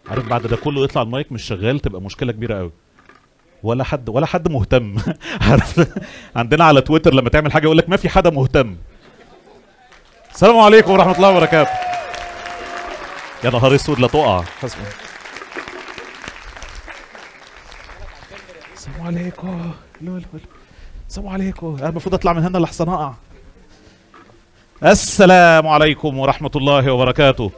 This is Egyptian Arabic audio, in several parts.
عارف بعد ده كله يطلع المايك مش شغال تبقى مشكله كبيره قوي ولا حد ولا حد مهتم عارف عندنا على تويتر لما تعمل حاجه يقول لك ما في حدا مهتم السلام عليكم ورحمه الله وبركاته يا نهار اسود لا تقع حسبي السلام عليكم لو لو لو. السلام عليكم انا المفروض اطلع من هنا لحسن اقع السلام عليكم ورحمه الله وبركاته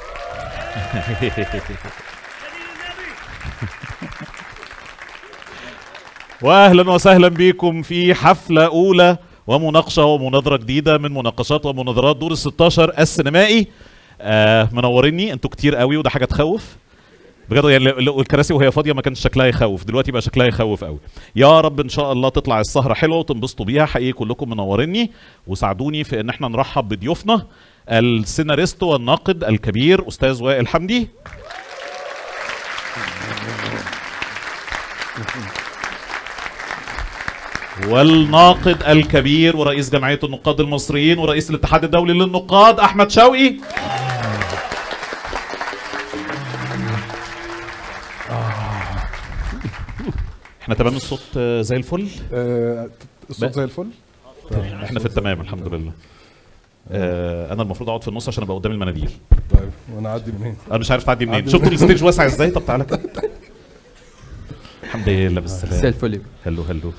واهلا وسهلا بكم في حفله اولى ومناقشه ومناظره جديده من مناقشات ومناظرات دور ال 16 السينمائي آه منوريني انتوا كتير قوي وده حاجه تخوف بجد يعني لو الكراسي وهي فاضيه ما كانش شكلها يخوف دلوقتي بقى شكلها يخوف قوي يا رب ان شاء الله تطلع السهره حلوه وتنبسطوا بيها حقيقي كلكم منوريني وساعدوني في ان احنا نرحب بضيوفنا السيناريست والناقد الكبير استاذ وائل حمدي والناقد الكبير ورئيس جمعيه النقاد المصريين ورئيس الاتحاد الدولي للنقاد احمد شوقي احنا تمام الصوت آه، زي الفل آه، الصوت بقى. زي الفل احنا في التمام الحمد لله آه انا المفروض اقعد في النص عشان ابقى قدام المناديل طيب وانا اعدي منين انا مش عارف تعدي منين عدي شفتوا الستيج واسع ازاي طب تعالى كده الحمد لله زي بالسلامه الفل يبقى. هلو هلو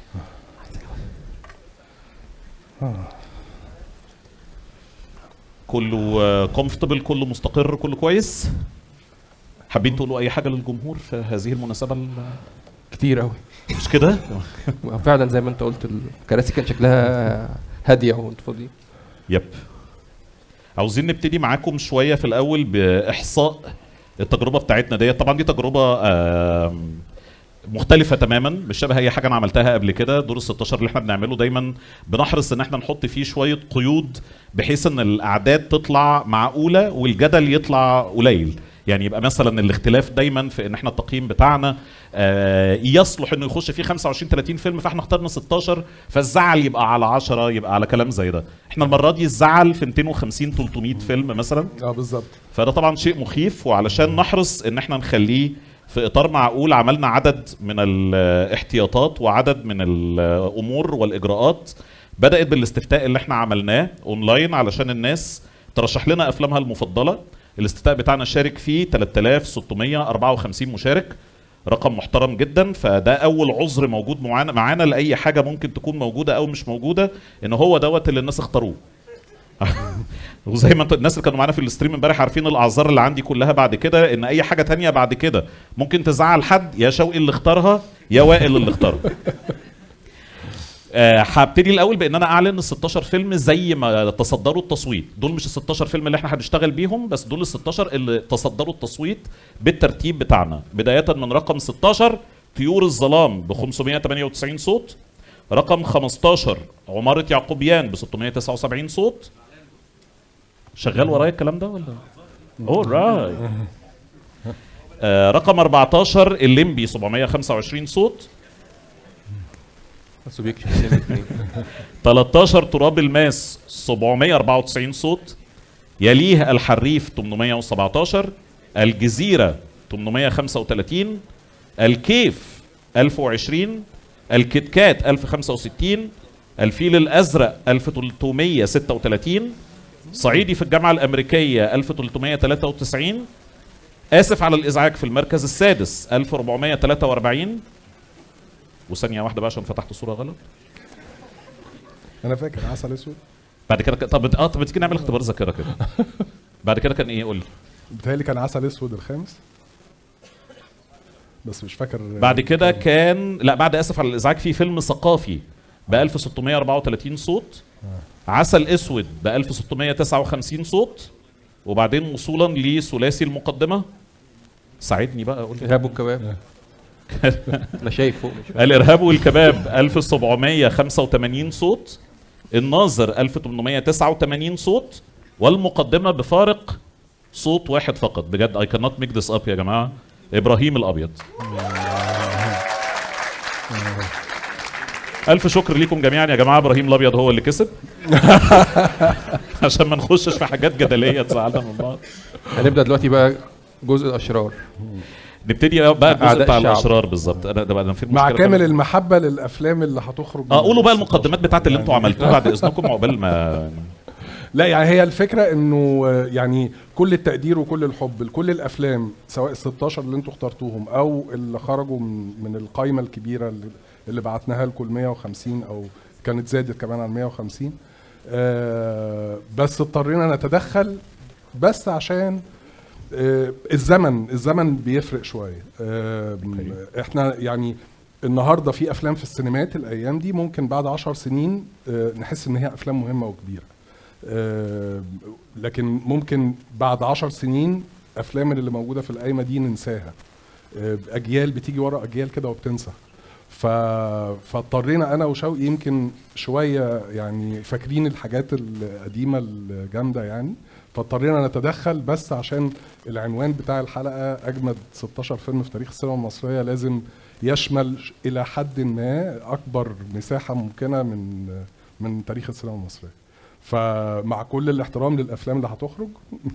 كله كومفتبل كله مستقر كله كويس حابين تقولوا اي حاجه للجمهور في هذه المناسبه ال- كتير قوي مش كده فعلا زي ما انت قلت الكراسي كان شكلها هاديه وانتوا فاضيين يب عاوزين نبتدي معاكم شويه في الاول باحصاء التجربه بتاعتنا ديت طبعا دي تجربه آم، مختلفة تماما مش شبه اي حاجة انا عملتها قبل كده دور ال 16 اللي احنا بنعمله دايما بنحرص ان احنا نحط فيه شوية قيود بحيث ان الاعداد تطلع معقولة والجدل يطلع قليل يعني يبقى مثلا الاختلاف دايما في ان احنا التقييم بتاعنا آه، يصلح انه يخش فيه 25 30 فيلم فاحنا اخترنا 16 فالزعل يبقى على 10 يبقى على كلام زي ده احنا المره دي الزعل في 250 300 فيلم مثلا اه بالظبط فده طبعا شيء مخيف وعلشان نحرص ان احنا نخليه في اطار معقول عملنا عدد من الاحتياطات وعدد من الامور والاجراءات بدات بالاستفتاء اللي احنا عملناه اونلاين علشان الناس ترشح لنا افلامها المفضله الاستفتاء بتاعنا شارك فيه 3654 مشارك رقم محترم جدا فده اول عذر موجود معانا معانا لاي حاجه ممكن تكون موجوده او مش موجوده ان هو دوت اللي الناس اختاروه وزي ما انت الناس اللي كانوا معانا في الاستريم امبارح عارفين الاعذار اللي عندي كلها بعد كده ان اي حاجه تانية بعد كده ممكن تزعل حد يا شوقي اللي اختارها يا وائل اللي اختارها آه، هبتدي الاول بان انا اعلن ال 16 فيلم زي ما تصدروا التصويت دول مش ال 16 فيلم اللي احنا هنشتغل بيهم بس دول ال 16 اللي تصدروا التصويت بالترتيب بتاعنا بدايه من رقم 16 طيور الظلام ب 598 صوت رقم 15 عمارة يعقوبيان ب 679 صوت شغال ورايا الكلام ده ولا اورايت آه رقم 14 الليمبي 725 صوت بس بيكشف لنا اتنين. 13 تراب الماس 794 صوت يليه الحريف 817 الجزيرة 835 الكيف 1020 الكتكات 1065 الفيل الأزرق 1336 صعيدي في الجامعة الأمريكية 1393 آسف على الإزعاج في المركز السادس 1443 وثانية واحدة بقى عشان فتحت الصورة غلط انا فاكر عسل اسود بعد كده ك- طب اه طب تيجي نعمل اختبار ذاكره كده بعد كده كان ايه قول لي بيتهيألي كان عسل اسود الخامس بس مش فاكر بعد كده كان لا بعد اسف على الازعاج في فيلم ثقافي ب 1634 صوت عسل اسود ب 1659 صوت وبعدين وصولا لثلاثي المقدمه ساعدني بقى قول لي ارهاب والكباب انا شايف فوق مش الارهاب والكباب 1785 صوت الناظر 1889 صوت والمقدمه بفارق صوت واحد فقط بجد اي كانت ميك ذس اب يا جماعه ابراهيم الابيض الف شكر ليكم جميعا يا جماعه ابراهيم الابيض هو اللي كسب عشان ما نخشش في حاجات جدليه تزعلنا من بعض هنبدا دلوقتي بقى جزء الاشرار نبتدي بقى الجزء أعداء بتاع الشعب. الاشرار بالظبط انا ده بقى أنا في مع مشكلة كامل فعلا. المحبه للافلام اللي هتخرج اه من قولوا بقى 16. المقدمات بتاعت اللي انتوا عملتوها بعد اذنكم عقبال ما لا يعني هي الفكره انه آه، يعني كل التقدير وكل الحب لكل الافلام سواء ال 16 اللي انتوا اخترتوهم او اللي خرجوا من, من القائمه الكبيره اللي, اللي بعتناها لكم ال 150 او كانت زادت كمان عن 150 آه بس اضطرينا نتدخل بس عشان آه الزمن الزمن بيفرق شويه آه احنا يعني النهارده في افلام في السينمات الايام دي ممكن بعد عشر سنين آه نحس ان هي افلام مهمه وكبيره آه، لكن ممكن بعد عشر سنين افلام اللي موجوده في القايمه دي ننساها آه، اجيال بتيجي ورا اجيال كده وبتنسى ف... فاضطرينا انا وشوقي يمكن شويه يعني فاكرين الحاجات القديمه الجامده يعني فاضطرينا نتدخل بس عشان العنوان بتاع الحلقه اجمد 16 فيلم في تاريخ السينما المصريه لازم يشمل الى حد ما اكبر مساحه ممكنه من من تاريخ السينما المصريه فمع كل الاحترام للافلام اللي هتخرج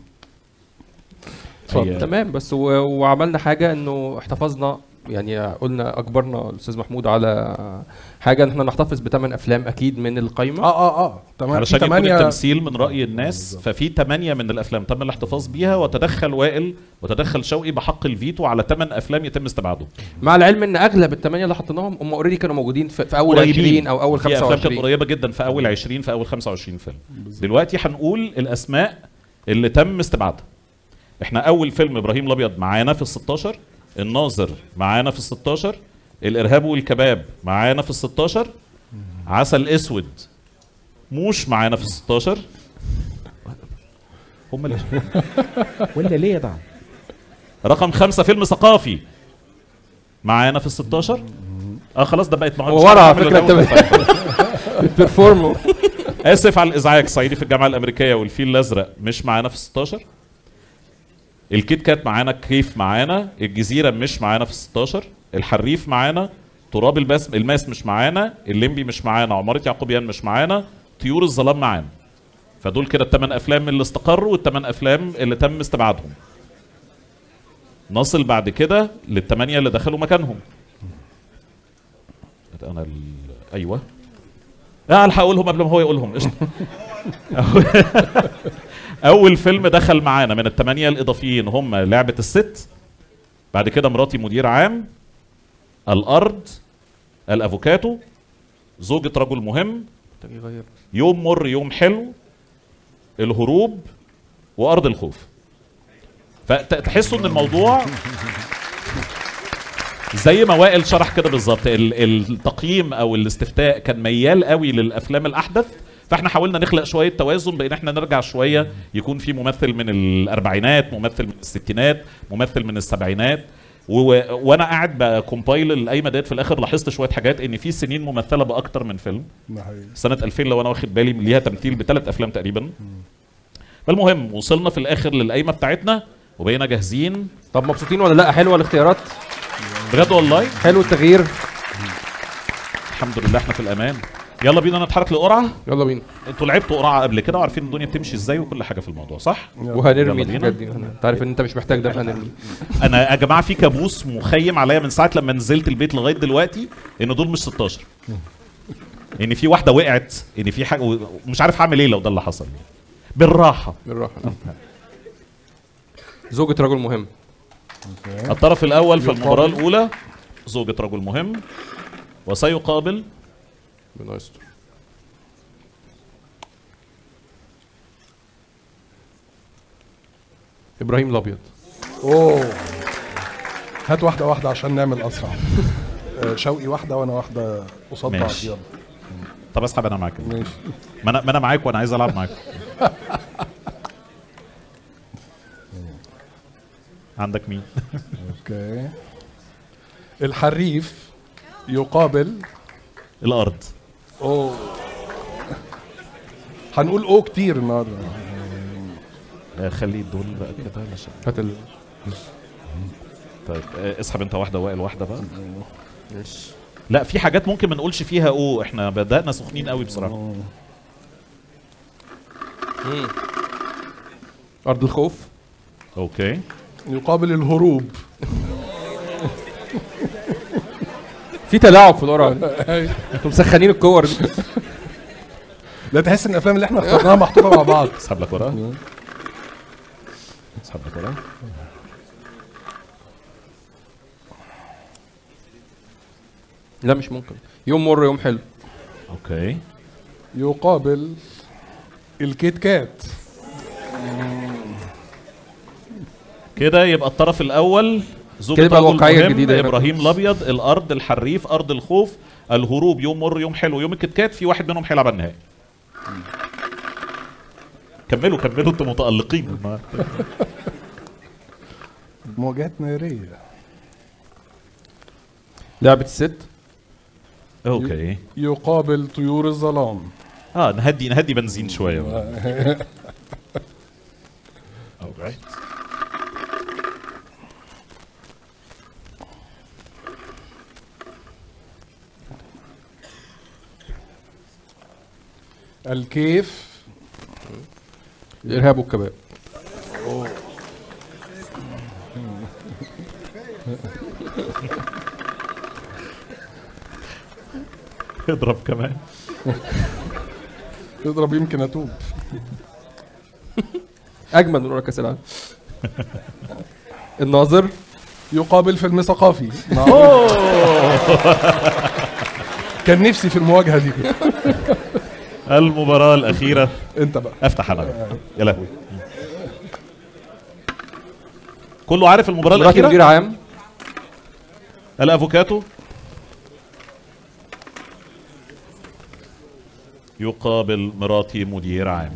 اتفضل هي- تمام بس و... وعملنا حاجه انه احتفظنا يعني قلنا اجبرنا الاستاذ محمود على حاجه ان احنا نحتفظ بثمان افلام اكيد من القايمه اه اه اه تمام علشان في يكون تمانية التمثيل من راي الناس بالظبط. ففي ثمانيه من الافلام تم الاحتفاظ بيها وتدخل وائل وتدخل شوقي بحق الفيتو على ثمان افلام يتم استبعادهم مع العلم ان اغلب الثمانيه اللي حطيناهم هم اوريدي كانوا موجودين في, في اول 20 او اول في افلام كانت 25 قريبه جدا في اول 20 في اول 25 فيلم دلوقتي هنقول الاسماء اللي تم استبعادها احنا اول فيلم ابراهيم الابيض معانا في ال 16 الناظر معانا في ال 16 الارهاب والكباب معانا في ال 16 عسل اسود موش معانا في ال 16 هم اللي ولا ليه ده رقم خمسة فيلم ثقافي معانا في ال 16 اه خلاص ده بقت معانا ورا على فكره انت بتبرفورم اسف على الازعاج صعيدي في الجامعه الامريكيه والفيل الازرق مش معانا في ال 16 الكيت كات معانا كيف معانا الجزيره مش معانا في ال 16 الحريف معانا تراب الباس الماس مش معانا الليمبي مش معانا عماره يعقوبيان مش معانا طيور الظلام معانا فدول كده الثمان افلام اللي استقروا والثمان افلام اللي تم استبعادهم نصل بعد كده للثمانيه اللي دخلوا مكانهم انا ال... ايوه لا الحق اقولهم قبل ما هو يقولهم قشطه اول فيلم دخل معانا من الثمانيه الاضافيين هم لعبه الست بعد كده مراتي مدير عام الارض الافوكاتو زوجة رجل مهم يوم مر يوم حلو الهروب وارض الخوف فتحسوا ان الموضوع زي ما وائل شرح كده بالظبط ال- التقييم او الاستفتاء كان ميال قوي للافلام الاحدث فاحنا حاولنا نخلق شويه توازن بان احنا نرجع شويه يكون في ممثل من الاربعينات ممثل من الستينات ممثل من السبعينات و... وانا قاعد بكومبايل القايمه ديت في الاخر لاحظت شويه حاجات ان في سنين ممثله باكتر من فيلم ده حقيقي. سنه 2000 لو انا واخد بالي ليها تمثيل بثلاث افلام تقريبا فالمهم وصلنا في الاخر للقايمه بتاعتنا وبقينا جاهزين طب مبسوطين ولا لا حلوه الاختيارات بجد والله حلو التغيير الحمد لله احنا في الامان يلا بينا نتحرك لقرعه يلا بينا انتوا لعبتوا قرعه قبل كده وعارفين الدنيا بتمشي ازاي وكل حاجه في الموضوع صح وهنرمي يلا بينا. الحاجات دي انت عارف ان انت مش محتاج ده فهنرمي انا يا جماعه في كابوس مخيم عليا من ساعه لما نزلت البيت لغايه دلوقتي ان دول مش 16 ان في واحده وقعت ان في حاجه ومش عارف هعمل ايه لو ده اللي حصل بالراحه بالراحه زوجة رجل مهم الطرف الاول في المباراه الاولى زوجة رجل مهم وسيقابل ربنا يستر ابراهيم الابيض اوه هات واحده واحده عشان نعمل اسرع آه، شوقي واحده وانا واحده قصاد بعض ماشي. يلا طب اسحب انا معاك ماشي ما انا ما انا معاك وانا عايز العب معاك عندك مين اوكي الحريف يقابل الارض اوه هنقول او كتير النهارده آه، خليه الدول بقى كده عشان هات ال... طيب آه، اسحب انت واحده وائل واحده بقى ماشي لا في حاجات ممكن ما نقولش فيها او احنا بدانا سخنين قوي بصراحه ارض الخوف اوكي يقابل الهروب في تلاعب في القرعه دي. انتوا مسخنين الكور دي لا تحس ان الافلام اللي احنا اخترناها محطوطه مع بعض اسحب لك ورقه اسحب لك ورقه لا مش ممكن يوم مر يوم حلو اوكي يقابل الكيت كات كده يبقى الطرف الاول زوجة كده بقى رجل الواقعية مهم، الجديدة هنا. ابراهيم الابيض الارض الحريف ارض الخوف الهروب يوم مر يوم حلو يوم الكتكات في واحد منهم هيلعب على النهائي كملوا كملوا انتوا متالقين مواجهات ناريه لعبه الست اوكي يقابل طيور الظلام اه نهدي نهدي بنزين شويه بقى. Alright. الكيف الارهاب والكباب اضرب كمان اضرب يمكن اتوب اجمل من اولى كاس العالم الناظر يقابل فيلم ثقافي كان نفسي في المواجهه دي المباراه الاخيره انت بقى افتح انا بقى. يا لهوي كله عارف المباراه مراتي مدير الاخيره عام الافوكاتو يقابل مراتي مدير عام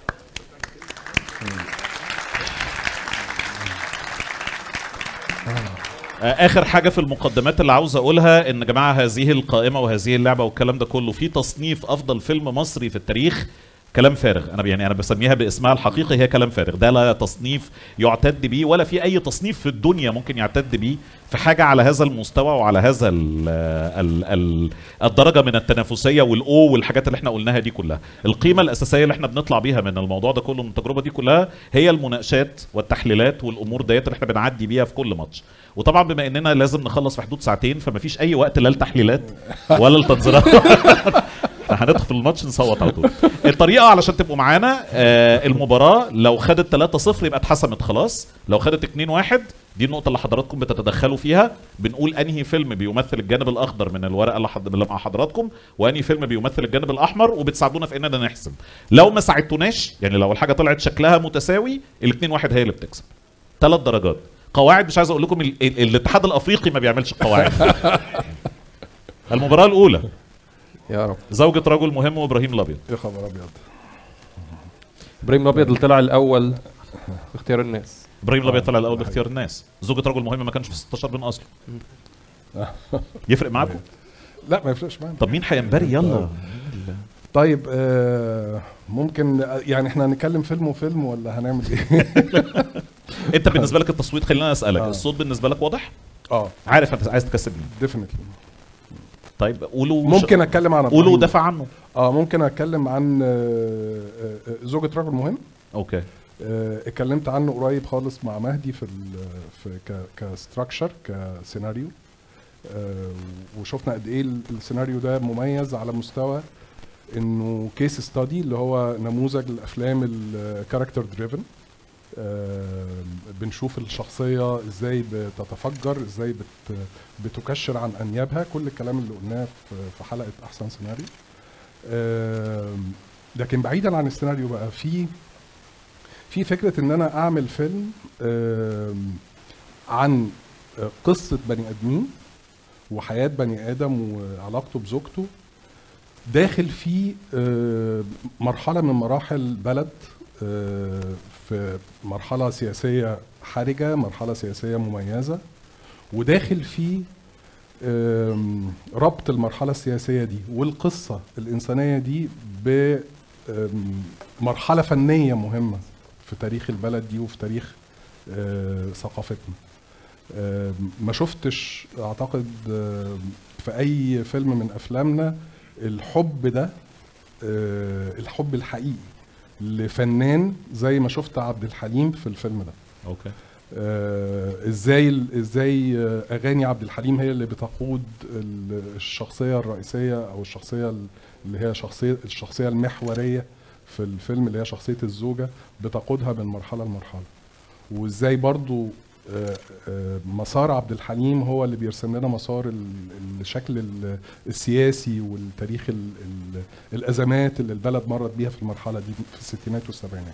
آه، اخر حاجه في المقدمات اللي عاوز اقولها ان جماعه هذه القائمه وهذه اللعبه والكلام ده كله في تصنيف افضل فيلم مصري في التاريخ كلام فارغ انا يعني انا بسميها باسمها الحقيقي هي كلام فارغ ده لا تصنيف يعتد به ولا في اي تصنيف في الدنيا ممكن يعتد به في حاجه على هذا المستوى وعلى هذا ال ال ال الدرجه من التنافسيه والاو والحاجات اللي احنا قلناها دي كلها القيمه الاساسيه اللي احنا بنطلع بيها من الموضوع ده كله من التجربه دي كلها هي المناقشات والتحليلات والامور ديت اللي احنا بنعدي بيها في كل ماتش وطبعا بما اننا لازم نخلص في حدود ساعتين فما فيش اي وقت لا لتحليلات ولا لتنظيرات احنا هندخل في الماتش نصوت على طول الطريقه علشان تبقوا معانا آه المباراه لو خدت 3-0 يبقى اتحسمت خلاص لو خدت 2-1 دي النقطه اللي حضراتكم بتتدخلوا فيها بنقول انهي فيلم بيمثل الجانب الاخضر من الورقه اللي, حض... اللي مع حضراتكم وانهي فيلم بيمثل الجانب الاحمر وبتساعدونا في اننا نحسم لو ما ساعدتوناش يعني لو الحاجه طلعت شكلها متساوي ال 2-1 هي اللي بتكسب ثلاث درجات قواعد مش عايز اقول لكم ال... ال... الاتحاد الافريقي ما بيعملش قواعد المباراه الاولى يا رب زوجة رجل مهم وابراهيم الابيض يا خبر ابيض ابراهيم الابيض اللي طلع الاول في اختيار الناس ابراهيم الابيض طلع الاول باختيار الناس زوجة رجل مهم ما كانش في 16 بين اصله يفرق معاكم لا ما يفرقش معانا طب مين هينبري يلا طيب آه ممكن آه، يعني احنا هنتكلم فيلم وفيلم ولا هنعمل ايه؟ انت بالنسبه لك التصويت خلينا اسالك آه. الصوت بالنسبه لك واضح اه عارف انت عايز تكسب مين ديفنتلي طيب قولوا ممكن اتكلم عن قولوا إبراهيم. دافع عنه اه ممكن اتكلم عن آه، آه، آه، زوجة رجل مهم اوكي آه، اتكلمت عنه قريب خالص مع مهدي في ال في ك كستراكشر كسيناريو آه، وشفنا قد ايه ال- السيناريو ده مميز على مستوى انه كيس ستادي اللي هو نموذج الافلام الكاركتر دريفن بنشوف الشخصيه ازاي بتتفجر ازاي بت بتكشر عن انيابها كل الكلام اللي قلناه في- في حلقه احسن سيناريو آم، لكن بعيدا عن السيناريو بقى في في فكره ان انا اعمل فيلم آم، عن آه، قصه بني ادمين وحياه بني ادم وعلاقته بزوجته داخل فيه آه، مرحله من مراحل بلد آه، في مرحله سياسيه حرجه مرحله سياسيه مميزه وداخل فيه آم، ربط المرحله السياسيه دي والقصه الانسانيه دي بمرحله فنيه مهمه في تاريخ البلد دي وفي تاريخ آه، ثقافتنا آم، ما شفتش اعتقد آم، في اي فيلم من افلامنا الحب ده آه، الحب الحقيقي لفنان زي ما شفت عبد الحليم في الفيلم ده اوكي آه، ازاي ال- ازاي آه، اغاني عبد الحليم هي اللي بتقود ال- الشخصيه الرئيسيه او الشخصيه ال- اللي هي شخصيه الشخصيه المحوريه في الفيلم اللي هي شخصيه الزوجه بتقودها من مرحله لمرحله وازاي برضو آه، آه، مسار عبد الحليم هو اللي بيرسم لنا مسار ال- الشكل ال- السياسي والتاريخ ال- ال- الازمات اللي البلد مرت بيها في المرحله دي في الستينات والسبعينات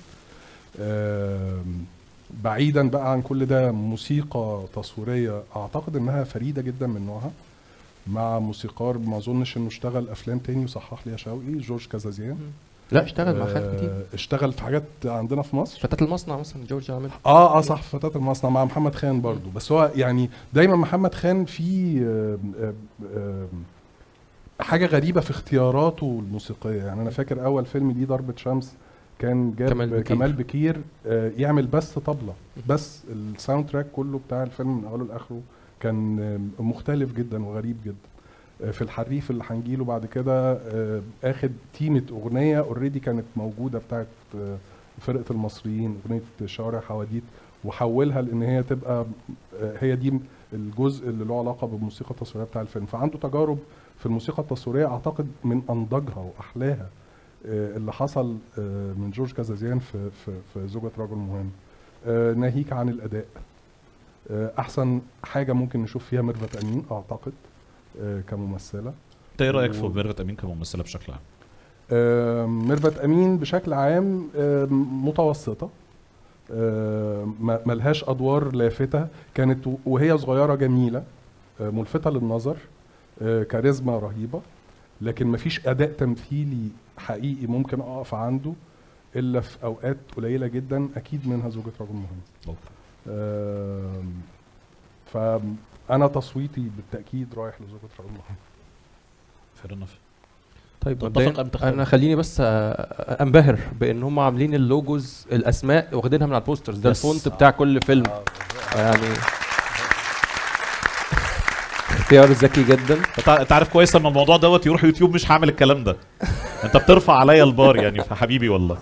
آم، بعيدا بقى عن كل ده موسيقى تصويريه اعتقد انها فريده جدا من نوعها مع موسيقار ما اظنش انه اشتغل افلام تاني وصحح لي يا شوقي جورج كازازيان لا اشتغل مع خالد كتير آه، اشتغل في حاجات عندنا في مصر فتاة المصنع مثلا جورج عامل اه اه صح فتاة المصنع مع محمد خان برضو بس هو يعني دايما محمد خان في آم، آم، آم، حاجه غريبه في اختياراته الموسيقيه يعني انا فاكر اول فيلم ليه ضربه شمس كان جاب كمال كمال بكير. بكير, كمال بكير آه، يعمل بس طبله بس الساوند تراك كله بتاع الفيلم من اوله لاخره كان آم، مختلف جدا وغريب جدا آه، في الحريف اللي هنجيله بعد كده آه، اخد تيمة اغنيه اوريدي كانت موجوده بتاعت آه، فرقه المصريين اغنيه شوارع حواديت وحولها لان هي تبقى آه، هي دي الجزء اللي له علاقه بالموسيقى التصويريه بتاع الفيلم فعنده تجارب في الموسيقى التصويريه اعتقد من انضجها واحلاها آه، اللي حصل آه، من جورج كازازيان في في في زوجة رجل مهم آه، ناهيك عن الاداء آه، احسن حاجه ممكن نشوف فيها ميرفت امين اعتقد آه، كممثله انت ايه رايك في و- ميرفت امين كممثله بشكل عام؟ آه، ميرفت امين بشكل عام آه، متوسطه آه، ما- ملهاش ادوار لافته كانت و- وهي صغيره جميله آه، ملفته للنظر آه، كاريزما رهيبه لكن مفيش اداء تمثيلي حقيقي ممكن اقف عنده الا في اوقات قليله جدا اكيد منها زوجة رجل مهم آم، فانا تصويتي بالتاكيد رايح لزوجة رجل مهم فير انف طيب تتفق مبدئيا أم تختلف؟ انا خليني بس أ- انبهر بان هم عاملين اللوجوز الاسماء واخدينها من على البوسترز ده يس. الفونت بتاع كل فيلم يعني اختيار ذكي جدا انت انت عارف كويس لما الموضوع دوت يروح يوتيوب مش هعمل الكلام ده انت بترفع عليا البار يعني فحبيبي والله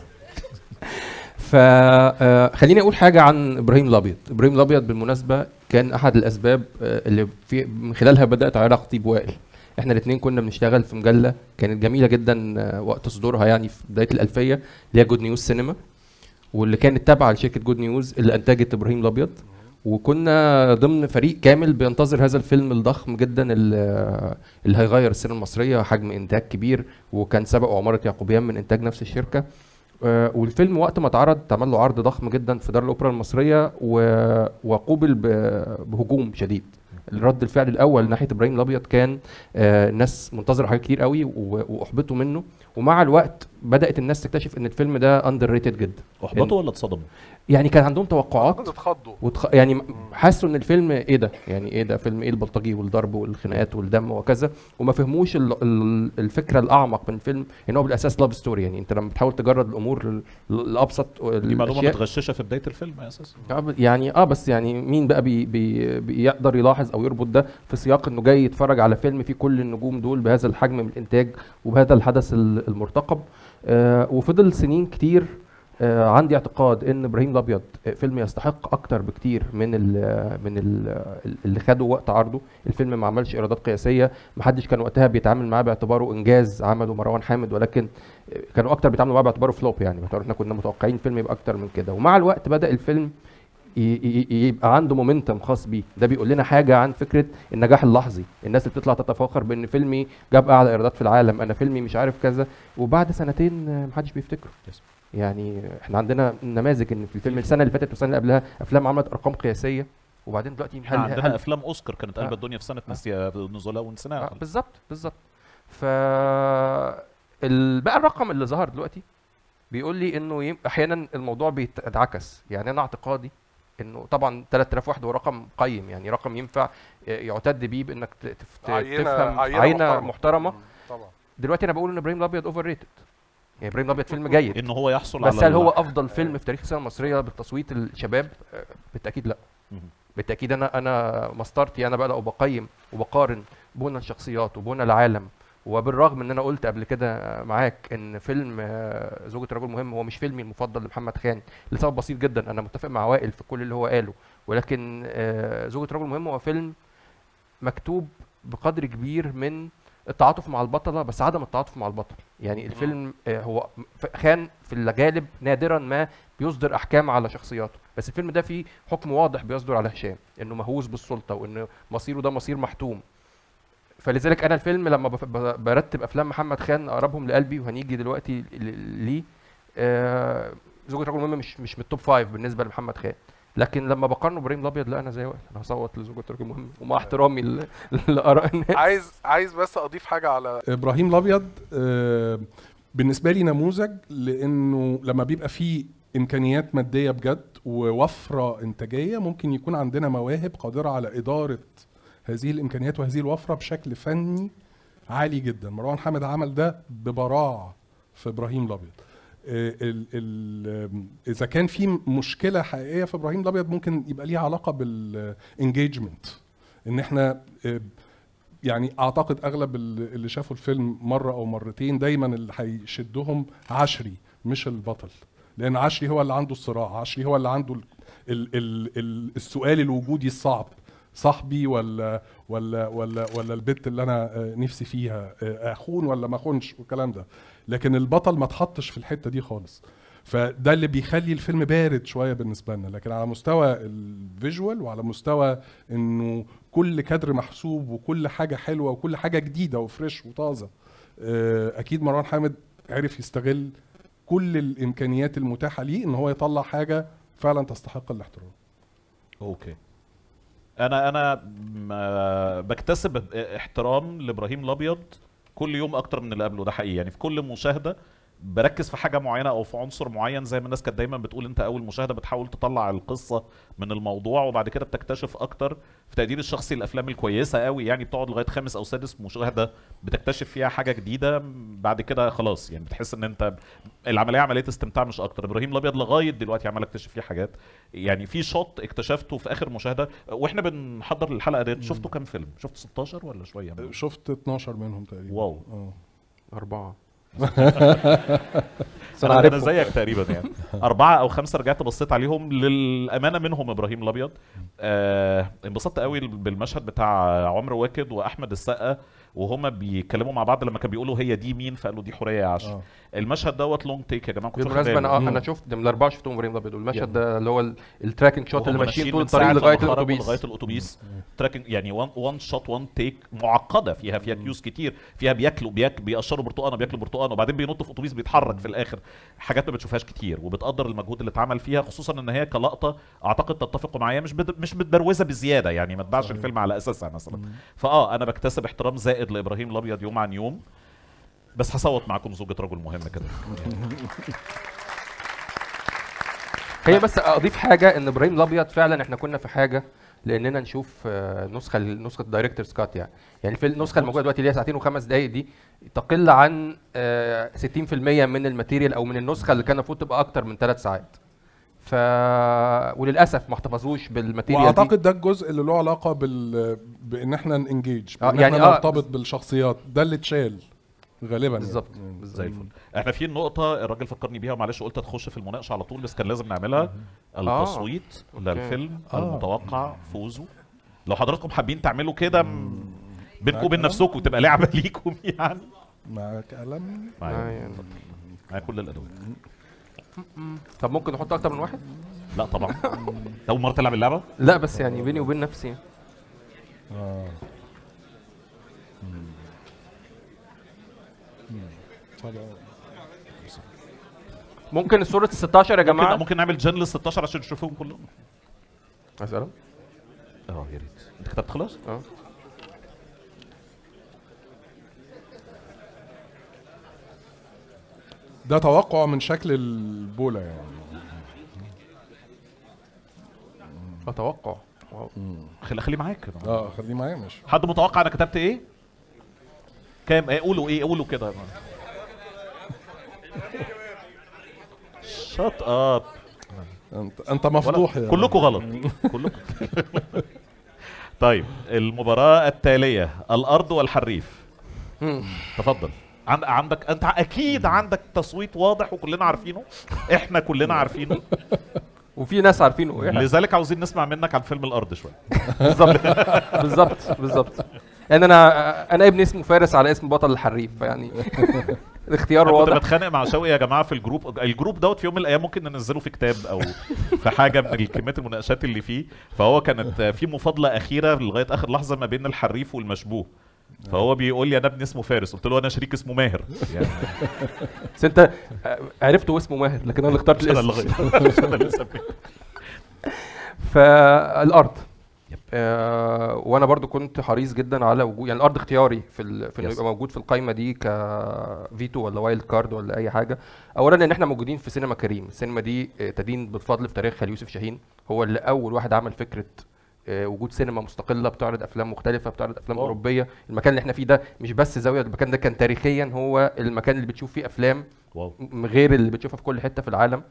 فخليني اقول حاجه عن ابراهيم الابيض ابراهيم الابيض بالمناسبه كان احد الاسباب آه، اللي في من خلالها بدات علاقتي بوائل احنا الاثنين كنا بنشتغل في مجله كانت جميله جدا آه، وقت صدورها يعني في بدايه الالفيه اللي هي جود نيوز سينما واللي كانت تابعه لشركه جود نيوز اللي انتجت ابراهيم الابيض وكنا ضمن فريق كامل بينتظر هذا الفيلم الضخم جدا اللي اللي هيغير السينما المصريه حجم انتاج كبير وكان سبقه عماره يعقوبيان من انتاج نفس الشركه آه، والفيلم وقت ما اتعرض اتعمل له عرض ضخم جدا في دار الاوبرا المصريه و- وقوبل ب- بهجوم شديد الرد الفعل الاول ناحيه ابراهيم الابيض كان آه، الناس منتظره حاجات كتير قوي و- واحبطوا منه ومع الوقت بدات الناس تكتشف ان الفيلم ده اندر ريتد جدا احبطوا ولا اتصدموا؟ يعني كان عندهم توقعات اتخضوا وتخ... يعني م- حسوا ان الفيلم ايه ده يعني ايه ده فيلم ايه البلطجي والضرب والخناقات والدم وكذا وما فهموش ال... ال... الفكره الاعمق من الفيلم ان هو بالاساس لاف ستوري يعني انت لما بتحاول تجرد الامور ل- ل- لابسط دي معلومه الأشياء. متغششه في بدايه الفيلم اساسا آه ب- يعني اه بس يعني مين بقى بي بي بيقدر يلاحظ او يربط ده في سياق انه جاي يتفرج على فيلم فيه كل النجوم دول بهذا الحجم من الانتاج وبهذا الحدث ال- المرتقب آه وفضل سنين كتير آه عندي اعتقاد ان ابراهيم الابيض آه، فيلم يستحق اكتر بكتير من ال من ال اللي خده وقت عرضه الفيلم ما عملش ايرادات قياسيه ما حدش كان وقتها بيتعامل معاه باعتباره انجاز عمله مروان حامد ولكن آه، كانوا اكتر بيتعاملوا معاه باعتباره فلوب يعني باعتبار احنا كنا متوقعين فيلم يبقى اكتر من كده ومع الوقت بدا الفيلم ي- ي- يبقى عنده مومنتم خاص بيه ده بيقول لنا حاجه عن فكره النجاح اللحظي الناس اللي بتطلع تتفاخر بان فيلمي جاب اعلى ايرادات في العالم انا فيلمي مش عارف كذا وبعد سنتين آه، محدش بيفتكره Yes. يعني احنا عندنا نماذج ان في الفيلم السنه اللي فاتت والسنه اللي قبلها افلام عملت ارقام قياسيه وبعدين دلوقتي احنا هل- عندنا هل- افلام اوسكار كانت قلب آه. الدنيا في سنه نسيا نزولها ونسيناها آه بالظبط بالظبط ف ال- بقى الرقم اللي ظهر دلوقتي بيقول لي انه يم- احيانا الموضوع بيتعكس يعني انا اعتقادي انه طبعا 3000 واحد هو رقم قيم يعني رقم ينفع ي- يعتد بيه بانك ت- تف- ت- عينة- تفهم عينة عينه محترمة. محترمه طبعا دلوقتي انا بقول ان ابراهيم الابيض اوفر ريتد يعني ابراهيم الابيض فيلم جيد ان هو يحصل بس على هل هو ال- افضل فيلم في تاريخ السينما المصريه بالتصويت الشباب آه، بالتاكيد لا مهم. بالتاكيد انا انا مسطرتي انا بقى وبقيم وبقارن بنى الشخصيات وبنى العالم وبالرغم ان انا قلت قبل كده معاك ان فيلم آه، زوجة رجل مهم هو مش فيلمي المفضل لمحمد خان لسبب بسيط جدا انا متفق مع وائل في كل اللي هو قاله ولكن آه، زوجة رجل مهم هو فيلم مكتوب بقدر كبير من التعاطف مع البطلة بس عدم التعاطف مع البطل يعني الفيلم آه، هو ف- خان في الغالب نادرا ما بيصدر احكام على شخصياته بس الفيلم ده فيه حكم واضح بيصدر على هشام انه مهووس بالسلطه وان مصيره ده مصير محتوم فلذلك انا الفيلم لما بف- ب- برتب افلام محمد خان اقربهم لقلبي وهنيجي دلوقتي ل- ليه آه، زوجة رجل مهم مش مش من التوب فايف بالنسبه لمحمد خان لكن لما بقارنه بابراهيم الابيض لا انا زي وائل انا هصوت لزوجة رجل مهم ومع احترامي ل- لاراء الناس عايز عايز بس اضيف حاجه على ابراهيم الابيض آه، بالنسبه لي نموذج لانه لما بيبقى فيه امكانيات ماديه بجد ووفره انتاجيه ممكن يكون عندنا مواهب قادره على اداره هذه الامكانيات وهذه الوفره بشكل فني عالي جدا مروان حامد عمل ده ببراعه في ابراهيم الابيض آه، ال ال اذا كان في مشكله حقيقيه في ابراهيم الابيض ممكن يبقى ليها علاقه بالانجيجمنت ان احنا آه، يعني اعتقد اغلب ال- اللي شافوا الفيلم مره او مرتين دايما اللي هيشدهم عشري مش البطل لان عشري هو اللي عنده الصراع عشري هو اللي عنده ال ال ال ال السؤال الوجودي الصعب صاحبي ولا ولا ولا ولا البت اللي انا آه، نفسي فيها آه، اخون ولا ما اخونش والكلام ده لكن البطل ما اتحطش في الحته دي خالص فده اللي بيخلي الفيلم بارد شويه بالنسبه لنا لكن على مستوى الفيجوال وعلى مستوى انه كل كادر محسوب وكل حاجه حلوه وكل حاجه جديده وفريش وطازه آه، اكيد مروان حامد عرف يستغل كل الامكانيات المتاحه ليه ان هو يطلع حاجه فعلا تستحق الاحترام اوكي انا انا م- بكتسب احترام لابراهيم الابيض كل يوم اكتر من اللي قبله ده حقيقي يعني في كل مشاهده بركز في حاجه معينه او في عنصر معين زي ما الناس كانت دايما بتقول انت اول مشاهده بتحاول تطلع القصه من الموضوع وبعد كده بتكتشف اكتر في تقدير الشخصي الافلام الكويسه قوي يعني بتقعد لغايه خامس او سادس مشاهده بتكتشف فيها حاجه جديده بعد كده خلاص يعني بتحس ان انت العمليه عمليه استمتاع مش اكتر ابراهيم الابيض لغايه دلوقتي عمال اكتشف فيه حاجات يعني في شوت اكتشفته في اخر مشاهده واحنا بنحضر الحلقه ديت شفتوا كام فيلم شفت 16 ولا شويه منهم؟ شفت 12 منهم تقريبا واو اه اربعه انا انا عارفهم. زيك تقريبا يعني اربعه او خمسه رجعت بصيت عليهم للامانه منهم ابراهيم الابيض آه انبسطت قوي بالمشهد بتاع عمرو واكد واحمد السقا وهما بيتكلموا مع بعض لما كانوا بيقولوا هي دي مين فقالوا دي حوريه يا عشري آه. المشهد دوت لونج تيك يا جماعه كنت بالمناسبه انا آه، انا شفت من الاربعه شفتهم ابراهيم الابيض والمشهد ده اللي هو ال- التراكنج شوت اللي ماشيين طول الطريق لغايه الاتوبيس لغايه الاتوبيس تراكنج يعني وان وان شوت وان تيك معقده فيها فيها كيوز كتير فيها بياكلوا بياك بيقشروا برتقانه بياكلوا برتقانه وبعدين بينطوا في اتوبيس بيتحرك في الاخر حاجات ما بتشوفهاش كتير وبتقدر المجهود اللي اتعمل فيها خصوصا ان هي كلقطه اعتقد تتفقوا معايا مش بد... مش متبروزه بزياده يعني ما تباعش الفيلم على اساسها مثلا فاه انا بكتسب احترام زائد لابراهيم الابيض يوم عن يوم بس هصوت معاكم زوجة رجل مهم كده هي بس اضيف حاجه ان ابراهيم الابيض فعلا احنا كنا في حاجه لاننا نشوف آه، نسخه نسخه دايركتور سكات يعني يعني في النسخه الموجوده دلوقتي اللي هي ساعتين وخمس دقائق دي تقل عن آه، 60% من الماتيريال او من النسخه اللي كان المفروض تبقى اكتر من ثلاث ساعات ف وللاسف ما احتفظوش بالماتيريال دي واعتقد ده الجزء اللي له علاقه بال بان احنا ننجيج آه، بان يعني احنا آه، نرتبط بالشخصيات ده اللي اتشال غالبا بالظبط يعني. زي بالظبط الفل احنا في نقطة الراجل فكرني بيها ومعلش قلت هتخش في المناقشة على طول بس كان لازم نعملها التصويت أوكي. للفيلم آه. المتوقع فوزه لو حضراتكم حابين تعملوا كده م- بينكم معاك وبين قلم؟ نفسكم تبقى لعبة ليكم يعني معاك قلم آه، معايا يعني. معايا كل الأدوات طب ممكن نحط اكتر من واحد لا طبعا أول مرة تلعب اللعبة لا بس يعني بيني وبين نفسي اه طبعا ممكن الصورة ال 16 يا ممكن جماعه ممكن نعمل جنرال 16 عشان نشوفهم كلهم اسال اه يا ريت انت كتبت خلاص؟ اه ده توقع من شكل البوله يعني اتوقع واو. خلي خليه معاك اه خليه معايا ماشي حد متوقع انا كتبت ايه؟ كام؟ ايه قولوا ايه؟ قولوا كده شات اب انت انت مفضوح يا كلكم غلط كلكم طيب المباراة التالية الأرض والحريف مم. تفضل عند عندك انت اكيد عندك تصويت واضح وكلنا عارفينه احنا كلنا عارفينه وفي ناس عارفينه إيه. لذلك عاوزين نسمع منك عن فيلم الارض شويه بالظبط بالظبط بالظبط يعني انا انا ابني اسمه فارس على اسم بطل الحريف فيعني الاختيار انا كنت واضح بتخانق مع شوقي يا جماعه في الجروب الجروب دوت في يوم من الايام ممكن ننزله في كتاب او في حاجه من كميه المناقشات اللي فيه فهو كانت في مفاضله اخيره لغايه اخر لحظه ما بين الحريف والمشبوه فهو بيقول لي انا ابني اسمه فارس قلت له انا شريك اسمه ماهر يعني بس انت عرفته اسمه ماهر لكن انا اللي اخترت مش انا اللي الاسم غير مش انا اللي سميته. فالارض آه وانا برضو كنت حريص جدا على وجود يعني الارض اختياري في ال... في انه Yes. يبقى موجود في القائمه دي كفيتو ولا وايلد كارد ولا اي حاجه اولا ان احنا موجودين في سينما كريم السينما دي آه، تدين بالفضل في تاريخها ليوسف شاهين هو اللي اول واحد عمل فكره آه، وجود سينما مستقله بتعرض افلام مختلفه بتعرض افلام واو. اوروبيه المكان اللي احنا فيه ده مش بس زاويه المكان ده كان تاريخيا هو المكان اللي بتشوف فيه افلام واو م- غير اللي بتشوفها في كل حته في العالم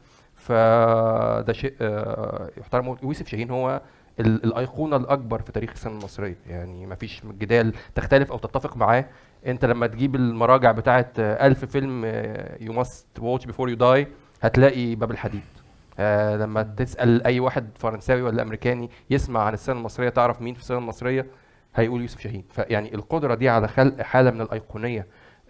فده شيء آه، يحترم يوسف شاهين هو ال- الايقونه الاكبر في تاريخ السينما المصريه يعني ما فيش جدال تختلف او تتفق معاه انت لما تجيب المراجع بتاعه آه، ألف فيلم يو ماست واتش بيفور يو داي هتلاقي باب الحديد آه لما تسال اي واحد فرنساوي ولا امريكاني يسمع عن السينما المصريه تعرف مين في السينما المصريه هيقول يوسف شاهين فيعني القدره دي على خلق حاله من الايقونيه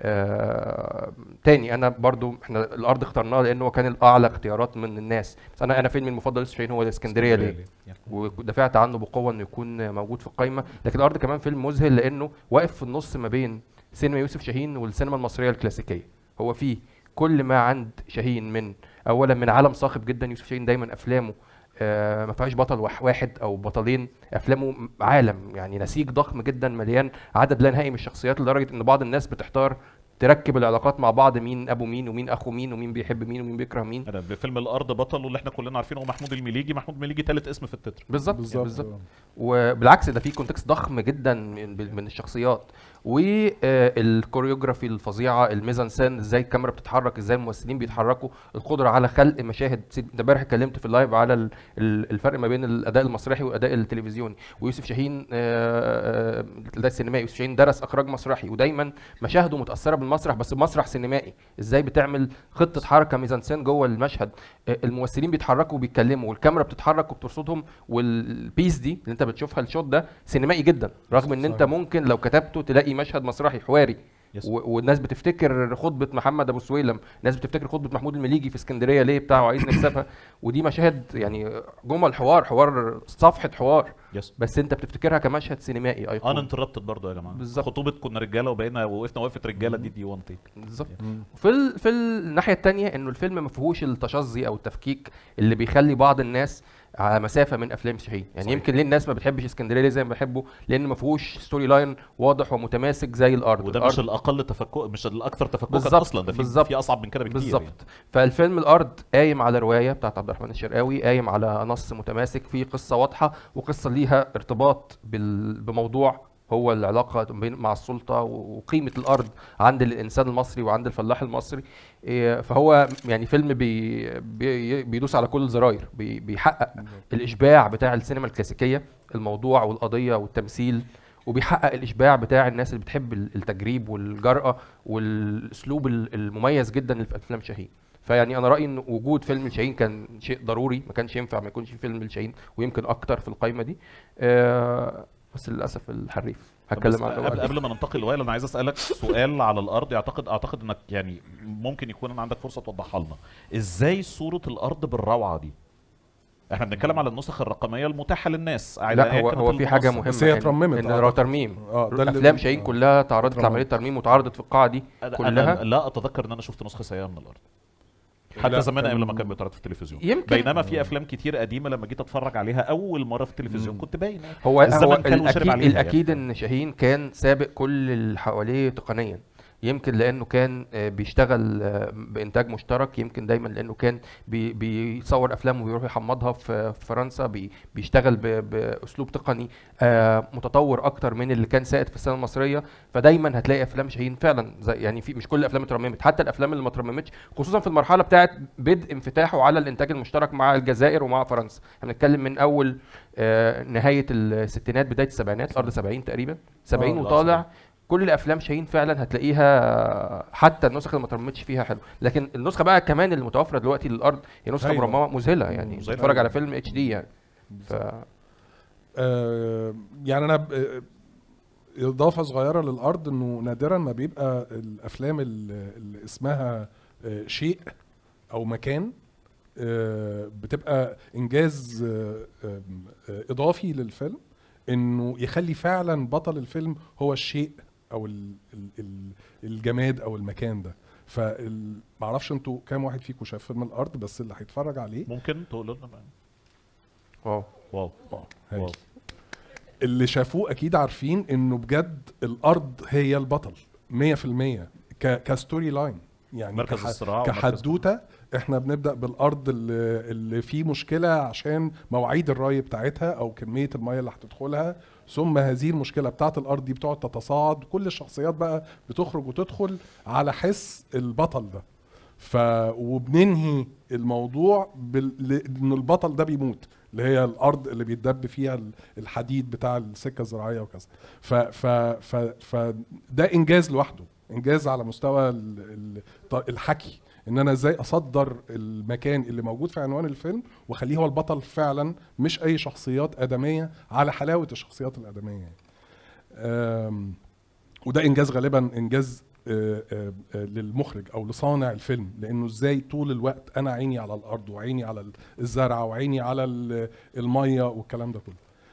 آه تاني انا برضو احنا الارض اخترناه لانه هو كان الاعلى اختيارات من الناس بس انا انا فيلمي المفضل يوسف شاهين هو الاسكندريه ليه ودافعت عنه بقوه انه يكون موجود في القائمه لكن الارض كمان فيلم مذهل لانه واقف في النص ما بين سينما يوسف شاهين والسينما المصريه الكلاسيكيه هو فيه كل ما عند شاهين من اولا من عالم صاخب جدا يوسف شاهين دايما افلامه آه، ما فيهاش بطل وح- واحد او بطلين افلامه م- عالم يعني نسيج ضخم جدا مليان عدد لا نهائي من الشخصيات لدرجه ان بعض الناس بتحتار تركب العلاقات مع بعض مين ابو مين ومين اخو مين ومين بيحب مين ومين بيكره مين انا بفيلم الارض بطل واللي احنا كلنا عارفينه هو محمود المليجي محمود المليجي ثالث اسم في التتر بالظبط بالظبط بالظبط وبالعكس ده في كونتكست ضخم جدا من, من الشخصيات والكوريوجرافي الفظيعه الميزانسين ازاي الكاميرا بتتحرك ازاي الممثلين بيتحركوا القدره على خلق مشاهد سيب- انت امبارح اتكلمت في اللايف على ال- ال- الفرق ما بين الاداء المسرحي والاداء التلفزيوني ويوسف شاهين آه، آه، ده السينمائي يوسف شاهين درس اخراج مسرحي ودايما مشاهده متاثره بالمسرح بس مسرح سينمائي ازاي بتعمل خطه حركه ميزانسين جوه المشهد آه، الممثلين بيتحركوا وبيتكلموا والكاميرا بتتحرك وبترصدهم والبيس دي اللي انت بتشوفها الشوت ده سينمائي جدا رغم ان انت صحيح. ممكن لو كتبته تلاقي مشهد مسرحي حواري يس. و- والناس بتفتكر خطبه محمد ابو سويلم الناس بتفتكر خطبه محمود المليجي في اسكندريه ليه بتاعه عايز نكسبها ودي مشاهد يعني جمل حوار حوار صفحه حوار يس بس انت بتفتكرها كمشهد سينمائي ان ايقوني انتربتد برضه يا جماعه بالظبط. خطوبه كنا رجاله وبقينا وقفنا وقفه رجاله دي دي وان تيك بالظبط في ال... في الناحيه الثانيه انه الفيلم ما فيهوش التشظي او التفكيك اللي بيخلي بعض الناس على مسافه من افلام شاهين يعني صحيح. يمكن ليه الناس ما بتحبش اسكندريه ليه زي ما بحبه لان ما فيهوش ستوري لاين واضح ومتماسك زي الارض وده الأرض مش الاقل تفكك مش الاكثر تفككا بالظبط، اصلا ده في بالظبط. في اصعب من كده بكتير بالظبط يعني. فالفيلم الارض قايم على روايه بتاعت عبد الرحمن الشرقاوي قايم على نص متماسك فيه قصه واضحه وقصه ليها ارتباط بال... بموضوع هو العلاقه بين مع السلطه وقيمه الارض عند الانسان المصري وعند الفلاح المصري إيه، فهو يعني فيلم بي... بي... بيدوس على كل الزراير بي... بيحقق الاشباع بتاع السينما الكلاسيكيه الموضوع والقضيه والتمثيل وبيحقق الاشباع بتاع الناس اللي بتحب التجريب والجرأه والاسلوب ال- المميز جدا اللي في افلام شاهين فيعني انا رايي ان وجود فيلم لشاهين كان شيء ضروري ما كانش ينفع ما يكونش في فيلم لشاهين ويمكن اكتر في القائمه دي آه بس للاسف الحريف طب بس هتكلم عنه قبل بعدين. قبل ما ننتقل لوائل انا عايز اسالك سؤال على الارض اعتقد اعتقد انك يعني ممكن يكون عندك فرصه توضحها لنا ازاي صوره الارض بالروعه دي احنا بنتكلم على النسخ الرقميه المتاحه للناس لا هو هو في حاجه مهمه بس هي إن- اترممت ان أعتقد. لو ترميم اه ده اللي- افلام شاهين آه. كلها تعرضت اترممت. لعمليه ترميم واتعرضت في القاعه دي أنا, كلها أنا لا اتذكر ان انا شفت نسخه سيئه من الارض حتى لا، زمان كان- قبل ما كان بيتعرض في التلفزيون يمكن- بينما في افلام كتير قديمه لما جيت اتفرج عليها اول مره في التلفزيون كنت باين هو الزمن هو كان وشرب الاكيد عليها يعني. الاكيد ان شاهين كان سابق كل اللي حواليه تقنيا يمكن لانه كان آه، بيشتغل آه، بانتاج مشترك يمكن دايما لانه كان بي بيصور افلام ويروح يحمضها في في فرنسا بي بيشتغل ب- باسلوب تقني آه، متطور اكتر من اللي كان سائد في السينما المصريه فدايما هتلاقي افلام شاهين فعلا زي يعني في مش كل الافلام اترممت حتى الافلام اللي ما اترممتش خصوصا في المرحله بتاعه بدء انفتاحه على الانتاج المشترك مع الجزائر ومع فرنسا احنا بنتكلم من اول آه، نهايه الستينات بدايه السبعينات ارض 70 تقريبا 70 لا، وطالع كل الافلام شاهين فعلا هتلاقيها حتى النسخ اللي ما ترمتش فيها حلو لكن النسخه بقى كمان اللي متوفره دلوقتي للارض هي نسخه أيوة. مرممه مذهله يعني مذهلة. بتتفرج على فيلم اتش دي يعني ف آه، يعني انا ب- آه، اضافه صغيره للارض انه نادرا ما بيبقى الافلام اللي اللي اسمها آه، شيء او مكان آه، بتبقى انجاز آه، آه، آه، اضافي للفيلم انه يخلي فعلا بطل الفيلم هو الشيء او ال- ال- ال- الجماد او المكان ده فمعرفش انتوا كام واحد فيكم شاف فيلم الارض بس اللي هيتفرج عليه ممكن تقولوا لنا بقى واو واو هايل. واو اللي شافوه اكيد عارفين انه بجد الارض هي البطل 100% ك كستوري لاين يعني مركز كح- الصراع ومركز- كحدوته احنا بنبدا بالارض اللي, اللي فيه مشكله عشان مواعيد الري بتاعتها او كميه الميه اللي هتدخلها ثم هذه المشكله بتاعت الارض دي بتقعد تتصاعد كل الشخصيات بقى بتخرج وتدخل على حس البطل ده ف وبننهي الموضوع بال... ل- ان البطل ده بيموت اللي هي الارض اللي بيتدب فيها ال- الحديد بتاع السكه الزراعيه وكذا ف ف ف فده انجاز لوحده انجاز على مستوى ال... ال... ط- الحكي ان انا ازاي اصدر المكان اللي موجود في عنوان الفيلم واخليه هو البطل فعلا مش اي شخصيات ادميه على حلاوه الشخصيات الادميه يعني. أم، وده انجاز غالبا انجاز آه، آه، آه، للمخرج او لصانع الفيلم لانه ازاي طول الوقت انا عيني على الارض وعيني على ال- الزرع وعيني على ال- الميه والكلام ده كله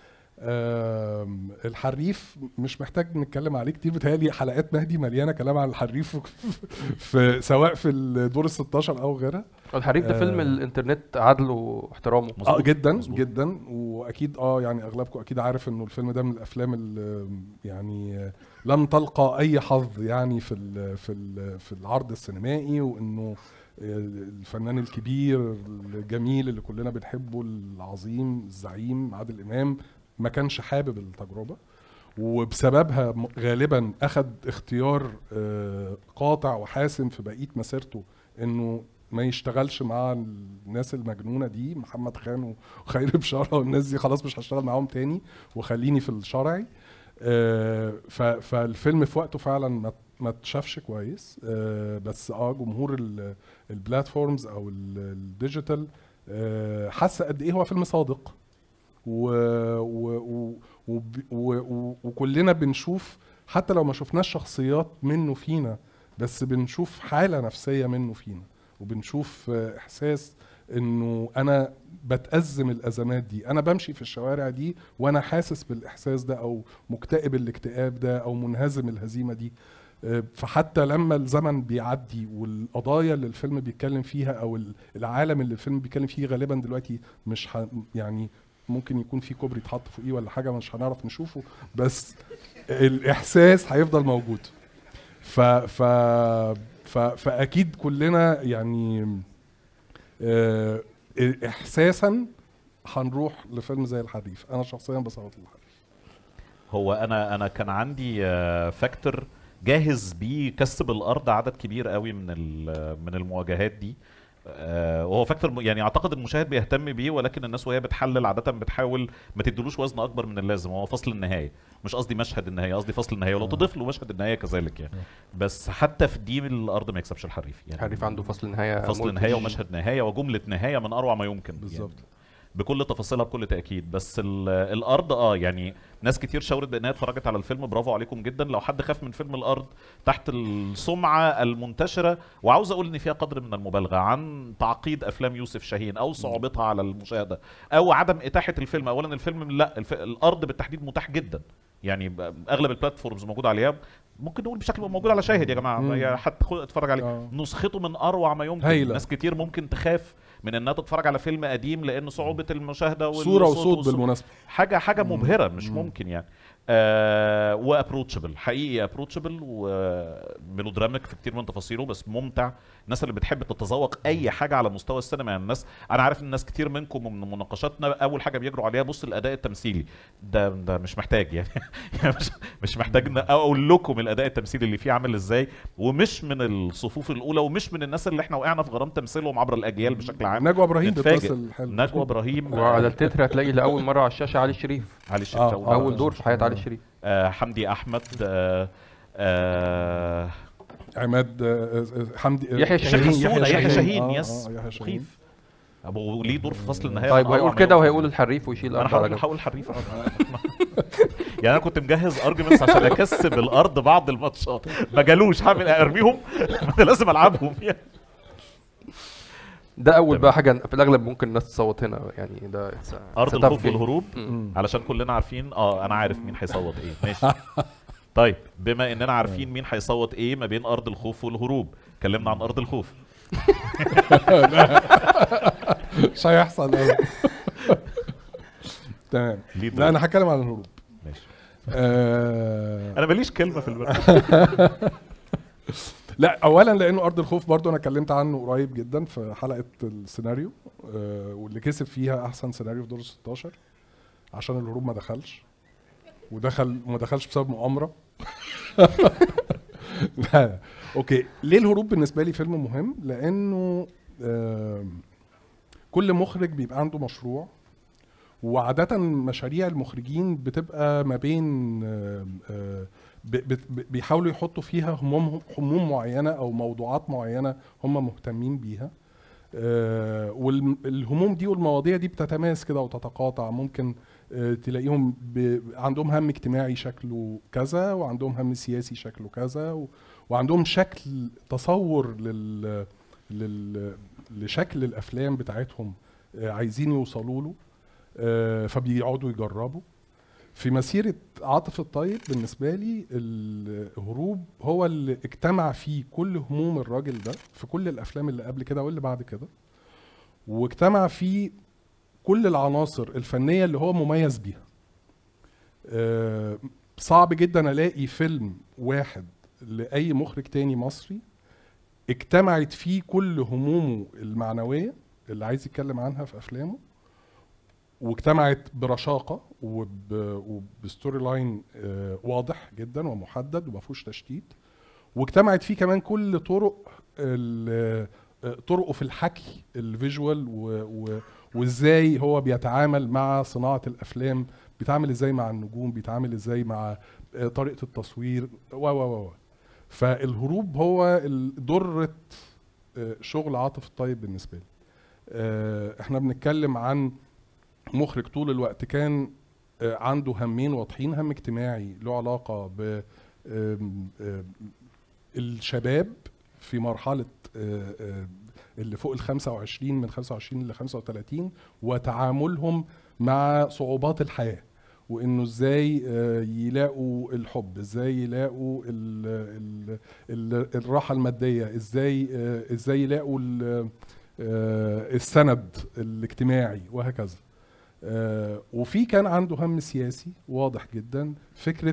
آم، الحريف مش محتاج نتكلم عليه كتير بتهيألي حلقات مهدي مليانه كلام عن الحريف في سواء في الدور ال 16 او غيرها الحريف ده آه. فيلم الانترنت عدله واحترامه اه مظبوط. جدا مظبوط. جدا واكيد اه يعني اغلبكم اكيد عارف انه الفيلم ده من الافلام اللي يعني آه، لم تلقى اي حظ يعني في ال في ال في العرض السينمائي وانه آه، الفنان الكبير الجميل اللي كلنا بنحبه العظيم الزعيم عادل امام ما كانش حابب التجربه وبسببها م- غالبا اخذ اختيار آه، قاطع وحاسم في بقيه مسيرته انه ما يشتغلش مع الناس المجنونه دي محمد خان وخير بشاره والناس دي خلاص مش هشتغل معاهم تاني وخليني في الشرعي آه، ف- فالفيلم في وقته فعلا ما ما اتشافش كويس آه، بس اه جمهور ال- البلاتفورمز او ال- الديجيتال آه، حس قد ايه هو فيلم صادق و و و وب- و و وكلنا بنشوف حتى لو ما شفناش شخصيات منه فينا بس بنشوف حالة نفسية منه فينا وبنشوف آه، إحساس إنه أنا بتأزم الأزمات دي أنا بمشي في الشوارع دي وأنا حاسس بالإحساس ده أو مكتئب الاكتئاب ده أو منهزم الهزيمة دي آه، فحتى لما الزمن بيعدي والقضايا اللي الفيلم بيتكلم فيها او ال- العالم اللي الفيلم بيتكلم فيه غالبا دلوقتي مش ه... يعني ممكن يكون في كوبري اتحط فوقيه ولا حاجه مش هنعرف نشوفه بس الاحساس هيفضل موجود ف ف ف فاكيد كلنا يعني آه، احساسا هنروح لفيلم زي الحريف انا شخصيا بصوت للحريف هو انا انا كان عندي آه، فاكتور جاهز بيه كسب الارض عدد كبير قوي من ال- من المواجهات دي آه، وهو فاكتور م- يعني اعتقد المشاهد بيهتم بيه ولكن الناس وهي بتحلل عاده بتحاول ما تدلوش وزن اكبر من اللازم هو فصل النهايه مش قصدي مشهد النهايه قصدي فصل النهايه ولو تضيف له مشهد النهايه كذلك يعني بس حتى في دي الارض ما يكسبش الحريف يعني الحريف عنده فصل نهايه فصل ملفت. نهايه ومشهد نهايه وجمله نهايه من اروع ما يمكن بالظبط. يعني بكل تفاصيلها بكل تاكيد بس ال- الارض اه يعني ناس كتير شاورت بانها اتفرجت على الفيلم برافو عليكم جدا لو حد خاف من فيلم الارض تحت السمعه المنتشره وعاوز اقول ان فيها قدر من المبالغه عن تعقيد افلام يوسف شاهين او صعوبتها على المشاهده او عدم اتاحه الفيلم اولا الفيلم لا الف... الارض بالتحديد متاح جدا يعني ب- اغلب البلاتفورمز موجود عليها ممكن نقول بشكل موجود على شاهد يا جماعه مم. يعني حتى خد- اتفرج عليه آه. نسخته من اروع ما يمكن هايلة. ناس كتير ممكن تخاف من انها تتفرج على فيلم قديم لان صعوبه المشاهده صوره والصوت وصوت والصوت. بالمناسبه حاجه حاجه مبهره مش ممكن يعني آه وابروتشبل حقيقي ابروتشبل وميلودراميك في كتير من تفاصيله بس ممتع الناس اللي بتحب تتذوق اي حاجه على مستوى السينما يعني الناس انا عارف ان الناس كتير منكم من مناقشاتنا اول حاجه بيجروا عليها بص الاداء التمثيلي ده ده مش محتاج يعني, يعني مش, مش محتاج إن اقول لكم الاداء التمثيلي اللي فيه عامل ازاي ومش من الصفوف الاولى ومش من الناس اللي احنا وقعنا في غرام تمثيلهم عبر الاجيال بشكل عام نجوى ابراهيم نتفاجئ. بتمثل حلو نجوى ابراهيم وعلى التتر هتلاقي لاول مره على الشاشه علي الشريف علي الشريف آه، أول آه. اول دور في حياه علي الشريف آه حمدي احمد آه آه عماد آه، آه، حمدي آه، يحيى شيخ شاهين، السونا يحيى شاهين آه، يس آه، يحيى شاهين. مخيف ابو ليه دور في فصل النهايه طيب أنا وهيقول طبعاً كده هيقول- وهيقول الحريف ويشيل انا الارض هقول على جنب هقول حريف آه. يعني انا كنت مجهز ارجيومنتس عشان اكسب الارض بعض الماتشات ما جالوش هعمل ارميهم انا لازم العبهم يعني ده اول تمام. بقى حاجه في الاغلب ممكن الناس تصوت هنا يعني ده it's a- ارض it's a tough الخوف game. والهروب مم. علشان كلنا عارفين اه انا عارف مين هيصوت ايه ماشي طيب بما اننا عارفين مين هيصوت ايه ما بين ارض الخوف والهروب اتكلمنا عن ارض الخوف مش هيحصل أوي. تمام ليه لا انا هتكلم عن الهروب ماشي آه انا ماليش كلمه في البرنامج لا اولا لانه ارض الخوف برضو انا اتكلمت عنه قريب جدا في حلقه السيناريو آه واللي كسب فيها احسن سيناريو في دور 16 عشان الهروب ما دخلش ودخل ما دخلش بسبب مؤامره لا اوكي ليه الهروب بالنسبه لي فيلم مهم لانه آم، كل مخرج بيبقى عنده مشروع وعادة مشاريع المخرجين بتبقى ما بين آم، آه، ب- بت- ب- بيحاولوا يحطوا فيها هموم هموم معينة أو موضوعات معينة هم مهتمين بيها آه، والهموم دي والمواضيع دي بتتماس كده وتتقاطع ممكن آه، تلاقيهم ب... عندهم هم اجتماعي شكله كذا وعندهم هم سياسي شكله كذا و... وعندهم شكل تصور لل... لل... لشكل الافلام بتاعتهم آه، عايزين يوصلوا له آه، فبيقعدوا يجربوا في مسيرة عاطف الطيب بالنسبة لي الهروب هو اللي اجتمع فيه كل هموم الراجل ده في كل الأفلام اللي قبل كده واللي بعد كده واجتمع فيه كل العناصر الفنية اللي هو مميز بيها آه، صعب جدا ألاقي فيلم واحد لأي مخرج تاني مصري اجتمعت فيه كل همومه المعنوية اللي عايز يتكلم عنها في أفلامه واجتمعت برشاقه وب... وبستوري لاين آه، واضح جدا ومحدد وما فيهوش تشتيت واجتمعت فيه كمان كل طرق ال- آه، طرقه في الحكي الفيجوال و... و... وازاي هو بيتعامل مع صناعه الافلام بيتعامل ازاي مع النجوم بيتعامل ازاي مع آه، طريقه التصوير و و و و. فالهروب هو ال- ذره آه، شغل عاطف الطيب بالنسبه لي آه، احنا بنتكلم عن مخرج طول الوقت كان آه، عنده همين واضحين هم اجتماعي له علاقة ب آم، آم، الشباب في مرحلة آه، آه، اللي فوق ال 25 من 25 ل 35 وتعاملهم مع صعوبات الحياة وانه ازاي آه، يلاقوا الحب ازاي يلاقوا ال ال ال الراحة المادية ازاي آه، ازاي يلاقوا ال- آه، السند الاجتماعي وهكذا آه، وفي كان عنده هم سياسي واضح جدا فكرة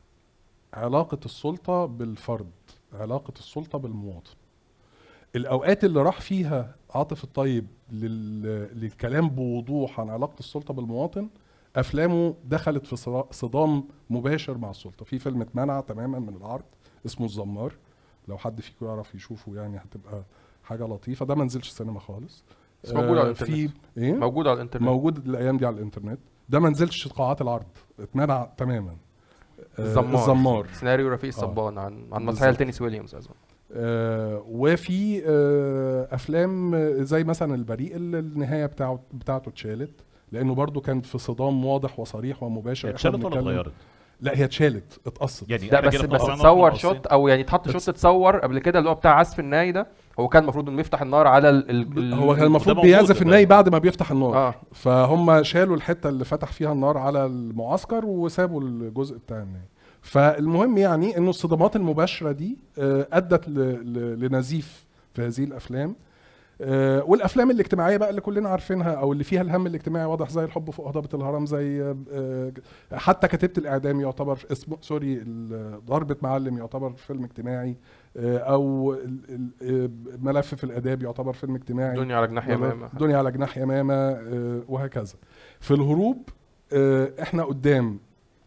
علاقة السلطة بالفرد علاقة السلطة بالمواطن الأوقات اللي راح فيها عاطف الطيب لل... للكلام بوضوح عن علاقة السلطة بالمواطن أفلامه دخلت في صرا- صدام مباشر مع السلطة في فيلم اتمنع تماما من العرض اسمه الزمار لو حد فيكم يعرف يشوفه يعني هتبقى حاجة لطيفة ده ما نزلش سينما خالص بس موجود على آه، في الإنترنت. ايه موجود على الانترنت موجود الايام دي على الانترنت ده ما نزلش قاعات العرض اتمنع تماما آه، الزمار الزمار سيناريو رفيق الصبان عن عن مسرحيه بالظبط. لتينيس ويليامز اظن آه وفي آه افلام آه، زي مثلا البريء اللي النهايه بتاعه بتاعته اتشالت لانه برضو كان في صدام واضح وصريح ومباشر هي إحنا اتشالت ولا بنتكلم- اتغيرت؟ لا هي اتشالت اتقصت يعني لا إحنا بس جينا بس طلعنا اتصور من شوت قوسين. او يعني اتحط شوت اتصور قبل كده اللي هو بتاع عزف الناي ده هو كان المفروض انه يفتح النار على ال ال هو كان المفروض موجود بيعزف ده. الناي بعد ما بيفتح النار اه فهم شالوا الحته اللي فتح فيها النار على المعسكر وسابوا الجزء بتاع النهاية فالمهم يعني انه الصدمات المباشره دي آه، ادت ل- ل- لنزيف في هذه الافلام آه، والافلام الاجتماعيه بقى اللي كلنا عارفينها او اللي فيها الهم الاجتماعي واضح زي الحب فوق هضبه الهرم زي آه، آه، حتى كتيبه الاعدام يعتبر اسمه سوري ال- ضربه معلم يعتبر فيلم اجتماعي آه، او ال- ال- آه، ملف في الاداب يعتبر فيلم اجتماعي دنيا على جناح يمامه دنيا على جناح يمامة آه، وهكذا في الهروب آه، احنا قدام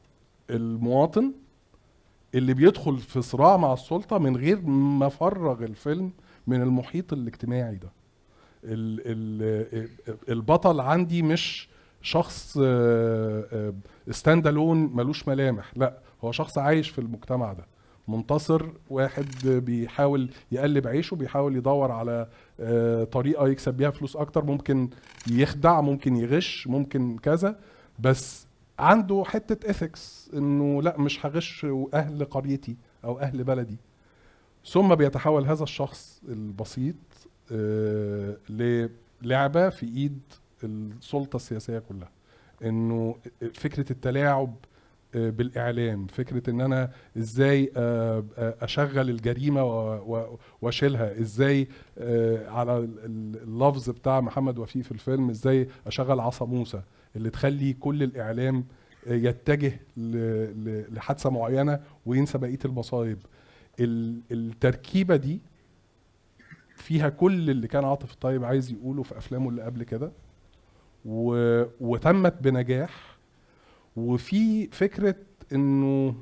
المواطن اللي بيدخل في صراع مع السلطة من غير ما فرغ الفيلم من المحيط الاجتماعي ده ال ال البطل عندي مش شخص ستاند الون ملوش ملامح لا هو شخص عايش في المجتمع ده منتصر واحد بيحاول يقلب عيشه بيحاول يدور على آه، طريقه يكسب بيها فلوس اكتر ممكن يخدع ممكن يغش ممكن كذا بس عنده حته اثكس انه لا مش هغش اهل قريتي او اهل بلدي ثم بيتحول هذا الشخص البسيط آه، للعبه في ايد السلطه السياسيه كلها انه فكره التلاعب آه، بالاعلام فكره ان انا ازاي آه، آه، اشغل الجريمه و- و- واشيلها ازاي آه، على ال- ال- اللفظ بتاع محمد وفيه في الفيلم ازاي اشغل عصا موسى اللي تخلي كل الاعلام آه، يتجه ل- ل- لحادثه معينه وينسى بقيه المصايب ال- التركيبه دي فيها كل اللي كان عاطف الطيب عايز يقوله في افلامه اللي قبل كده و... وتمت بنجاح وفي فكره انه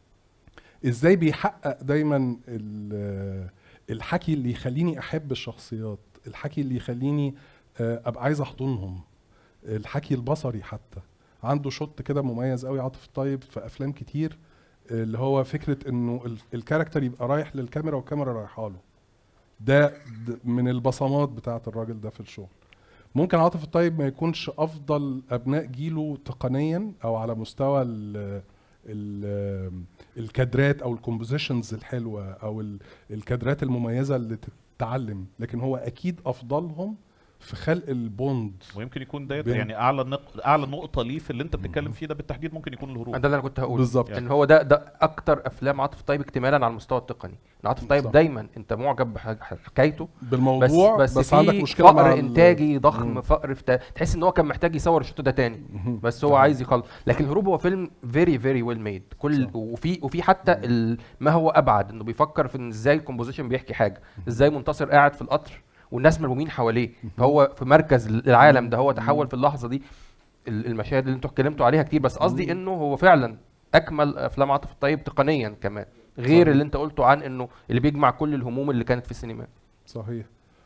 ازاي بيحقق دايما ال- الحكي اللي يخليني احب الشخصيات الحكي اللي يخليني آه، ابقى عايز احضنهم الحكي البصري حتى عنده شوت كده مميز قوي عاطف الطيب في افلام كتير آه، اللي هو فكره انه ال- الكاركتر يبقى رايح للكاميرا والكاميرا رايحه له ده د- من البصمات بتاعه الراجل ده في الشغل ممكن عاطف الطيب ما يكونش افضل ابناء جيله تقنيا او على مستوى ال ال الكادرات او الكومبوزيشنز الحلوه او ال- الكادرات المميزه اللي تتعلم لكن هو اكيد افضلهم في خلق البوند ويمكن يكون ده بين- يعني اعلى نق... اعلى نقطه ليه في اللي انت بتتكلم فيه ده بالتحديد ممكن يكون الهروب ده اللي انا كنت هقوله بالظبط. ان هو ده ده اكتر افلام عاطف طيب اكتمالا على المستوى التقني إن عاطف طيب صح. دايما انت معجب بحكايته بس بالموضوع بس, بس, في عندك مشكله مع فقر ال- انتاجي ضخم مم. فقر في تا- تحس ان هو كان محتاج يصور الشوط ده تاني مهم. بس هو صح. عايز يخلص لكن الهروب هو فيلم فيري فيري ويل ميد كل صح. وفي وفي حتى ال- ما هو ابعد انه بيفكر في ان ازاي الكومبوزيشن بيحكي حاجه ازاي منتصر قاعد في القطر والناس ملمومين حواليه فهو في مركز العالم ده هو تحول في اللحظه دي ال- المشاهد اللي انتوا اتكلمتوا عليها كتير بس قصدي انه هو فعلا اكمل افلام عاطف الطيب تقنيا كمان غير صح. اللي انت قلته عن انه اللي بيجمع كل الهموم اللي كانت في السينما صحيح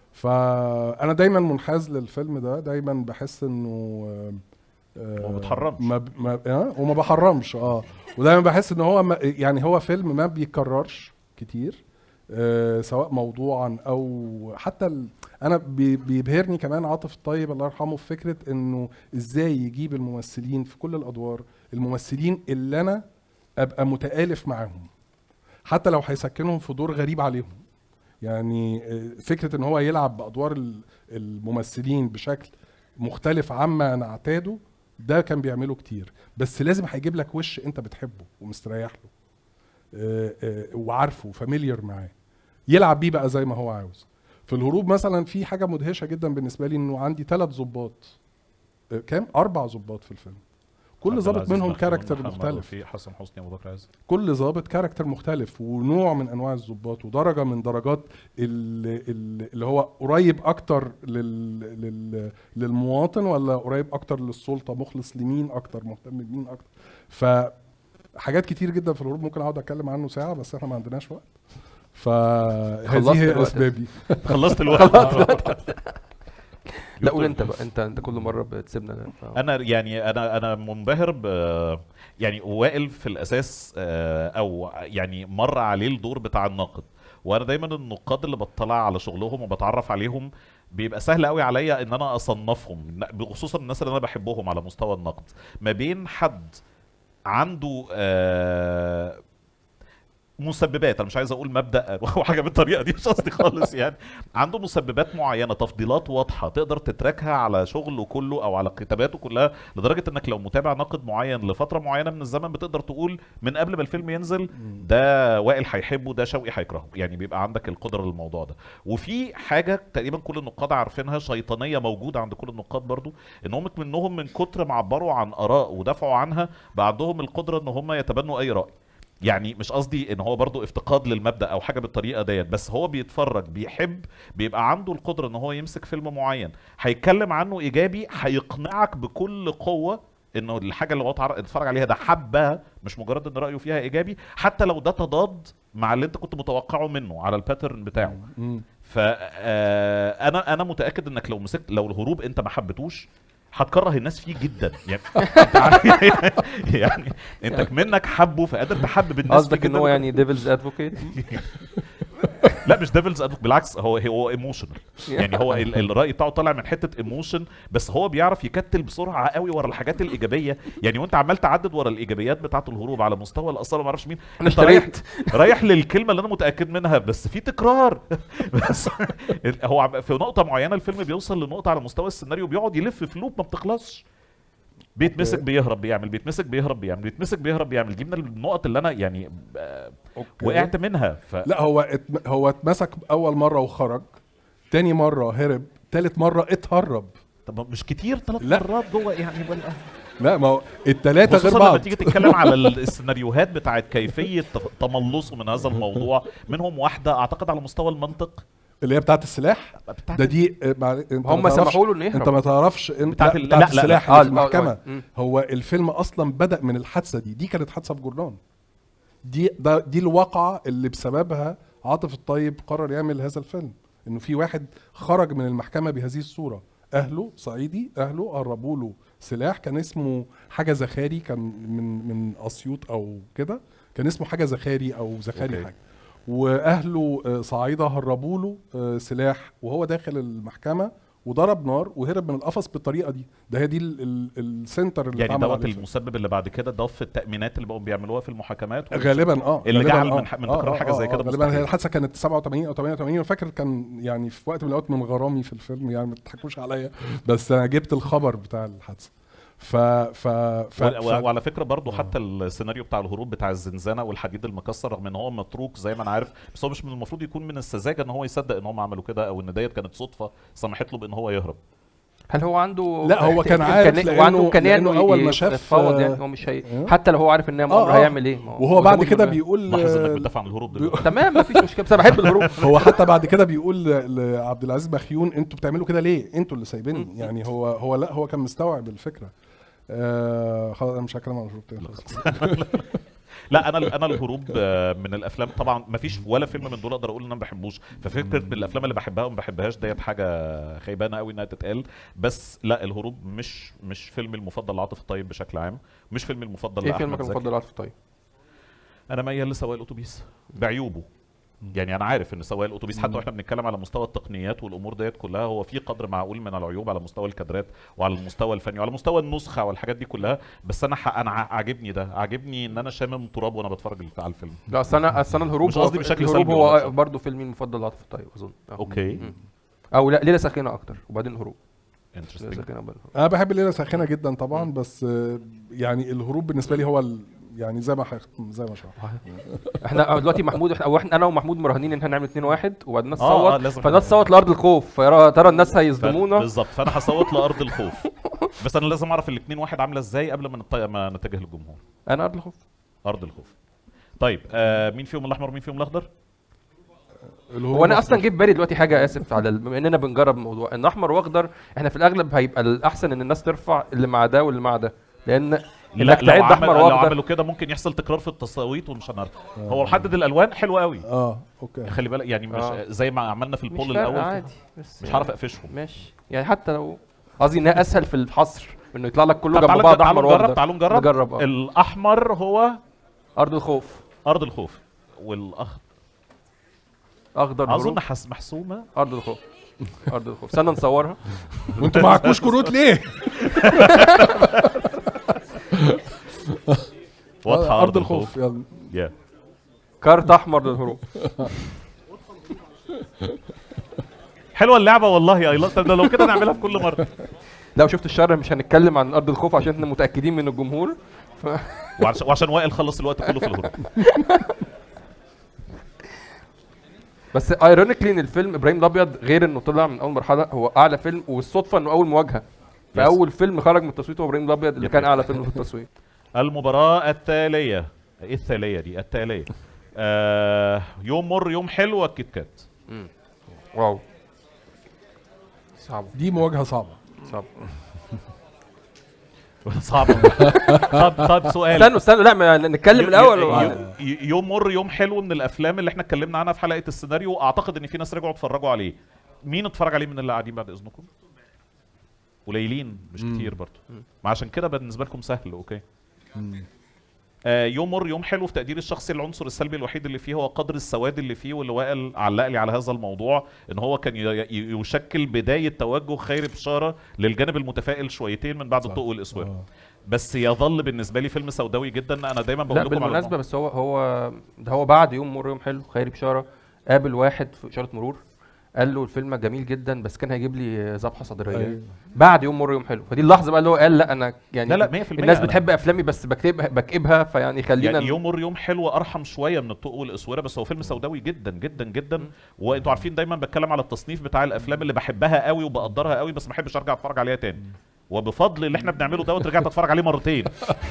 فانا دايما منحاز للفيلم ده دايما بحس انه آه، وما بتحرمش. ما ب- ما آه وما بحرمش اه ودايما بحس ان هو ما يعني هو فيلم ما بيتكررش كتير آه سواء موضوعا او حتى ال... انا بي- بيبهرني كمان عاطف الطيب الله يرحمه في فكره انه ازاي يجيب الممثلين في كل الادوار الممثلين اللي انا ابقى متالف معاهم حتى لو هيسكنهم في دور غريب عليهم يعني آه، فكره ان هو يلعب بادوار ال- الممثلين بشكل مختلف عما نعتاده ده كان بيعمله كتير بس لازم هيجيب لك وش انت بتحبه ومستريح له آه، آه، وعارفه فاميليار معاه يلعب بيه بقى زي ما هو عاوز في الهروب مثلا في حاجه مدهشه جدا بالنسبه لي انه عندي ثلاث ظباط آه، كام اربع ظباط في الفيلم كل عبد ظابط العزيز منهم مخدوم، كاركتر محمد مختلف وفيق، حسن حسني ابو بكر عز كل ظابط كاركتر مختلف ونوع من انواع الظباط ودرجه من درجات ال- ال- اللي هو قريب اكتر لل لل للمواطن ولا قريب اكتر للسلطه مخلص لمين اكتر مهتم بمين اكتر فحاجات كتير جدا في الهروب ممكن اقعد اتكلم عنه ساعه بس احنا ما عندناش وقت خلصت فهذه هي الوقت. اسبابي خلصت الوقت لا قول انت بقى انت انت كل مره بتسيبنا ف- انا يعني انا انا منبهر ب يعني وائل في الاساس آه، او يعني مر عليه الدور بتاع الناقد وانا دايما النقاد اللي بطلع على شغلهم وبتعرف عليهم بيبقى سهل قوي عليا ان انا اصنفهم بخصوصا الناس اللي انا بحبهم على مستوى النقد ما بين حد عنده آه، مسببات انا مش عايز اقول مبدا او حاجه بالطريقه دي مش قصدي خالص يعني عنده مسببات معينه تفضيلات واضحه تقدر تتركها على شغله كله او على كتاباته كلها لدرجه انك لو متابع ناقد معين لفتره معينه من الزمن بتقدر تقول من قبل ما الفيلم ينزل ده وائل هيحبه ده شوقي هيكرهه يعني بيبقى عندك القدره للموضوع ده وفي حاجه تقريبا كل النقاد عارفينها شيطانيه موجوده عند كل النقاد برضو ان هم منهم من كتر ما عبروا عن اراء ودافعوا عنها بقى عندهم القدره ان هم يتبنوا اي راي يعني مش قصدي ان هو برضو افتقاد للمبدا او حاجه بالطريقه ديت بس هو بيتفرج بيحب بيبقى عنده القدره ان هو يمسك فيلم معين هيتكلم عنه ايجابي هيقنعك بكل قوه انه الحاجه اللي هو اتعر- اتفرج عليها ده حبها مش مجرد ان رايه فيها ايجابي حتى لو ده تضاد مع اللي انت كنت متوقعه منه على الباترن بتاعه مم. فانا انا متاكد انك لو مسكت لو الهروب انت ما حبيتوش هتكره الناس فيه جدا يعني أنت عارف- يعني انت كمنك حبه فقادر تحبب الناس قصدك فيه ان هو جداً. يعني ديفلز ادفوكيت لا مش ديفلز بالعكس هو هو ايموشنال يعني هو ال- الراي بتاعه طالع من حته ايموشن بس هو بيعرف يكتل بسرعه قوي ورا الحاجات الايجابيه يعني وانت عمال تعدد ورا الايجابيات بتاعه الهروب على مستوى الاثار ما اعرفش مين انا انت رايح اشتريت رايح للكلمه اللي انا متاكد منها بس في تكرار بس هو عم- في نقطه معينه الفيلم بيوصل لنقطه على مستوى السيناريو بيقعد يلف في لوب ما بتخلصش بيتمسك بيهرب بيعمل بيتمسك بيهرب بيعمل بيتمسك بيهرب بيعمل دي من النقط اللي انا يعني آه، أوكي. وقعت منها ف... لا هو اتم... هو اتمسك اول مره وخرج تاني مره هرب تالت مره اتهرب طب مش كتير ثلاث لا. مرات جوه يعني ولا لا ما هو التلاته غير خصوصا لما بعض تيجي تتكلم على ال- السيناريوهات بتاعت كيفيه ت- تملصه من هذا الموضوع منهم واحده اعتقد على مستوى المنطق اللي هي بتاعت السلاح بتاعت ده دي آه، مع... انت هم ما تعرفش- سمحوا له انه انت يهرب ما تعرفش انت بتاعت لا ال- بتاعت لا، لا، لا. السلاح آه، اللي في آه، المحكمه آه، مم. هو الفيلم اصلا بدا من الحادثه دي دي كانت حادثه في جورنان دي ده دي الواقعه اللي بسببها عاطف الطيب قرر يعمل هذا الفيلم انه في واحد خرج من المحكمه بهذه الصوره اهله صعيدي اهله قربوا له سلاح كان اسمه حاجه زخاري كان من من اسيوط او كده كان اسمه حاجه زخاري او زخاري أوكي. حاجه واهله آه، صعيده هربوا له آه، سلاح وهو داخل المحكمه وضرب نار وهرب من القفص بالطريقه دي ده هي دي ال- ال- السنتر اللي يعني اتعمل دوت عليه الفيلم. المسبب اللي بعد كده ضاف التأمينات اللي بقوا بيعملوها في المحاكمات وال- غالبا اه اللي غالباً جعل آه. من ح- من تكرار حاجة زي كده غالبا مستحيل. هي الحادثه كانت 87 او 88 انا فاكر كان يعني في وقت من الاوقات من غرامي في الفيلم يعني ما تضحكوش عليا بس انا جبت الخبر بتاع الحادثه ف ف ف, و- ف... و- وعلى فكره برضو حتى السيناريو بتاع الهروب بتاع الزنزانه والحديد المكسر رغم ان هو متروك زي ما انا عارف بس هو مش من المفروض يكون من السذاجه ان هو يصدق ان هم عملوا كده او ان ديت كانت صدفه سمحت له بان هو يهرب هل هو عنده لا، هو كان إمكانية- عارف وعنده لأنه- امكانيه لأنه انه أول ي- ما شاف، يتفاوض آه، يعني هو مش هي آه. حتى لو هو عارف ان آه، مؤامره آه. هيعمل ايه ما هو- وهو بعد زبون كده من- بيقول لاحظ انك آه، بتدافع عن الهروب بي- دلوقتي تمام مفيش مشكله بس انا بحب الهروب هو حتى بعد كده بيقول ل- لعبد العزيز مخيون انتوا بتعملوا كده ليه؟ انتوا اللي سايبيني يعني هو هو لا هو كان مستوعب الفكره آه خلاص انا مش هتكلم عن الهروب تاني خلاص. لا انا انا الهروب آه، من الافلام طبعا ما فيش ولا فيلم من دول اقدر اقول ان انا ما بحبوش ففكره من الافلام اللي بحبها وما بحبهاش ديت حاجه خيبانه قوي انها تتقال بس لا الهروب مش مش فيلمي المفضل لعاطف الطيب بشكل عام مش فيلمي المفضل ايه لاحمد فيلمك زكي. المفضل عاطف طيب انا ميال لسواق الاتوبيس بعيوبه يعني انا عارف ان سواق الاتوبيس حتى واحنا بنتكلم على مستوى التقنيات والامور ديت كلها هو في قدر معقول من العيوب على مستوى الكادرات وعلى المستوى الفني وعلى مستوى النسخه والحاجات دي كلها بس انا ح- انا ع- عاجبني ده عاجبني ان انا شامم تراب وانا بتفرج الف- على الفيلم لا اصل انا اصل انا الهروب مش هو- قصدي بشكل الهروب سلبي هو والله. برضه فيلمي المفضل لعاطف الطيب اظن آه. اوكي مم. او لا ليله ساخنه اكتر وبعدين الهروب ليله انترستنج ساخنه وبعدين الهروب انا بحب الليله ساخنه جدا طبعا بس آه، يعني الهروب بالنسبه لي هو ال... يعني زي ما ح... زي ما شرح احنا دلوقتي محمود احنا او احنا انا ومحمود مراهنين ان احنا نعمل 2 1 وبعدين الناس آه، آه، تصوت لازم فالناس تصوت لارض الخوف فيا ترى الناس هيصدمونا بالظبط فانا هصوت لارض الخوف بس انا لازم اعرف الاثنين واحد عامله ازاي قبل ما نت- ما نتجه للجمهور انا ارض الخوف ارض الخوف طيب آه مين فيهم الاحمر ومين فيهم الاخضر الهروب هو انا أخضر. اصلا جه في بالي دلوقتي حاجه اسف على ال- بما اننا بنجرب موضوع ان احمر واخضر احنا في الاغلب هيبقى الاحسن ان الناس ترفع اللي مع ده واللي مع ده لان لا انك لو, تعد عمل احمر لو واخضر عملوا كده ممكن يحصل تكرار في التصويت ومش هنعرف هو محدد الالوان حلو قوي اه اوكي خلي بالك يعني مش آه. زي ما عملنا في مش البول فارقة الاول عادي بس مش يعني هعرف اقفشهم ماشي يعني حتى لو قصدي انها اسهل في الحصر انه يطلع لك كله طب جنب تعالوا بعض تعالوا احمر نجرب واخضر تعالوا نجرب نجرب اه الاحمر هو ارض الخوف ارض الخوف والاخضر اخضر اظن هروب حس محسومه ارض الخوف ارض الخوف استنى نصورها وانتوا معكوش كروت ليه؟ واضحه ارض الخوف يلا يا كارت احمر للهروب حلوه اللعبه والله يا ايلا طب ده لو كده نعملها في كل مره لو شفت الشر مش هنتكلم عن ارض الخوف عشان احنا متاكدين من الجمهور ف... وعشان, وعشان وائل خلص الوقت كله في الهروب بس ايرونيكلي ان الفيلم ابراهيم الابيض غير انه طلع من اول مرحله هو اعلى فيلم والصدفه انه اول مواجهه Yes. فاول فيلم خرج من التصويت هو ابراهيم الابيض اللي Yep, كان yep. اعلى فيلم في التصويت المباراه التاليه ايه التاليه دي التاليه آه يوم مر يوم حلو والكيت كات واو صعب دي مواجهه صعبه صعب صعب طب طب سؤال استنوا استنوا لا ما نتكلم يو- الاول يو- وبعدين. يو- يوم مر يوم حلو من الافلام اللي احنا اتكلمنا عنها في حلقه السيناريو اعتقد ان في ناس رجعوا اتفرجوا عليه مين اتفرج عليه من اللي قاعدين بعد اذنكم قليلين مش مم. كتير برضه مم. ما عشان كده بالنسبه لكم سهل اوكي آه يوم مر يوم حلو في تقدير الشخصي العنصر السلبي الوحيد اللي فيه هو قدر السواد اللي فيه واللي وائل علق لي على هذا الموضوع ان هو كان ي- ي- يشكل بدايه توجه خير بشاره للجانب المتفائل شويتين من بعد صح. الضوء والاسود آه. بس يظل بالنسبه لي فيلم سوداوي جدا انا دايما بقول لا لكم على بالمناسبه بس هو هو ده هو بعد يوم مر يوم حلو خيري بشاره قابل واحد في اشاره مرور قال له الفيلم جميل جدا بس كان هيجيب لي ذبحه صدريه أيوة. بعد يوم مر يوم حلو فدي اللحظه بقى اللي هو قال لا انا يعني لا لا 100% الناس أنا- بتحب افلامي بس بكتبها بكئبها فيعني خلينا يعني يوم مر يوم حلو ارحم شويه من الطوق والاسوره بس هو فيلم سوداوي جدا جدا جدا وانتوا عارفين دايما بتكلم على التصنيف بتاع الافلام اللي بحبها قوي وبقدرها قوي بس ما بحبش ارجع اتفرج عليها تاني وبفضل اللي احنا بنعمله دوت رجعت اتفرج عليه مرتين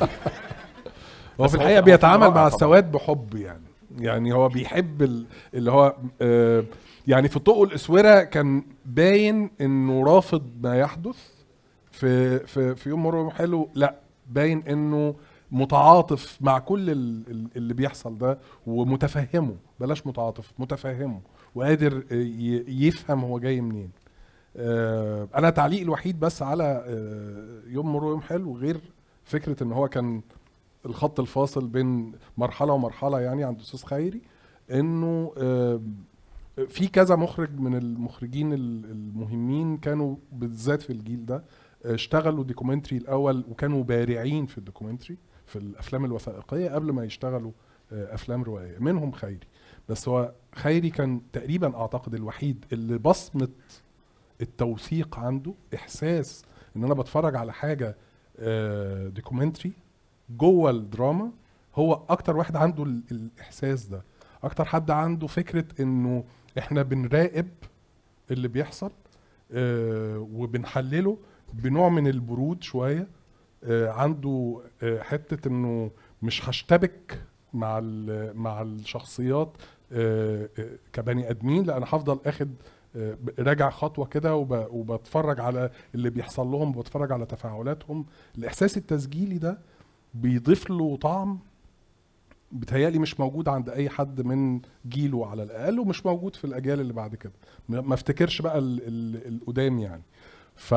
هو بس في هو الحقيقه في- بيتعامل هو في مع رائع السواد بحب يعني يعني هو بيحب ال- اللي هو آه، يعني في الطوق والاسوره كان باين انه رافض ما يحدث في في في يوم مر يوم حلو لا باين انه متعاطف مع كل ال- ال- اللي بيحصل ده ومتفهمه بلاش متعاطف متفهمه وقادر آه، ي- يفهم هو جاي منين آه، انا تعليق الوحيد بس على آه، يوم مر يوم حلو غير فكره ان هو كان الخط الفاصل بين مرحله ومرحله يعني عند استاذ خيري انه آه، في كذا مخرج من المخرجين ال- المهمين كانوا بالذات في الجيل ده آه، اشتغلوا ديكومنتري الاول وكانوا بارعين في الدوكيومنتري في الافلام الوثائقيه قبل ما يشتغلوا آه، افلام روائيه منهم خيري بس هو خيري كان تقريبا اعتقد الوحيد اللي بصمه التوثيق عنده احساس ان انا بتفرج على حاجه آه، دوكيومنتري جوه الدراما هو اكتر واحد عنده ال- الاحساس ده اكتر حد عنده فكره انه احنا بنراقب اللي بيحصل آه، وبنحلله بنوع من البرود شويه آه، عنده آه، حته انه مش هشتبك مع ال- مع الشخصيات آه، آه، كبني ادمين لا انا هفضل اخد آه، ب- راجع خطوه كده وب- وبتفرج على اللي بيحصل لهم وبتفرج على تفاعلاتهم الاحساس التسجيلي ده بيضيف له طعم بتهيألي مش موجود عند اي حد من جيله على الاقل ومش موجود في الاجيال اللي بعد كده ما ما افتكرش بقى ال- ال- القدام يعني ف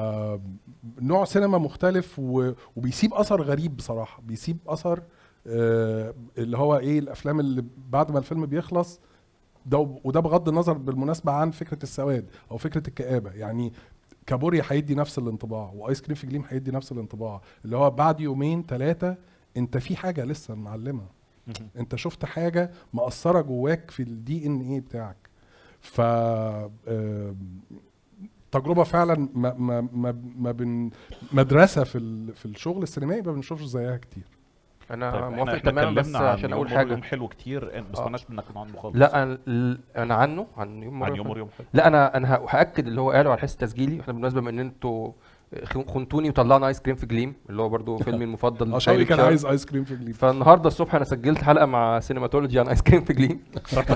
نوع سينما مختلف و... وبيسيب اثر غريب بصراحه بيسيب اثر آه اللي هو ايه الافلام اللي بعد ما الفيلم بيخلص ده وده بغض النظر بالمناسبه عن فكره السواد او فكره الكآبه يعني كابوريا هيدي نفس الانطباع وايس كريم في جليم هيدي نفس الانطباع اللي هو بعد يومين ثلاثه انت في حاجه لسه معلمه انت شفت حاجه مأثره جواك في الدي ان ايه بتاعك ف آم، تجربه فعلا ما ما ما, ما بن مدرسه في ال- في الشغل السينمائي ما بنشوفش زيها كتير انا طيب احنا موافق احنا تماما بس اتكلمنا عن عشان اقول يوم مر حاجه يوم حلو كتير بس آه. مالناش بنتكلم عنه خالص لا انا انا عنه عن يوم مر عن يوم يوم حلو. مر يوم حلو لا انا انا ه- هاكد اللي هو قاله على الحس التسجيلي احنا بالمناسبه من ان انتوا خ- خنتوني وطلعنا ايس كريم في جليم اللي هو برضو فيلمي المفضل اه شوقي خيري كان بشارة. عايز ايس كريم في جليم فالنهارده الصبح انا سجلت حلقه مع سينماتولوجي عن ايس كريم في جليم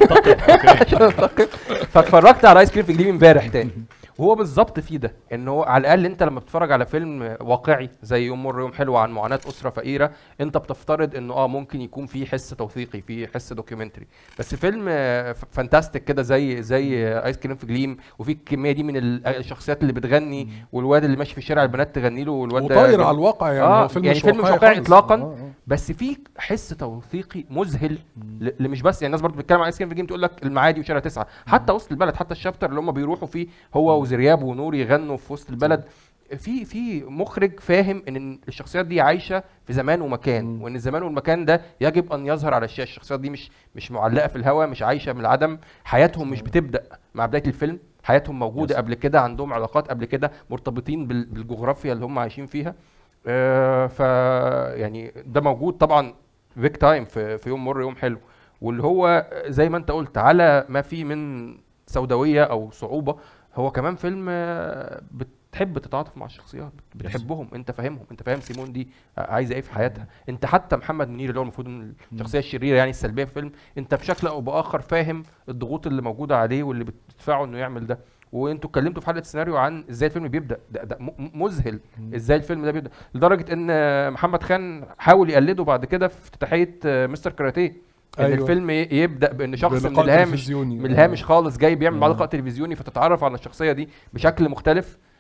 عشان أنتقد. فاتفرجت على ايس كريم في جليم امبارح تاني وهو بالظبط فيه ده ان هو على الاقل انت لما بتتفرج على فيلم واقعي زي يوم مر يوم حلو عن معاناه اسره فقيره انت بتفترض انه اه ممكن يكون فيه حس توثيقي فيه حس دوكيومنتري بس فيلم آه، ف- فانتاستيك كده زي زي آه، ايس كريم في جليم وفي الكميه دي من ال- الشخصيات اللي بتغني والواد اللي ماشي في الشارع البنات تغني له والواد ده وطاير جميل. على الواقع يعني آه، هو فيلم يعني مش فيلم مش واقعي واقعي خالص. إطلاقاً. آه، آه. بس في حس توثيقي مذهل ل- اللي مش بس يعني الناس برضو بتتكلم عن ايس كريم في جيم تقول لك المعادي وشارع تسعه حتى وسط البلد حتى الشابتر اللي هم بيروحوا فيه هو وزرياب ونور يغنوا في وسط البلد في في مخرج فاهم ان الشخصيات دي عايشه في زمان ومكان مم. وان الزمان والمكان ده يجب ان يظهر على الشاشه الشخصيات دي مش مش معلقه في الهواء مش عايشه من العدم حياتهم مش بتبدا مع بدايه الفيلم حياتهم موجوده Yes. قبل كده عندهم علاقات قبل كده مرتبطين بال- بالجغرافيا اللي هم عايشين فيها آه، ف يعني ده موجود طبعا بيك تايم في في يوم مر يوم حلو واللي هو زي ما انت قلت على ما فيه من سوداويه او صعوبه هو كمان فيلم آه، بتحب تتعاطف مع الشخصيات بتحبهم انت فاهمهم انت فاهم سيمون دي عايزه ايه في حياتها انت حتى محمد منير اللي هو المفروض ان الشخصيه الشريره يعني السلبيه في الفيلم انت بشكل او باخر فاهم الضغوط اللي موجوده عليه واللي بتدفعه انه يعمل ده وانتوا اتكلمتوا في حلقه السيناريو عن ازاي الفيلم بيبدا ده, ده م- م- مذهل ازاي الفيلم ده بيبدا لدرجه ان آه، محمد خان حاول يقلده بعد كده في افتتاحيه آه، مستر كاراتيه ان أيوة. الفيلم ي- يبدا بان شخص من بلقاء الهامش تلفزيوني. من الهامش خالص جاي بيعمل معاه آه. لقاء تلفزيوني فتتعرف على الشخصيه دي بشكل مختلف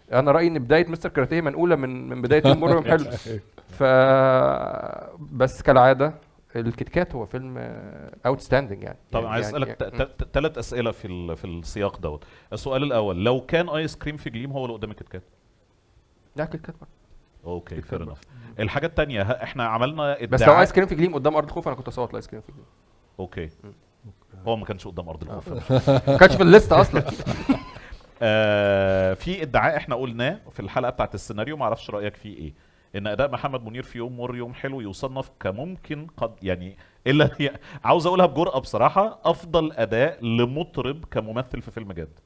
انا رايي ان بدايه مستر كاراتيه منقوله من من بدايه يوم مر يوم حلو ف بس كالعاده الكيت كات هو فيلم اوت ستاندنج يعني طب يعني عايز يعني- اسالك ثلاث اسئله في ال- في السياق دوت السؤال الاول لو كان ايس كريم في جليم هو اللي قدام الكيت كات لا كيت كات برضه. اوكي فير انف الحاجه الثانيه احنا عملنا ادعاء بس لو ايس كريم في جليم قدام ارض الخوف انا كنت اصوت لايس كريم في جليم اوكي هو ما كانش قدام ارض الخوف ما كانش في الليسته اصلا آه في ادعاء احنا قلناه في الحلقه بتاعت السيناريو ما اعرفش رايك فيه ايه ان اداء محمد منير في يوم مر يوم حلو يصنف كممكن قد يعني الا هي عاوز اقولها بجرأه بصراحه افضل اداء لمطرب كممثل في فيلم جد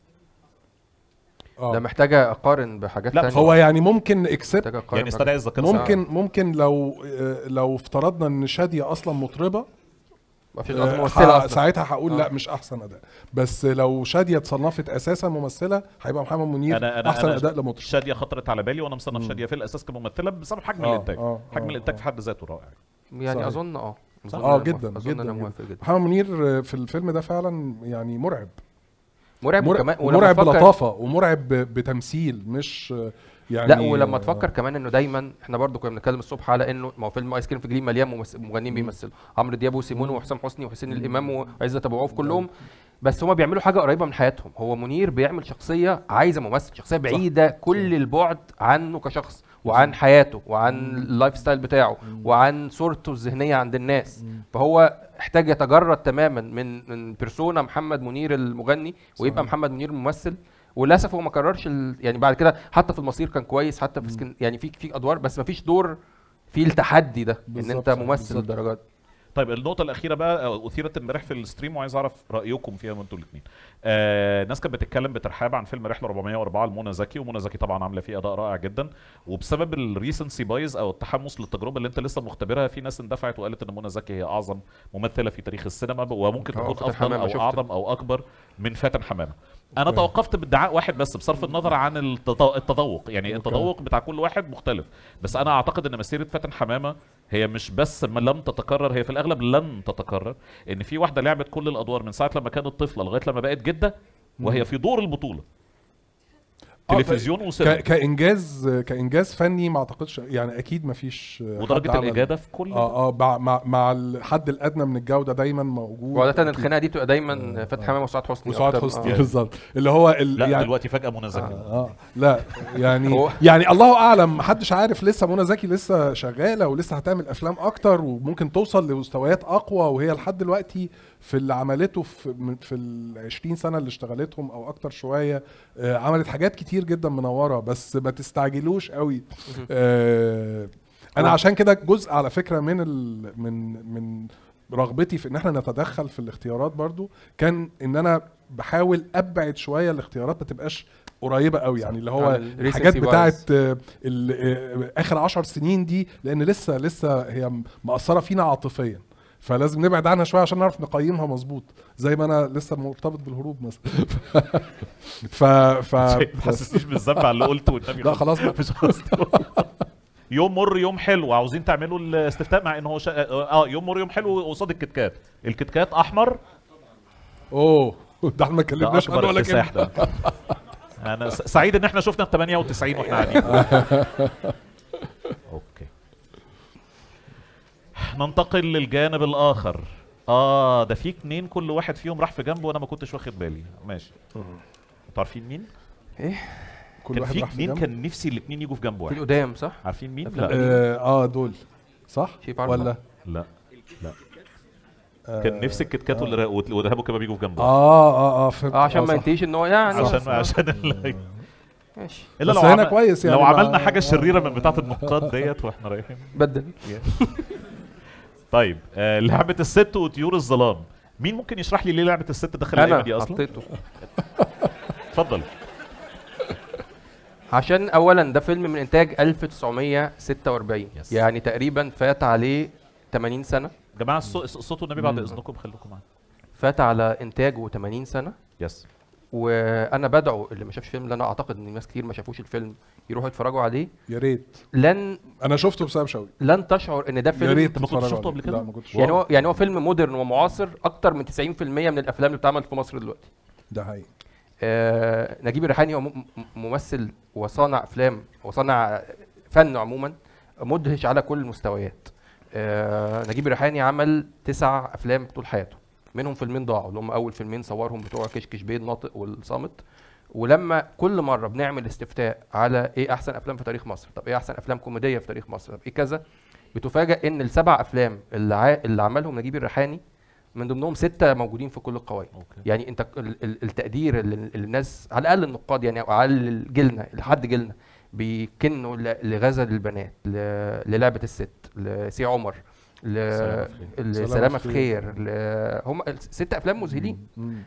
آه. ده محتاجه اقارن بحاجات لا، تانية هو يعني ممكن اكسبت محتاجه اقارن يعني بحاجات- استدعي الذكاء ممكن ممكن لو آه، لو افترضنا ان شاديه اصلا مطربه ما فيش آه، ممثله ح- اصلا ساعتها هقول آه. لا مش احسن اداء بس لو شاديه اتصنفت اساسا ممثله هيبقى محمد منير انا انا احسن أنا اداء لمطرب شاديه خطرت على بالي وانا مصنف شاديه في الاساس كممثله بسبب حجم آه، الانتاج آه، حجم آه، الانتاج آه. في حد ذاته رائع يعني صحيح. اظن اه أظن اه أنا جدا موافق. اظن جدا, انا جدا. موافق جدا محمد منير آه، في الفيلم ده فعلا يعني مرعب مرعب مرعب, وكمان ولما مرعب تفكر- بلطافه ومرعب ب- بتمثيل مش آه، يعني لا ولما تفكر كمان انه دايما احنا برضو كنا بنتكلم الصبح على انه ما هو فيلم ايس كريم في جليم مليان ممس- مغنيين بيمثلوا عمرو دياب وسيمون وحسام حسني وحسين الامام وعزت ابو عوف كلهم بس هما بيعملوا حاجه قريبه من حياتهم هو منير بيعمل شخصيه عايزه ممثل شخصيه بعيده كل البعد عنه كشخص وعن حياته وعن اللايف ستايل بتاعه وعن صورته الذهنيه عند الناس فهو احتاج يتجرد تماما من من بيرسونا محمد منير المغني ويبقى محمد منير الممثل وللاسف هو ما كررش ال... يعني بعد كده حتى في المصير كان كويس حتى في سكن... يعني في في ادوار بس ما فيش دور فيه التحدي ده ان بالظبط، انت ممثل بالظبط. للدرجات طيب النقطة الأخيرة بقى آه، أثيرت امبارح في الستريم وعايز أعرف رأيكم فيها انتوا الاثنين. آه ناس كانت بتتكلم بترحاب عن فيلم رحلة 404 لمنى زكي ومنى زكي طبعا عاملة فيه أداء رائع جدا وبسبب الريسنسي بايز أو التحمس للتجربة اللي أنت لسه مختبرها في ناس اندفعت وقالت إن منى زكي هي أعظم ممثلة في تاريخ السينما وممكن آه، تكون فاتن أفضل حمامة أو شفت. أعظم أو أكبر من فاتن حمامة. أنا توقفت بادعاء واحد بس بصرف النظر عن التط- التذوق يعني التذوق بتاع كل واحد مختلف بس أنا أعتقد إن مسيرة فاتن حمامة هي مش بس ما لم تتكرر هي في الاغلب لن تتكرر ان في واحده لعبت كل الادوار من ساعه لما كانت طفله لغايه لما بقت جده وهي في دور البطوله آه، تلفزيون ك- وسينما كانجاز كانجاز فني ما اعتقدش يعني اكيد ما فيش ودرجه الاجاده في كل اه اه مع مع, مع الحد الادنى من الجوده دايما موجود وعاده الخناقه دي بتبقى دايما فتحي حمامه وسعاد حسني وسعاد أكتر. حسني آه. بالظبط اللي هو ال لا يعني دلوقتي فجاه منى زكي اه لا يعني هو- يعني الله اعلم محدش عارف لسه منى زكي لسه شغاله ولسه هتعمل افلام اكتر وممكن توصل لمستويات اقوى وهي لحد دلوقتي في اللي عملته في من- في ال 20 سنه اللي اشتغلتهم او اكتر شويه آه عملت حاجات كتير جدا منوره بس ما تستعجلوش قوي آه انا هو- عشان كده جزء على فكره من ال من من رغبتي في ان احنا نتدخل في الاختيارات برضو كان ان انا بحاول ابعد شويه الاختيارات ما تبقاش قريبه قوي يعني اللي هو عن ال الحاجات recency بتاعت bias. آه، ال- آه، اخر عشر سنين دي لان لسه لسه هي مأثره فينا عاطفيا فلازم نبعد عنها شويه عشان نعرف نقيمها مظبوط زي ما انا لسه مرتبط بالهروب مثلا ف ف ما تحسسنيش بالذنب على اللي قلته والنبي لا خلاص بقى. مش قصدي والله. يوم مر يوم حلو عاوزين تعملوا الاستفتاء مع ان هو شا... اه يوم مر يوم حلو قصاد الكتكات الكتكات احمر اوه ده احنا ما ده اتكلمناش عنه اكبر ولا اكتساح كلمه ده انا س- سعيد ان احنا شفنا ال 98 واحنا قاعدين اوكي ننتقل للجانب الاخر اه ده في اتنين كل واحد فيهم راح في جنبه وانا ما كنتش واخد بالي ماشي انتوا عارفين مين؟ كل كان واحد في راح في اتنين جنب. كان نفسي الاتنين يجوا في جنب في واحد القدام صح؟ عارفين مين؟ أفلام لا اه آه، دول صح شيف عرفة. ولا لا لا كان نفسي الكيت كات والر- والارهاب والكباب يجوا في جنب واحد اه اه اه فهمت اه عشان ما صح. ينتهيش ان هو يعني عشان آه، عشان ال- ماشي الا بس لو هنا عمل- كويس يعني لو ما- عملنا حاجه شريره من بتاعه النقاد ديت واحنا رايحين بدل طيب آه لعبه الست وطيور الظلام مين ممكن يشرح لي ليه لعبه الست دخل اللعبه دي انا اصلا حطيته اتفضل عشان اولا ده فيلم من انتاج 1946 Yes. يعني تقريبا فات عليه 80 سنه يا جماعه الصو- الصوت والنبي بعد اذنكم خليكم معانا فات على انتاجه 80 سنه يس وانا بدعو اللي ما شافش الفيلم اللي انا اعتقد ان ناس كتير ما شافوش الفيلم يروحوا يتفرجوا عليه يا ريت لن انا شفته بسبب شوقي لن تشعر ان ده يا فيلم ريت أنت ما كنتش تتفرجوا شفته عليه. قبل كده؟ لا ما كنتش يعني هو يعني هو فيلم مودرن ومعاصر اكتر من 90% من الافلام اللي بتتعمل في مصر دلوقتي ده حقيقي آه نجيب الريحاني هو م- م- ممثل وصانع افلام وصانع فن عموما مدهش على كل المستويات آه نجيب الريحاني عمل تسع افلام طول حياته منهم فيلمين ضاعوا اللي هم اول فيلمين صورهم بتوع كشكش بيه الناطق والصامت ولما كل مره بنعمل استفتاء على ايه احسن افلام في تاريخ مصر طب ايه احسن افلام كوميديه في تاريخ مصر طب ايه كذا بتفاجئ ان السبع افلام اللي, ع... اللي عملهم نجيب الريحاني من ضمنهم سته موجودين في كل القوائم أوكي. يعني انت ال- ال- التقدير اللي اللي الناس على الاقل النقاد يعني او على الاقل جيلنا لحد جيلنا بيكنوا ل- لغزل البنات ل- للعبه الست لسي عمر سلامة في خير. ل- سلامة لسلامة في في خير. خير ل- هم ست افلام مذهلين مم.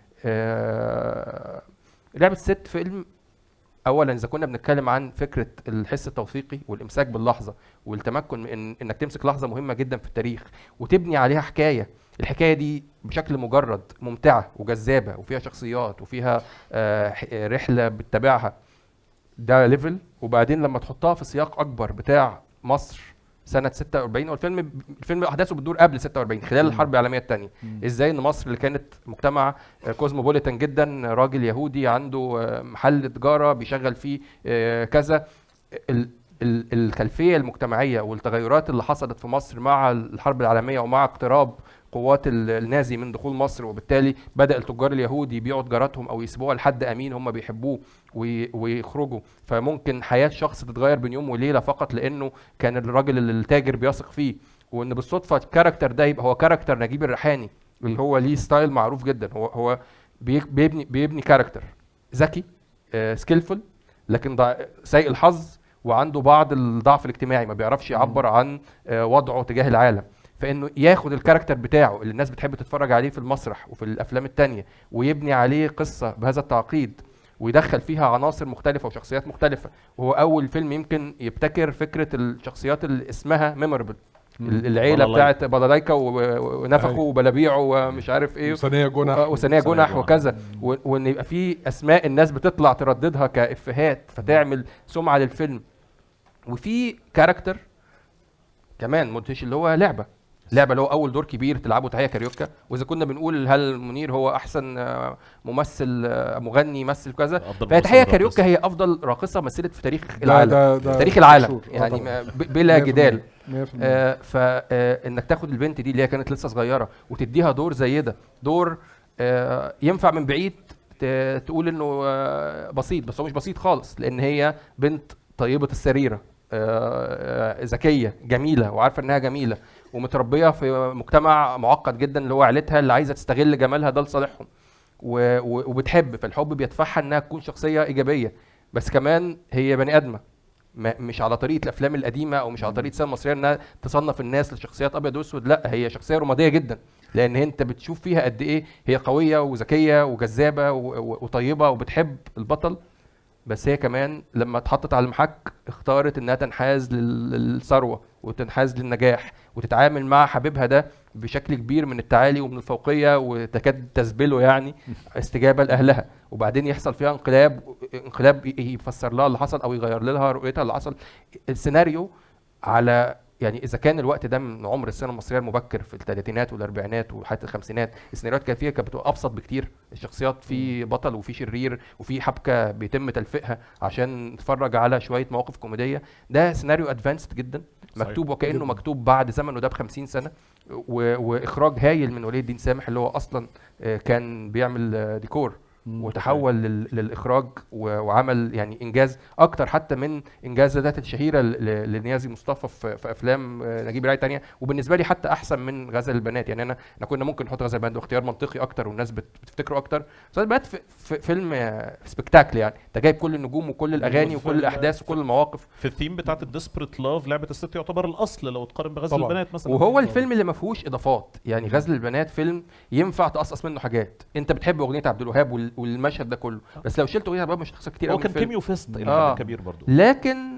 آه، لعبة الست فيلم اولا اذا كنا بنتكلم عن فكره الحس التوثيقي والامساك باللحظه والتمكن من إن انك تمسك لحظه مهمه جدا في التاريخ وتبني عليها حكايه الحكايه دي بشكل مجرد ممتعه وجذابه وفيها شخصيات وفيها آه، ح- رحله بتتابعها ده ليفل وبعدين لما تحطها في سياق اكبر بتاع مصر سنه 46 هو الفيلم الفيلم احداثه بتدور قبل 46 خلال الحرب العالميه الثانيه ازاي ان مصر اللي كانت مجتمع آه، كوزموبوليتان جدا راجل يهودي عنده آه، محل تجاره بيشغل فيه آه، كذا ال- ال- الخلفيه المجتمعيه والتغيرات اللي حصلت في مصر مع الحرب العالميه ومع اقتراب قوات ال- النازي من دخول مصر وبالتالي بدا التجار اليهود يبيعوا تجاراتهم او يسيبوها لحد امين هم بيحبوه وي- ويخرجوا فممكن حياه شخص تتغير بين يوم وليله فقط لانه كان الراجل اللي التاجر بيثق فيه وان بالصدفه الكاركتر ده يبقى هو كاركتر نجيب الريحاني اللي هو ليه ستايل معروف جدا هو هو بي- بيبني بيبني كاركتر ذكي سكيلفul لكن ضع- سيء الحظ وعنده بعض الضعف الاجتماعي ما بيعرفش يعبر عن آه، وضعه تجاه العالم فانه ياخد الكاركتر بتاعه اللي الناس بتحب تتفرج عليه في المسرح وفي الافلام التانية ويبني عليه قصه بهذا التعقيد ويدخل فيها عناصر مختلفه وشخصيات مختلفه وهو اول فيلم يمكن يبتكر فكره الشخصيات اللي اسمها ميموربل العيله بلالايكا. بتاعت بلالايكا و- و- ونفخه أيوة. وبلابيعه ومش عارف ايه وثانية جنح آه، وثانيه ثانية جنح جنح. وكذا و- وان يبقى في اسماء الناس بتطلع ترددها كافيهات فتعمل سمعه للفيلم وفي كاركتر كمان مدهش اللي هو لعبه لعبه اللي هو اول دور كبير تلعبه تحيه كاريوكا واذا كنا بنقول هل منير هو احسن آه، ممثل آه، مغني مثل كذا أفضل فهي ممثل تحيه راقص. كاريوكا هي افضل راقصه مثلت في تاريخ ده- العالم ده- ده تاريخ العالم مشهور. آه يعني طبعاً. ما- ب- بلا 100%. جدال 100% آه فانك تاخد البنت دي اللي هي كانت لسه صغيره وتديها دور زي ده دور آه ينفع من بعيد ت- تقول انه آه بسيط بس هو مش بسيط خالص لان هي بنت طيبه السريره آه، آه، ذكيه جميله وعارفه انها جميله ومتربيه في مجتمع معقد جدا اللي هو عيلتها اللي عايزه تستغل جمالها ده لصالحهم و- و- وبتحب فالحب بيدفعها انها تكون شخصيه ايجابيه بس كمان هي بني ادمه ما مش على طريقه الافلام القديمه او مش على طريقه السينما المصريه انها تصنف الناس لشخصيات ابيض واسود لا هي شخصيه رماديه جدا لان انت بتشوف فيها قد ايه هي قويه وذكيه وجذابه و- و- وطيبه وبتحب البطل بس هي كمان لما اتحطت على المحك اختارت انها تنحاز لل- للثروه وتنحاز للنجاح وتتعامل مع حبيبها ده بشكل كبير من التعالي ومن الفوقيه وتكاد تذبله يعني استجابه لاهلها وبعدين يحصل فيها انقلاب انقلاب ي- يفسر لها اللي حصل او يغير لها رؤيتها اللي حصل السيناريو على يعني اذا كان الوقت ده من عمر السينما المصريه المبكر في الثلاثينات والاربعينات وحتى الخمسينات السيناريوهات كانت فيها كانت بتبقى ابسط بكتير الشخصيات في بطل وفي شرير وفي حبكه بيتم تلفيقها عشان نتفرج على شويه مواقف كوميديه ده سيناريو ادفانسد جدا صحيح. مكتوب وكانه جداً. مكتوب بعد زمنه ده ب 50 سنه و... واخراج هايل من ولي الدين سامح اللي هو اصلا آه، كان بيعمل آه، ديكور وتحول لل... للاخراج و... وعمل يعني انجاز اكتر حتى من انجازات الشهيره ل... ل- لنيازي مصطفى في... في افلام آه، نجيب راي تانية وبالنسبه لي حتى احسن من غزل البنات يعني انا احنا كنا ممكن نحط غزل البنات واختيار منطقي اكتر والناس بت... بتفتكره اكتر بس غزل البنات في... في فيلم آه، سبكتاكل يعني انت جايب كل النجوم وكل الاغاني وفي وكل ال- الاحداث وكل المواقف في الثيم بتاعت الديسبريت لاف لعبه الست يعتبر الاصل لو تقارن بغزل طبعاً. البنات مثلا وهو الفيلم اللي ما فيهوش اضافات يعني غزل البنات فيلم ينفع تقصقص منه حاجات انت بتحب اغنيه عبد الوهاب وال- والمشهد ده كله بس لو شلت اغنيه عبد الوهاب مش هتخسر كتير هو قوي كان كيميو فيست الى آه. حد كبير برضو لكن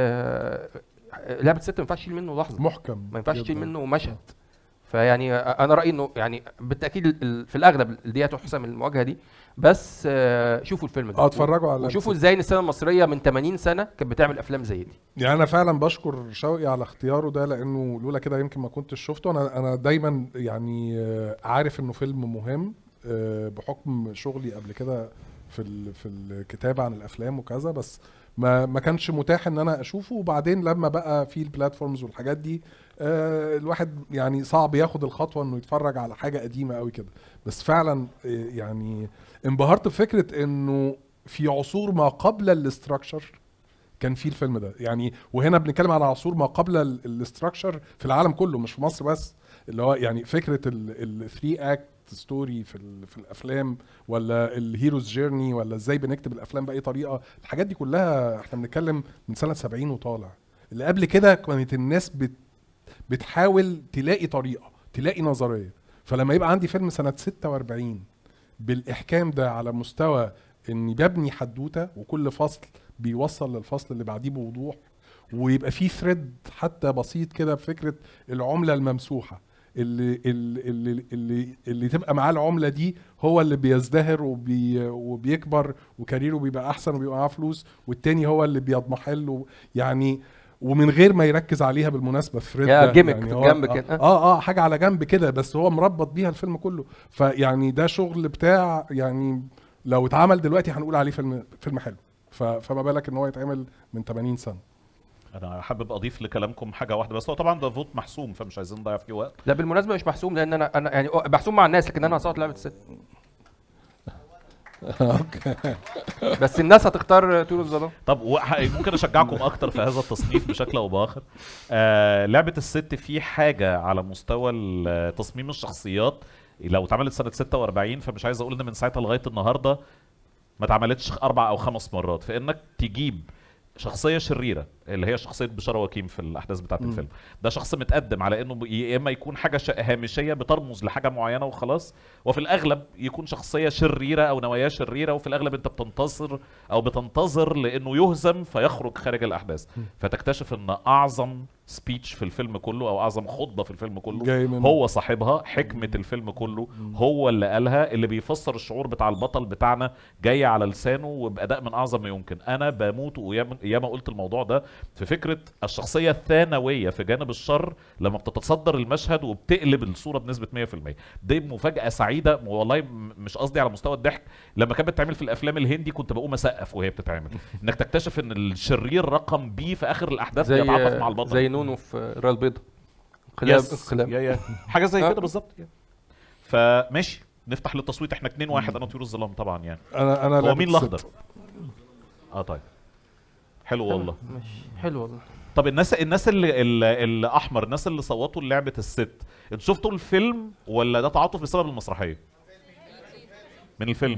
آه لعبه ست ما ينفعش تشيل منه لحظه محكم ما ينفعش تشيل جداً. منه مشهد فيعني انا رايي انه يعني بالتاكيد ال- ال- في الاغلب دي هتحسم المواجهه دي بس آه شوفوا الفيلم ده اه اتفرجوا على وشوفوا ازاي ان السينما المصريه من 80 سنه كانت بتعمل افلام زي دي يعني انا فعلا بشكر شوقي على اختياره ده لانه لولا كده يمكن ما كنتش شفته انا انا دايما يعني آه، عارف انه فيلم مهم آه، بحكم شغلي قبل كده في ال- في الكتابه عن الافلام وكذا بس ما ما كانش متاح ان انا اشوفه وبعدين لما بقى في البلاتفورمز والحاجات دي آه، الواحد يعني صعب ياخد الخطوه انه يتفرج على حاجه قديمه قوي كده بس فعلا آه، يعني انبهرت بفكره انه في عصور ما قبل الاستراكشر كان في الفيلم ده يعني وهنا بنتكلم على عصور ما قبل الاستراكشر في العالم كله مش في مصر بس اللي هو يعني فكره الثري اكت ستوري في ال- في الافلام ولا الهيروز جيرني ولا ازاي بنكتب الافلام باي طريقه الحاجات دي كلها احنا بنتكلم من سنه 70 وطالع اللي قبل كده كانت الناس بت بتحاول تلاقي طريقه تلاقي نظريه فلما يبقى عندي فيلم سنه 46 بالاحكام ده على مستوى اني ببني حدوته وكل فصل بيوصل للفصل اللي بعديه بوضوح ويبقى فيه ثريد حتى بسيط كده بفكره العمله الممسوحه اللي اللي اللي اللي, اللي تبقى معاه العمله دي هو اللي بيزدهر وبي وبيكبر وكاريره بيبقى احسن وبيبقى معاه فلوس والتاني هو اللي بيضمحل و- يعني ومن غير ما يركز عليها بالمناسبه الثريد يا ده جيمك يعني في هو- الجنب آه- كده. اه اه حاجه على جنب كده بس هو مربط بيها الفيلم كله فيعني ده شغل بتاع يعني لو اتعمل دلوقتي هنقول عليه فيلم فيلم حلو ف- فما بالك ان هو يتعمل من 80 سنه انا حابب اضيف لكلامكم حاجه واحده بس هو طبعا ده فوت محسوم فمش عايزين نضيع فيه وقت لا بالمناسبه مش محسوم لان انا انا يعني محسوم مع الناس لكن انا هصوت لعبه الست بس الناس هتختار طيور الظلام طب وح- ممكن اشجعكم اكتر في هذا التصنيف بشكل او باخر آه لعبه الست في حاجه على مستوى ال- تصميم الشخصيات لو اتعملت سنه 46 فمش عايز اقول ان من ساعتها لغايه النهارده ما اتعملتش اربع او خمس مرات فانك تجيب شخصيه شريره اللي هي شخصيه بشاره وكيم في الاحداث بتاعه مم. الفيلم ده شخص متقدم على انه يا اما يكون حاجه ش- هامشيه بترمز لحاجه معينه وخلاص وفي الاغلب يكون شخصيه شريره او نواياه شريره وفي الاغلب انت بتنتصر او بتنتظر لانه يهزم فيخرج خارج الاحداث فتكتشف ان اعظم سبيتش في الفيلم كله او اعظم خطبه في الفيلم كله جاي من هو صاحبها حكمة الفيلم كله هو اللي قالها اللي بيفسر الشعور بتاع البطل بتاعنا جاي على لسانه وبأداء من أعظم ما يمكن أنا بموت وياما ياما قلت الموضوع ده في فكرة الشخصية الثانوية في جانب الشر لما بتتصدر المشهد وبتقلب الصورة بنسبة 100% دي مفاجأة سعيدة والله م- مش قصدي على مستوى الضحك لما كانت بتتعمل في الأفلام الهندي كنت بقوم أسقف وهي بتتعمل إنك تكتشف إن الشرير رقم بي في آخر الأحداث زي بيتعاطف مع البطل زي نونو في الرايه البيضاء انقلاب يس. انقلاب يا يا حاجه زي آه. كده بالظبط يعني. فماشي نفتح للتصويت احنا 2 1 انا طيور الظلام طبعا يعني انا انا هو لعبة مين الست. الاخضر اه طيب حلو والله ماشي حلو والله طب الناس الناس اللي اللي, اللي احمر الناس اللي صوتوا لعبه الست انتوا شفتوا الفيلم ولا ده تعاطف بسبب المسرحيه من الفيلم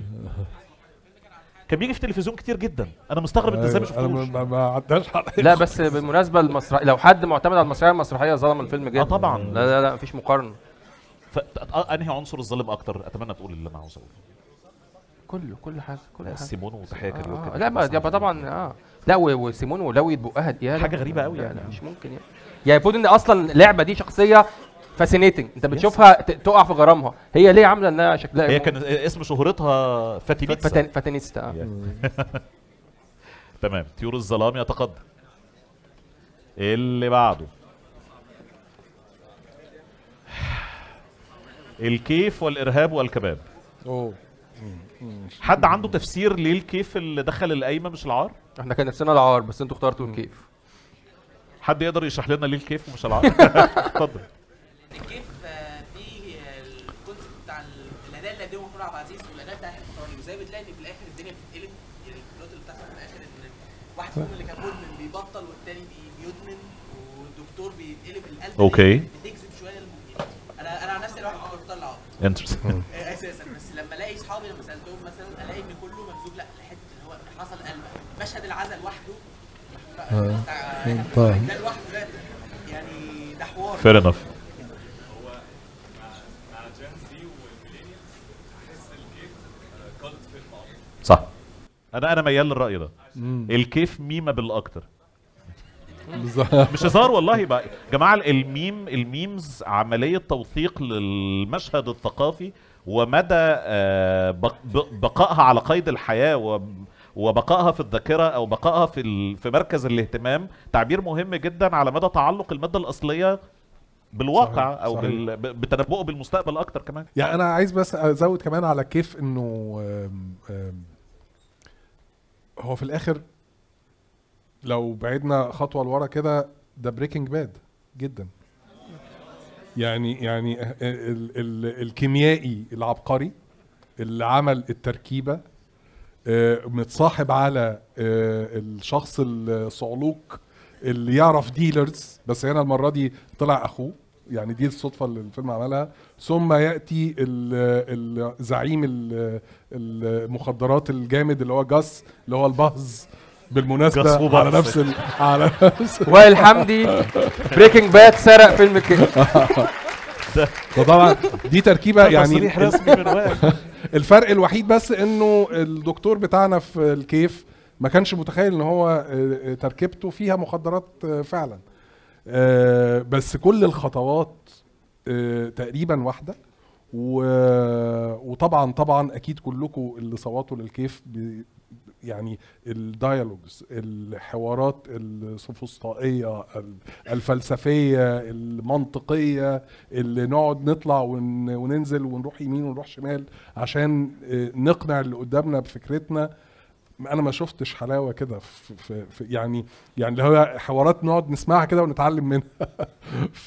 كان بيجي في التلفزيون كتير جدا انا مستغرب انت ازاي ما أيوة، انا شفتوش ما- ما عداش على لا بس بالمناسبه المسرح لو حد معتمد على المسرحيه المسرحيه ظلم الفيلم جدا اه طبعا لا لا لا مفيش مقارنه ف... آه، انهي عنصر الظالم اكتر اتمنى تقول اللي انا عاوز اقوله كله كل حاجه كل حاجه سيمون وتحيه آه كاريوكي آه. لا ما يبقى طبعا اه لا و- وسيمون ولوي بقها يا حاجة غريبة أوي لا يعني. لا مش ممكن يعني يعني المفروض ان اصلا اللعبه دي شخصيه فاسينيتنج انت بتشوفها ت- تقع في غرامها هي ليه عامله انها شكلها هي كان اسم شهرتها فاتينيتسا فتن فاتينيستا آه. تمام طيور الظلام يتقدم اللي بعده الكيف والارهاب والكباب اوه حد عنده تفسير ليه الكيف اللي دخل القايمه مش العار احنا كان نفسنا العار بس انتوا اخترتوا الكيف حد يقدر يشرح لنا ليه الكيف ومش العار اتفضل كيف آه، في آه، الكونسيبت بتاع ال- الاداء اللي قدمه محمود عبد العزيز والاداء بتاع احمد فهمي وزي بتلاقي ان في الاخر الدنيا بتتقلب يعني البلوت اللي بتحصل في الاخر ان واحد فيهم اللي كان مدمن بيبطل والتاني بي- بيدمن والدكتور بيتقلب القلب أوكي. بتجذب شويه المدمن انا انا عن نفسي الواحد كنت بختار العار انترستنج آه، اساسا بس لما الاقي اصحابي لما سالتهم مثلا الاقي ان كله ممزوج لا لحته اللي هو حصل قلب مشهد العزل لوحده بتاع- طيب. ده لوحده ده يعني ده حوار فير انف صح انا انا ميال للراي ده الكيف ميمه بالاكتر بالظبط مش هزار والله بقى جماعه الميم الميمز عمليه توثيق للمشهد الثقافي ومدى آه، بق- ب- بقائها على قيد الحياه و وبقائها في الذاكره او بقائها في ال- في مركز الاهتمام تعبير مهم جدا على مدى تعلق الماده الاصليه بالواقع صحيح، او صحيح. بال... ب- بتنبؤه بالمستقبل اكتر كمان يعني انا عايز بس ازود كمان على كيف انه آم، آم، هو في الاخر لو بعدنا خطوه لورا كده ده بريكنج باد جدا يعني يعني ال ال الكيميائي العبقري اللي عمل التركيبه آه، متصاحب على آه، الشخص الصعلوك اللي يعرف ديلرز بس هنا المره دي طلع اخوه يعني دي الصدفه اللي الفيلم عملها ثم ياتي ال- ال- زعيم ال- المخدرات الجامد اللي هو جاس اللي هو البهز جاس بالمناسبه وبهز. على نفس ال... على نفس وائل حمدي بريكنج باد سرق فيلم كده فطبعا دي تركيبه يعني تصريح رسمي من وائل الفرق الوحيد بس انه الدكتور بتاعنا في الكيف ما كانش متخيل ان هو آه، آه، تركيبته فيها مخدرات آه، فعلا آه، بس كل الخطوات آه، تقريبا واحده و- وطبعا طبعا اكيد كلكم اللي صوتوا للكيف ب- يعني الديالوجز الحوارات السوفسطائيه ال- الفلسفيه المنطقيه اللي نقعد نطلع ون- وننزل ونروح يمين ونروح شمال عشان آه، نقنع اللي قدامنا بفكرتنا انا ما شفتش حلاوه كده في, في, في يعني يعني اللي هو حوارات نقعد نسمعها كده ونتعلم منها ف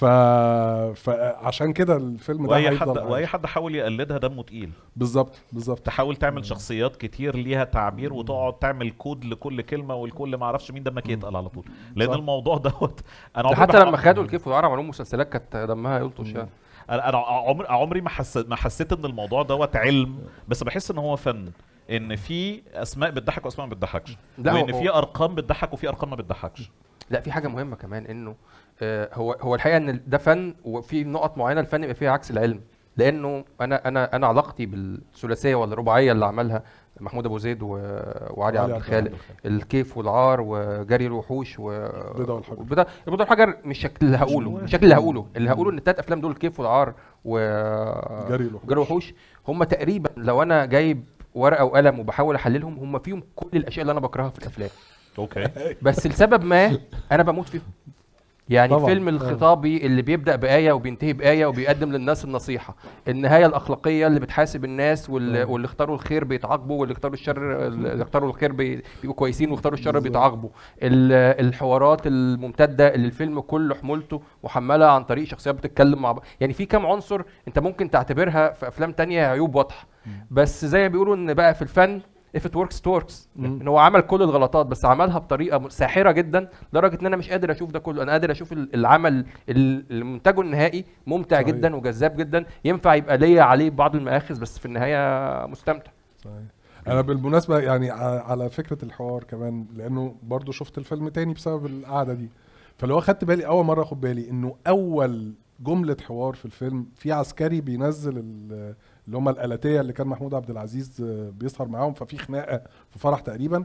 فعشان كده الفيلم ده واي هيفضل حد عايش. واي حد حاول يقلدها دمه تقيل بالظبط بالظبط تحاول تعمل شخصيات كتير ليها تعبير وتقعد تعمل كود لكل كلمه والكل ما اعرفش مين دمك يتقل على طول لان صح. الموضوع دوت انا ده عمري حتى ما- لما خدوا الكيف والعرب عملوا مسلسلات كانت دمها يلطش يعني انا انا عمري عمري ما حسيت ما حسيت ان الموضوع دوت علم بس بحس ان هو فن ان في اسماء بتضحك واسماء ما بتضحكش لا، هو- وان هو- في ارقام بتضحك وفي ارقام ما بتضحكش لا في حاجه مهمه كمان انه آه، هو هو الحقيقه ان ده فن وفي نقط معينه الفن يبقى فيها عكس العلم لانه انا انا انا علاقتي بالثلاثيه ولا الرباعيه اللي عملها محمود ابو زيد و... وعلي عبد الخالق الكيف والعار وجري الوحوش و البيضة والحجر. والبيضة البيضة والحجر مش شكل اللي هقوله مش شكل اللي هقوله اللي هقوله ان التلات افلام دول الكيف والعار و جري الوحوش. جري الوحوش هم تقريبا لو انا جايب ورقه وقلم وبحاول احللهم هم فيهم كل الاشياء اللي انا بكرهها في الافلام اوكي بس لسبب ما انا بموت فيهم يعني طبعاً، فيلم طبعاً. الخطابي اللي بيبدا بايه وبينتهي بايه وبيقدم للناس النصيحه النهايه الاخلاقيه اللي بتحاسب الناس واللي, واللي اختاروا الخير بيتعاقبوا واللي اختاروا الشر اللي اختاروا الخير بي- بيبقوا كويسين واختاروا الشر بيتعاقبوا ال- الحوارات الممتده اللي الفيلم كله حمولته محمله عن طريق شخصيات بتتكلم مع بعض يعني في كام عنصر انت ممكن تعتبرها في افلام تانية عيوب واضحه بس زي ما بيقولوا ان بقى في الفن if it works it works ان هو عمل كل الغلطات بس عملها بطريقه م- ساحره جدا لدرجه ان انا مش قادر اشوف ده كله انا قادر اشوف ال- العمل ال- اللي منتجه النهائي ممتع صحيح. جدا وجذاب جدا ينفع يبقى ليا عليه بعض المآخذ بس في النهايه مستمتع صحيح. انا بالمناسبه يعني ع- على فكره الحوار كمان لانه برضو شفت الفيلم تاني بسبب القعده دي فاللي هو خدت بالي اول مره اخد بالي انه اول جمله حوار في الفيلم في عسكري بينزل ال- اللي هم الالاتيه اللي كان محمود عبد العزيز آه، بيسهر معاهم ففي خناقه في فرح تقريبا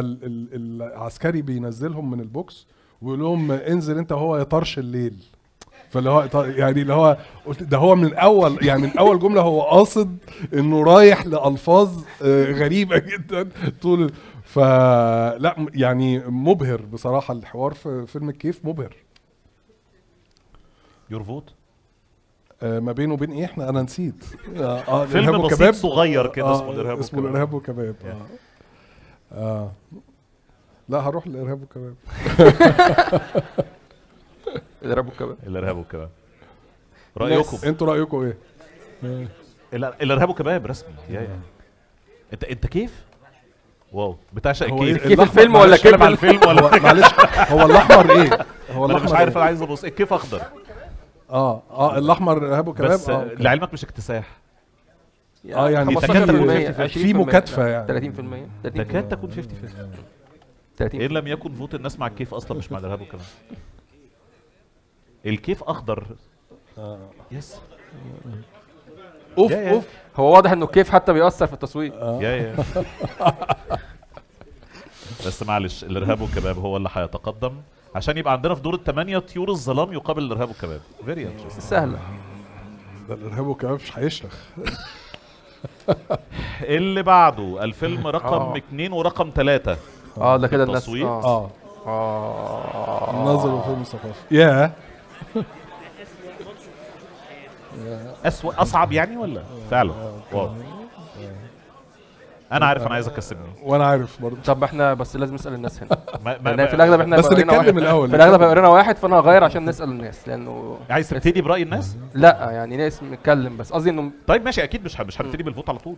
فالعسكري بينزلهم من البوكس ويقول لهم انزل انت وهو يا طرش الليل فاللي هو ط- يعني اللي هو قلت ده هو من اول يعني من اول جمله هو قاصد انه رايح لالفاظ آه، غريبه جدا طول ال- فلا م- يعني مبهر بصراحه الحوار في فيلم الكيف مبهر يور فوت آه، ما بينه وبين ايه احنا انا نسيت اه آه، فيلم الإرهاب بسيط وكباب. صغير كده آه، اسمه الارهاب اسمه والكباب. الارهاب وكباب اه اه لا هروح الارهاب وكباب الارهاب والكباب الارهاب والكباب رايكم انتوا رايكم ايه؟ ال- الارهاب وكباب رسمي يا يا انت انت كيف؟ واو بتعشق هو إيه؟ الكيف كيف الأحمر- الفيلم ولا معلش، كيف بتكلم على الفيلم ولا هو معلش هو الاحمر ايه؟ هو انا مش الاحمر عارف إيه؟ انا عايز ابص الكيف اخضر اه اه الاحمر ارهاب وكباب بس اه أوكي. لعلمك مش اكتساح اه يعني 15% في- 20% في مكاتفة يعني. 30% 30% تكاد تكون 50 50 30 ان لم يكن فوت الناس مع الكيف اصلا مش مع الارهاب والكلام الكيف اخضر يس اوف يا- يا. اوف هو واضح انه كيف حتى بيأثر في التصوير يا يا بس معلش الارهاب والكباب هو اللي هيتقدم عشان يبقى عندنا في دور الثمانية طيور الظلام يقابل الارهاب والكباب فيري انترستنج سهله ده الارهاب والكباب مش هيشرخ اللي بعده الفيلم رقم آه. اثنين ورقم ثلاثة اه ده كده الناس التصويت. اه اه اه ناظر وفيلم ثقافي يا أسوأ أصعب يعني ولا؟ فعلا واو انا عارف انا عايزك تكسبني وانا عارف برضه طب احنا بس لازم نسال الناس هنا ما ما لان في ما الاغلب احنا بس هيبقى قرينا نتكلم واحد- الاول في الاغلب هيبقى قرينا واحد فانا هغير عشان نسال الناس لانه عايز تبتدي براي الناس لا يعني ناس نتكلم بس قصدي انه طيب ماشي اكيد مش ه- مش هنبتدي بالفوت على طول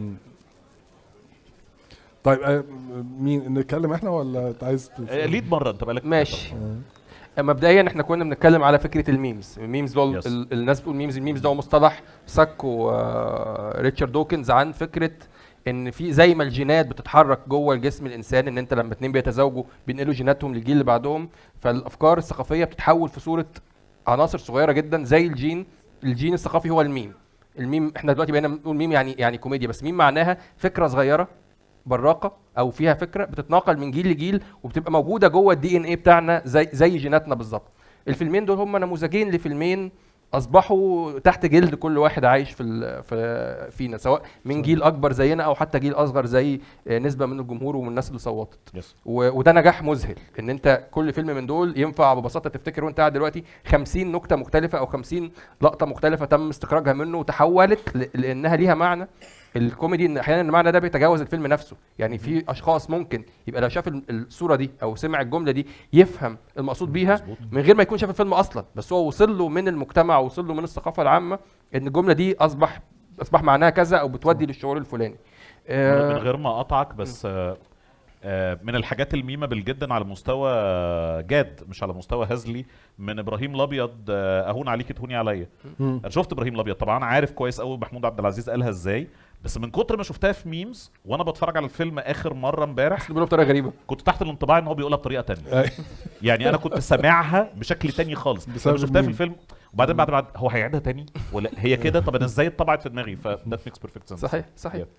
طيب آه، مين نتكلم احنا ولا انت عايز تس- آه، ليد مره انت بالك ماشي مبدئيا احنا كنا بنتكلم على فكره الميمز الميمز دول Yes. ال- الناس بتقول ميمز الميمز ده هو مصطلح ساكو آه، ريتشارد دوكنز عن فكره ان في زي ما الجينات بتتحرك جوه الجسم الانسان ان انت لما اتنين بيتزاوجوا بينقلوا جيناتهم للجيل اللي بعدهم فالافكار الثقافيه بتتحول في صوره عناصر صغيره جدا زي الجين الجين الثقافي هو الميم الميم احنا دلوقتي بقينا بنقول ميم يعني يعني كوميديا بس ميم معناها فكره صغيره براقه او فيها فكره بتتناقل من جيل لجيل وبتبقى موجوده جوه الدي ان ايه بتاعنا زي زي جيناتنا بالظبط الفيلمين دول هم نموذجين لفيلمين اصبحوا تحت جلد كل واحد عايش في ال- في فينا سواء من جيل اكبر زينا او حتى جيل اصغر زي آه، نسبه من الجمهور ومن الناس اللي صوتت يس و- وده نجاح مذهل ان انت كل فيلم من دول ينفع ببساطه تفتكر وانت قاعد دلوقتي 50 نكته مختلفه او 50 لقطه مختلفه تم استخراجها منه وتحولت ل- لانها ليها معنى الكوميدي ان احيانا المعنى ده بيتجاوز الفيلم نفسه يعني في اشخاص ممكن يبقى لو شاف ال- الصوره دي او سمع الجمله دي يفهم المقصود بيها مظبوط. من غير ما يكون شاف الفيلم اصلا بس هو وصل له من المجتمع وصل له من الثقافه العامه ان الجمله دي اصبح اصبح معناها كذا او بتودي للشعور الفلاني من آه، غير ما اقطعك بس آه، آه، من الحاجات الميمة جدا على مستوى جاد مش على مستوى هزلي من ابراهيم الابيض آه، اهون عليك تهوني عليا مم. انا شفت ابراهيم الابيض طبعا عارف كويس قوي محمود عبد العزيز قالها ازاي بس من كتر ما شفتها في ميمز وانا بتفرج على الفيلم اخر مره امبارح بس بيقولوا بطريقه غريبه كنت تحت الانطباع ان هو بيقولها بطريقه تانية أي. يعني انا كنت سامعها بشكل تاني خالص بسبب لما شفتها في الميم. الفيلم وبعدين بعد بعد هو هيعيدها تاني ولا هي كده طب انا ازاي اتطبعت في دماغي فذات ميكس بيرفكت سنس صحيح صحيح Yeah.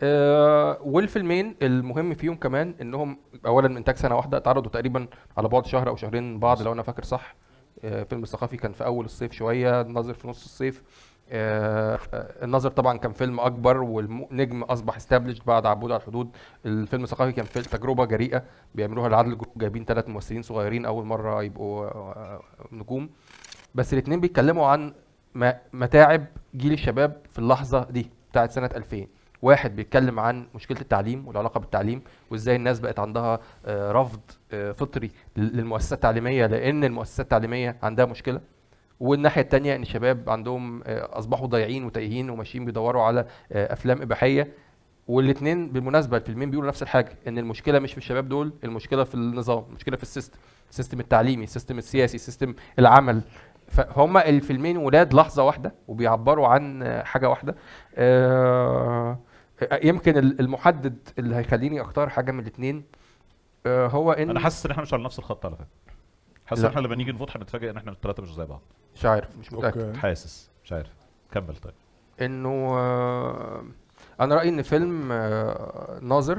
آه والفيلمين المهم فيهم كمان انهم اولا من انتاج سنه واحده اتعرضوا تقريبا على بعد شهر او شهرين من بعض لو انا فاكر صح آه فيلم الثقافي كان في اول الصيف شويه الناظر في نص الصيف آه آه، الناظر طبعا كان فيلم اكبر والنجم اصبح استابليشد بعد عبود على الحدود الفيلم الثقافي كان فيلم تجربه جريئه بيعملوها العدل جروب جايبين ثلاث ممثلين صغيرين اول مره يبقوا آه، نجوم بس الاثنين بيتكلموا عن م- متاعب جيل الشباب في اللحظه دي بتاعت سنه 2000 واحد بيتكلم عن مشكله التعليم والعلاقه بالتعليم وازاي الناس بقت عندها آه، رفض آه، فطري لل- للمؤسسات التعليميه لان المؤسسات التعليميه عندها مشكله والناحيه الثانيه ان الشباب عندهم آه، اصبحوا ضايعين وتايهين وماشيين بيدوروا على آه، افلام اباحيه والاثنين بالمناسبه الفيلمين بيقولوا نفس الحاجه ان المشكله مش في الشباب دول المشكله في النظام المشكله في السيستم السيستم التعليمي السيستم السياسي السيستم العمل فهم الفيلمين ولاد لحظه واحده وبيعبروا عن آه، حاجه واحده آه، آه، يمكن ال- المحدد اللي هيخليني اختار حاجه من الاثنين هو ان انا حاسس ان احنا مش على نفس الخط على فكره حاسس لا. ان احنا لما نيجي نفوت هنتفاجئ ان احنا الثلاثه مش زي بعض مش عارف مش متاكد اوكي حاسس مش عارف كمل طيب انه آه، انا رايي ان فيلم آه، ناظر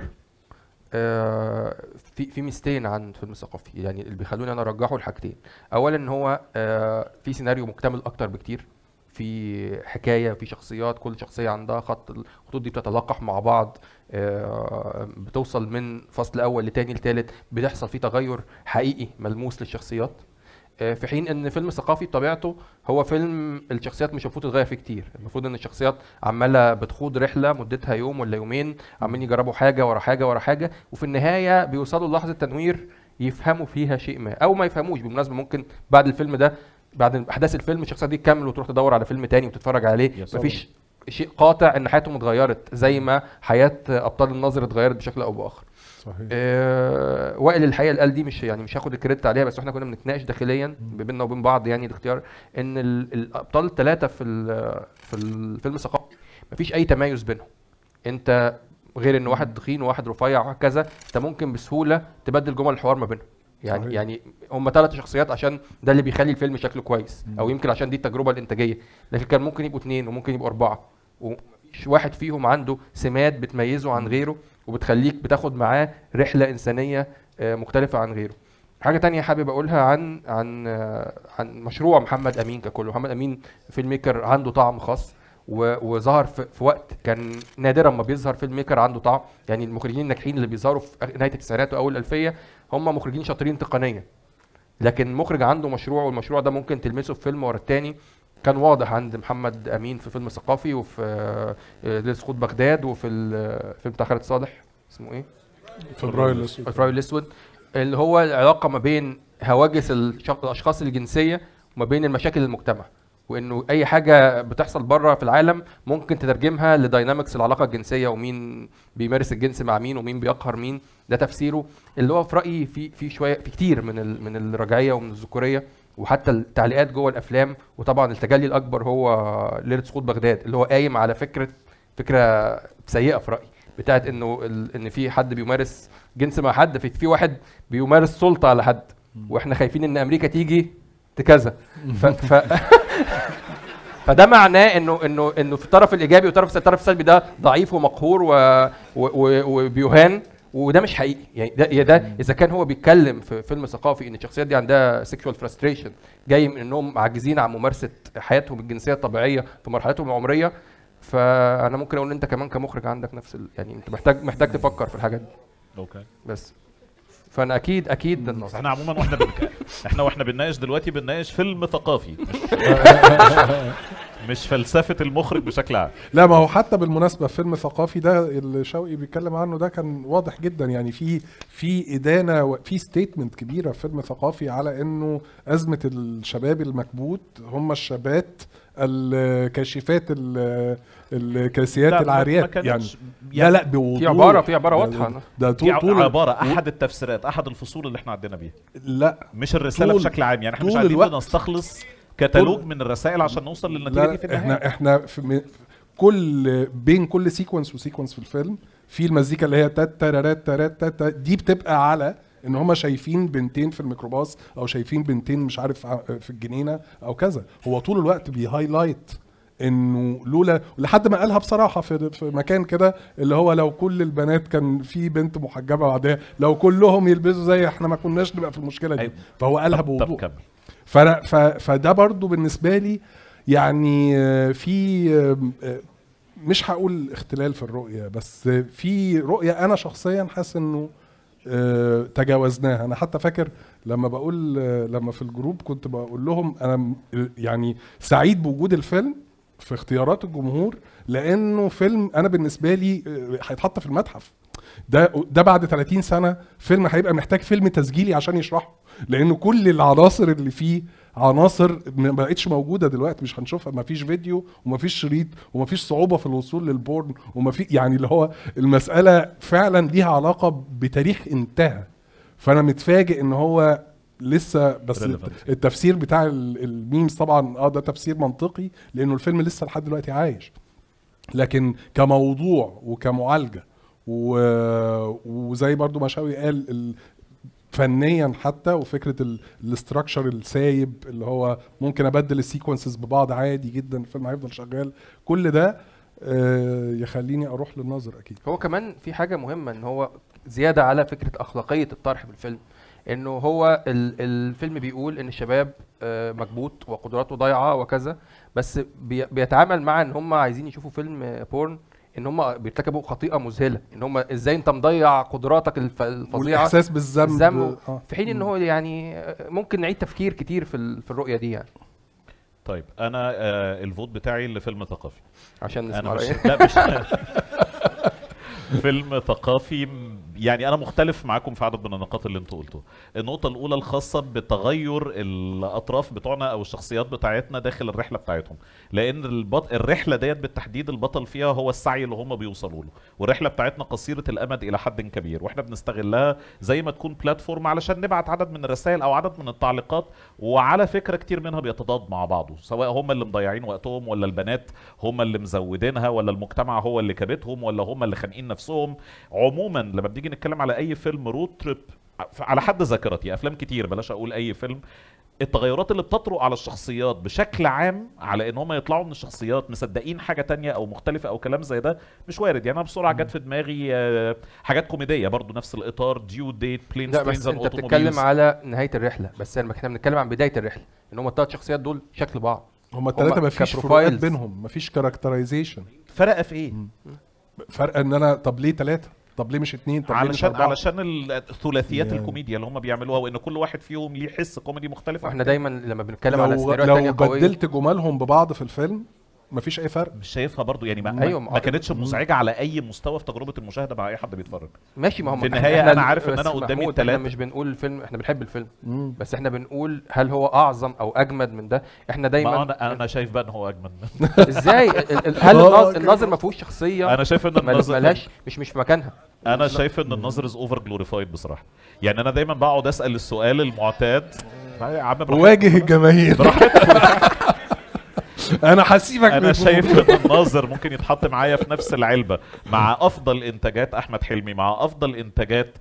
آه، في في ميزتين عن فيلم ثقافي يعني اللي بيخلوني انا ارجحه لحاجتين اولا ان هو آه، في سيناريو مكتمل اكتر بكتير في حكايه في شخصيات كل شخصيه عندها خط الخطوط دي بتتلقح مع بعض آه، بتوصل من فصل اول لتاني لتالت بتحصل فيه تغير حقيقي ملموس للشخصيات آه، في حين ان فيلم ثقافي بطبيعته هو فيلم الشخصيات مش المفروض تتغير فيه كتير المفروض ان الشخصيات عماله بتخوض رحله مدتها يوم ولا يومين عمالين يجربوا حاجه ورا حاجه ورا حاجه وفي النهايه بيوصلوا للحظه تنوير يفهموا فيها شيء ما او ما يفهموش بالمناسبه ممكن بعد الفيلم ده بعد احداث الفيلم الشخصيه دي تكمل وتروح تدور على فيلم تاني وتتفرج عليه Yes. مفيش شيء قاطع ان حياتهم اتغيرت زي ما حياه ابطال الناظر اتغيرت بشكل او باخر صحيح آه، وائل الحقيقه اللي قال دي مش يعني مش هاخد الكريدت عليها بس احنا كنا بنتناقش داخليا بيننا وبين بعض يعني الاختيار ان ال- الابطال الثلاثه في ال- في الفيلم الثقافي مفيش اي تمايز بينهم انت غير ان واحد تخين وواحد رفيع وهكذا انت ممكن بسهوله تبدل جمل الحوار ما بينهم يعني صحيح. يعني هم ثلاث شخصيات عشان ده اللي بيخلي الفيلم شكله كويس او يمكن عشان دي التجربه الانتاجيه لكن كان ممكن يبقوا اثنين وممكن يبقوا اربعه ومفيش واحد فيهم عنده سمات بتميزه عن غيره وبتخليك بتاخد معاه رحله انسانيه آه، مختلفه عن غيره حاجه تانية حابب اقولها عن عن آه، عن مشروع محمد امين ككل محمد امين فيلم ميكر عنده طعم خاص و- وظهر في, في وقت كان نادرا ما بيظهر فيلم ميكر عنده طعم يعني المخرجين الناجحين اللي بيظهروا في آخر- نهايه التسعينات واول الالفيه هم مخرجين شاطرين تقنيا لكن مخرج عنده مشروع والمشروع ده ممكن تلمسه في فيلم ورا التاني كان واضح عند محمد امين في فيلم ثقافي وفي آه، ليلة سقوط بغداد وفي الفيلم بتاع خالد صالح اسمه ايه؟ فبراير الاسود الفرايل الاسود اللي هو العلاقه ما بين هواجس الشخ- الاشخاص الجنسيه وما بين المشاكل المجتمع وانه اي حاجه بتحصل بره في العالم ممكن تترجمها لداينامكس العلاقه الجنسيه ومين بيمارس الجنس مع مين ومين بيقهر مين ده تفسيره اللي هو في رايي في في شويه في كتير من ال- من الرجعيه ومن الذكوريه وحتى التعليقات جوه الافلام وطبعا التجلي الاكبر هو ليله سقوط بغداد اللي هو قايم على فكره فكره سيئه في رايي بتاعت انه ال- ان في حد بيمارس جنس مع حد في في واحد بيمارس سلطه على حد واحنا خايفين ان امريكا تيجي تكذا ف, ف فده معناه انه انه انه في الطرف الايجابي والطرف الطرف السلبي ده ضعيف ومقهور و و و وبيهان وده مش حقيقي يعني ده يا ده اذا كان هو بيتكلم في فيلم ثقافي ان الشخصيات دي عندها سيكشوال فرستريشن جاي من انهم عاجزين عن ممارسه حياتهم الجنسيه الطبيعيه في مرحلتهم العمريه فانا ممكن اقول ان انت كمان كمخرج عندك نفس ال... يعني انت محتاج محتاج تفكر في الحاجات دي اوكي بس فانا اكيد اكيد ده النص احنا عموما واحنا بنك... احنا واحنا بنناقش دلوقتي بنناقش فيلم ثقافي مش مش فلسفه المخرج بشكل عام لا ما هو حتى بالمناسبه فيلم ثقافي ده اللي شوقي بيتكلم عنه ده كان واضح جدا يعني في في ادانه و- في ستيتمنت كبيره في فيلم ثقافي على انه ازمه الشباب المكبوت هم الشابات الكاشفات ال- الكاسيات لا، ما- العاريات ما كانتش- يعني يعني لا لا بوضوح في عباره في عباره ده- واضحه ده, ده دي طول طول عباره احد التفسيرات احد الفصول اللي احنا عدينا بيها لا مش الرساله طول- بشكل عام يعني احنا مش طول قاعدين الوقت. بنستخلص كتالوج طول- من الرسائل عشان نوصل للنتيجه لا دي في النهايه احنا احنا في م- كل بين كل سيكونس وسيكونس في الفيلم في المزيكا اللي هي تات تارارات تارات تات تات، دي بتبقى على ان هم شايفين بنتين في الميكروباص او شايفين بنتين مش عارف ع- في الجنينه او كذا هو طول الوقت بيهايلايت انه لولا لحد ما قالها بصراحه في في مكان كده اللي هو لو كل البنات كان في بنت محجبه وعاديه لو كلهم يلبسوا زي احنا ما كناش نبقى في المشكله دي أيوة. فهو قالها طب, طب بوضوح كمل فأنا ف فده برضو بالنسبه لي يعني آه، في آم، آه، مش هقول اختلال في الرؤيه بس آه، في رؤيه انا شخصيا حاسس انه آه، تجاوزناها انا حتى فاكر لما بقول آه، لما في الجروب كنت بقول لهم انا م- يعني سعيد بوجود الفيلم في اختيارات الجمهور لانه فيلم انا بالنسبه لي آه، هيتحط في المتحف ده ده بعد 30 سنه فيلم هيبقى محتاج فيلم تسجيلي عشان يشرحه لانه كل العناصر اللي فيه عناصر ما بقتش موجوده دلوقتي مش هنشوفها ما فيش فيديو وما فيش شريط وما فيش صعوبه في الوصول للبورن وما في يعني اللي هو المساله فعلا ليها علاقه بتاريخ انتهى فانا متفاجئ ان هو لسه بس Relevant. التفسير بتاع ال- الميمز طبعا اه ده تفسير منطقي لانه الفيلم لسه لحد دلوقتي عايش لكن كموضوع وكمعالجه و... وزي برضو ما شاوي قال ال... فنيا حتى وفكره الاستراكشر السايب اللي هو ممكن ابدل السيكونسز ببعض عادي جدا الفيلم هيفضل شغال كل ده آه، يخليني اروح للنظر اكيد هو كمان في حاجه مهمه ان هو زياده على فكره اخلاقيه الطرح في الفيلم انه هو ال- الفيلم بيقول ان الشباب آه، مكبوت وقدراته ضايعه وكذا بس بي- بيتعامل مع ان هم عايزين يشوفوا فيلم آه، بورن ان هم بيرتكبوا خطيئه مذهله ان هم ازاي انت مضيع قدراتك الف- الفظيعه والاحساس بالذنب الذنب آه. في حين ان هو يعني آه، ممكن نعيد تفكير كتير في ال- في الرؤيه دي يعني طيب انا آه الفوت بتاعي لفيلم ثقافي عشان نسمع انا مش رأيك. لا مش فيلم ثقافي م- يعني انا مختلف معاكم في عدد من النقاط اللي انتوا قلتوها النقطه الاولى الخاصه بتغير الاطراف بتوعنا او الشخصيات بتاعتنا داخل الرحله بتاعتهم لان البط... الرحله ديت بالتحديد البطل فيها هو السعي اللي هم بيوصلوا له والرحله بتاعتنا قصيره الامد الى حد كبير واحنا بنستغلها زي ما تكون بلاتفورم علشان نبعت عدد من الرسائل او عدد من التعليقات وعلى فكره كتير منها بيتضاد مع بعضه سواء هم اللي مضيعين وقتهم ولا البنات هم اللي مزودينها ولا المجتمع هو اللي كابتهم ولا هم اللي خانقين نفسهم عموما لما بنيجي نتكلم على اي فيلم رود تريب على حد ذاكرتي افلام كتير بلاش اقول اي فيلم التغيرات اللي بتطرق على الشخصيات بشكل عام على ان هم يطلعوا من الشخصيات مصدقين حاجه تانية او مختلفه او كلام زي ده مش وارد يعني انا بسرعه جت في دماغي آه، حاجات كوميديه برضو نفس الاطار ديو ديت بلينز لا بس انت بتتكلم على نهايه الرحله بس يعني احنا بنتكلم عن بدايه الرحله ان هم الثلاث شخصيات دول شكل بعض هما الثلاثه هما ما فيش كبروفايلز. فروقات بينهم ما فيش كاركترايزيشن فرق في ايه؟ فرق ان انا طب ليه ثلاثه طب ليه مش اتنين طب ليه مش علشان أربعة؟ علشان الثلاثيات يعني. الكوميديا اللي هم بيعملوها وان كل واحد فيهم ليه حس كوميدي مختلف واحنا دايما لما بنتكلم على لو سيناريوهات لو تانية قويه بدلت جمالهم ببعض في الفيلم مفيش اي فرق مش شايفها برضو يعني ما, أيوة، ما, ما- ما كانتش مزعجه على اي مستوى في تجربه المشاهده مع اي حد بيتفرج ماشي ما هم في النهاية إحنا أنا عارف إن بس أنا قدامي محمود، التلاتة. احنا مش بنقول الفيلم احنا بنحب الفيلم مم. بس احنا بنقول هل هو اعظم او اجمد من ده احنا ما دايما انا انا شايف بقى ان هو اجمل ازاي ال- ال- هل آه، الناظر, كده. الناظر ما فيهوش شخصيه انا شايف ان مل- النظر ملهاش مش مش في مكانها انا شايف ان النظر از اوفر جلوريفايد بصراحه يعني انا دايما بقعد اسال السؤال المعتاد يا عم براحتك. واجه الجماهير انا هسيبك انا من شايف ان الناظر ممكن يتحط معايا في نفس العلبه مع افضل انتاجات احمد حلمي مع افضل انتاجات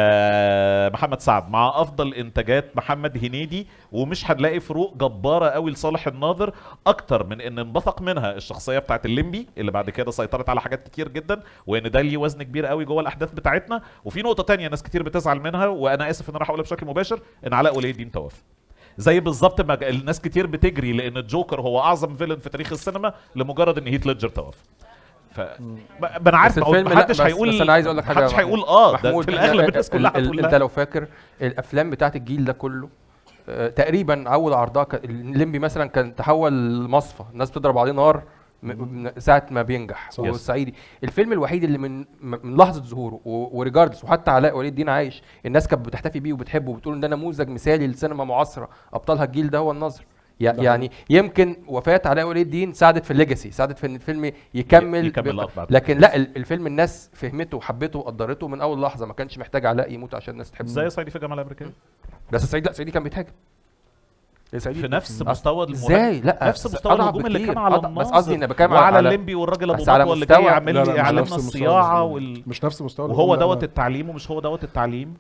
آه محمد سعد مع افضل انتاجات محمد هنيدي ومش هنلاقي فروق جباره قوي لصالح الناظر اكتر من ان انبثق منها الشخصيه بتاعت الليمبي اللي بعد كده سيطرت على حاجات كتير جدا وان ده ليه وزن كبير قوي جوه الاحداث بتاعتنا وفي نقطه تانية ناس كتير بتزعل منها وانا اسف ان انا هقولها بشكل مباشر ان علاء ولي الدين توفى زي بالظبط ما ج- الناس كتير بتجري لان الجوكر هو اعظم فيلن في تاريخ السينما لمجرد ان هيث ليدجر توفى ف ما انا عارف بس ما هو الفيلم لا محدش بس, هيقول بس انا عايز اقول لك حاجه محدش يا هيقول محمود. اه ده محمود، في إحنا- الاغلب الناس كلها ال- ال- هتقول انت لا لو فاكر الافلام بتاعت الجيل ده كله آه، تقريبا اول عرضها كان الليمبي مثلا كان تحول لمصفى الناس بتضرب عليه نار م- من ساعه ما بينجح صح. والصعيدي الفيلم الوحيد اللي من من لحظه ظهوره وريجاردس وحتى علاء ولي الدين عايش الناس كانت بتحتفي بيه وبتحبه وبتقول ان ده نموذج مثالي للسينما معاصره ابطالها الجيل ده هو النظر يع- ده يعني يمكن وفاه علاء ولي الدين ساعدت في الليجاسي ساعدت في ان الفيلم يكمل يكمل ب- أربعة. لكن لا ال- الفيلم الناس فهمته وحبته وقدرته من اول لحظه ما كانش محتاج علاء يموت عشان الناس تحبه زي صعيدي في الجامعه الامريكيه بس السعيد لا السعيدي كان بيتهاجم السعيدي في نفس أص- مستوى المهاجم ازاي لا نفس مستوى أضعف الهجوم اللي بكتير. كان على أضعف- الناظر بس قصدي انا بتكلم وعلى على الليمبي والراجل ابو بس على بطوه اللي جاي مستوى- يعمل لا، لا، لي مش اعلامنا نفس مستوى الصياعه الهجوم. وال... مش نفس مستوى وهو الهجوم، لا، دوت لا. التعليم ومش هو دوت التعليم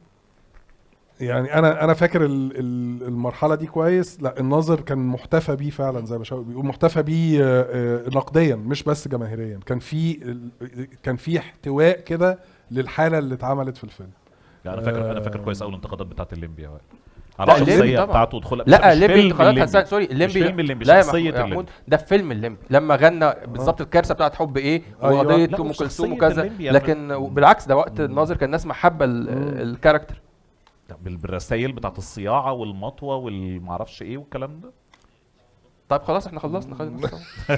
يعني انا انا فاكر ال- ال- المرحله دي كويس لا الناظر كان محتفى بيه فعلا زي ما شاوي بيقول محتفى بيه آه، آه، نقديا مش بس جماهيريا كان في ال- كان في احتواء كده للحاله اللي اتعملت في الفيلم يعني انا فاكر انا فاكر آه. كويس قوي الانتقادات بتاعت الليمبي يا وائل. لا، على الليمبي الشخصيه طبعا. بتاعته ودخولها لا مش الليمبي فيلم انتقادات الليمبي. حسن سوري الليمبي مش فيلم الليمبي لا يا شخصيه محمود- يا الليمبي محمود ده في فيلم الليمبي لما غنى بالظبط الكارثه بتاعت حب ايه أيوة. وقضيه لا، ام وشخصية كلثوم وكذا الليمبي أنا- لكن بالعكس ده وقت الناظر كان الناس محبه ال- الكاركتر بال- بالرسائل بتاعت الصياعه والمطوه والمعرفش ايه والكلام ده طيب خلاص احنا خلصنا خلينا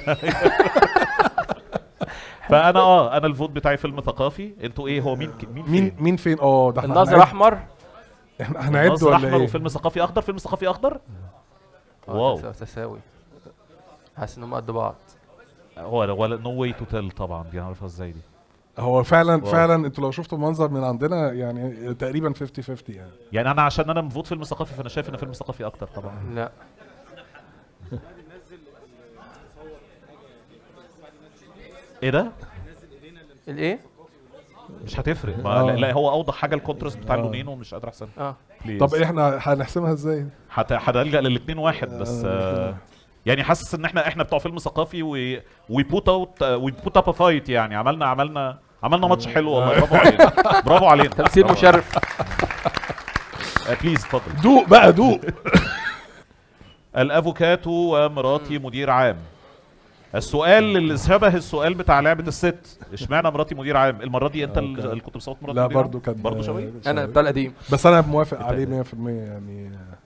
فانا اه انا الفوت بتاعي فيلم ثقافي انتوا ايه هو مين ك- مين مين فين؟ مين فين اه ده احنا الناظر هنعد- احمر احنا هنعد الناظر ولا احمر ايه وفيلم ثقافي اخضر فيلم ثقافي اخضر آه، واو. تسا- تساوي حاسس ان هم قد بعض هو ولا نو واي تو تيل طبعا دي عارفها ازاي دي هو فعلا واو. فعلا انتوا لو شفتوا المنظر من عندنا يعني تقريبا 50 50 يعني يعني انا عشان انا مفوت فيلم ثقافي فانا شايف ان فيلم ثقافي اكتر طبعا لا ايه ده الايه مش هتفرق ما آه. لا, لا هو اوضح حاجه الكونتراست بتاع آه. اللونين ومش قادر احسن اه طب احنا هنحسمها ازاي؟ هت- هنلجا للاثنين واحد بس آه يعني حاسس ان احنا احنا بتوع فيلم ثقافي وي بوت اوت وي بوت اب فايت يعني عملنا عملنا عملنا ماتش حلو والله برافو علينا برافو علينا تمثيل برافو مشرف علينا. آه بليز اتفضل دوق بقى دوق الافوكاتو ومراتي مدير عام السؤال اللي شبه السؤال بتاع لعبه الست اشمعنى مراتي مدير عام المره دي انت اللي اللي كنت بصوت مراتي لا مدير عام؟ برضو كان برضو شوي انا بتاع القديم بس انا موافق عليه 100% يعني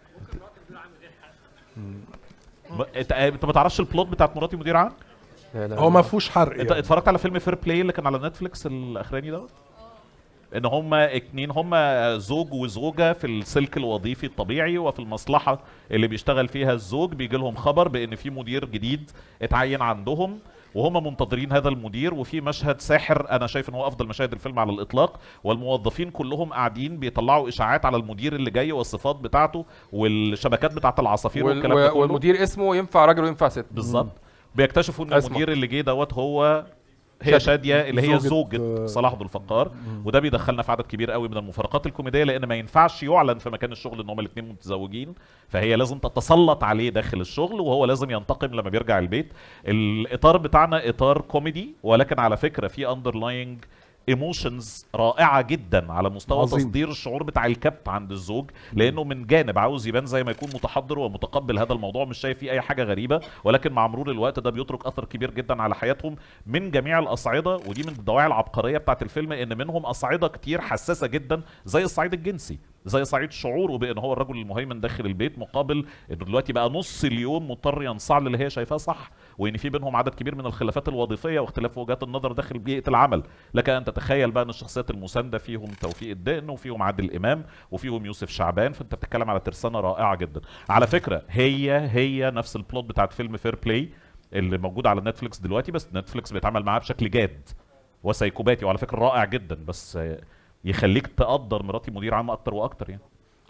ب- انت انت ما تعرفش البلوت بتاعت مراتي مدير عام لا لا هو ما فيهوش حرق انت يعني. اتفرجت على فيلم فير بلاي اللي كان على نتفليكس الاخراني دوت ان هما اتنين هما زوج وزوجة في السلك الوظيفي الطبيعي وفي المصلحة اللي بيشتغل فيها الزوج بيجي لهم خبر بان في مدير جديد اتعين عندهم وهم منتظرين هذا المدير وفي مشهد ساحر انا شايف ان هو افضل مشاهد الفيلم على الاطلاق والموظفين كلهم قاعدين بيطلعوا اشاعات على المدير اللي جاي والصفات بتاعته والشبكات بتاعت العصافير وال- والكلام ده كله والمدير اسمه ينفع راجل وينفع ست بالظبط بيكتشفوا ان أسمع. المدير اللي جه دوت هو هي شادية. شاديه اللي هي زوجة، زوجة آه، صلاح ذو الفقار وده بيدخلنا في عدد كبير قوي من المفارقات الكوميديه لان ما ينفعش يعلن في مكان الشغل ان هما الاثنين متزوجين فهي لازم تتسلط عليه داخل الشغل وهو لازم ينتقم لما بيرجع البيت الاطار بتاعنا اطار كوميدي ولكن على فكره في اندرلاينج ايموشنز رائعه جدا على مستوى عظيم. تصدير الشعور بتاع الكبت عند الزوج لانه من جانب عاوز يبان زي ما يكون متحضر ومتقبل هذا الموضوع مش شايف فيه اي حاجه غريبه ولكن مع مرور الوقت ده بيترك اثر كبير جدا على حياتهم من جميع الاصعده ودي من الدواعي العبقريه بتاعت الفيلم ان منهم اصعده كتير حساسه جدا زي الصعيد الجنسي زي صعيد شعوره بان هو الرجل المهيمن داخل البيت مقابل انه دلوقتي بقى نص اليوم مضطر ينصاع للي هي شايفاه صح وان في بينهم عدد كبير من الخلافات الوظيفيه واختلاف وجهات النظر داخل بيئه العمل لك ان تتخيل بقى ان الشخصيات المسانده فيهم توفيق الدقن وفيهم عادل امام وفيهم يوسف شعبان فانت بتتكلم على ترسانه رائعه جدا على فكره هي هي نفس البلوت بتاعت فيلم فير بلاي اللي موجود على نتفليكس دلوقتي بس نتفليكس بيتعامل معاه بشكل جاد وسايكوباتي وعلى فكره رائع جدا بس آه، يخليك تقدر مراتي مدير عام اكتر واكتر يعني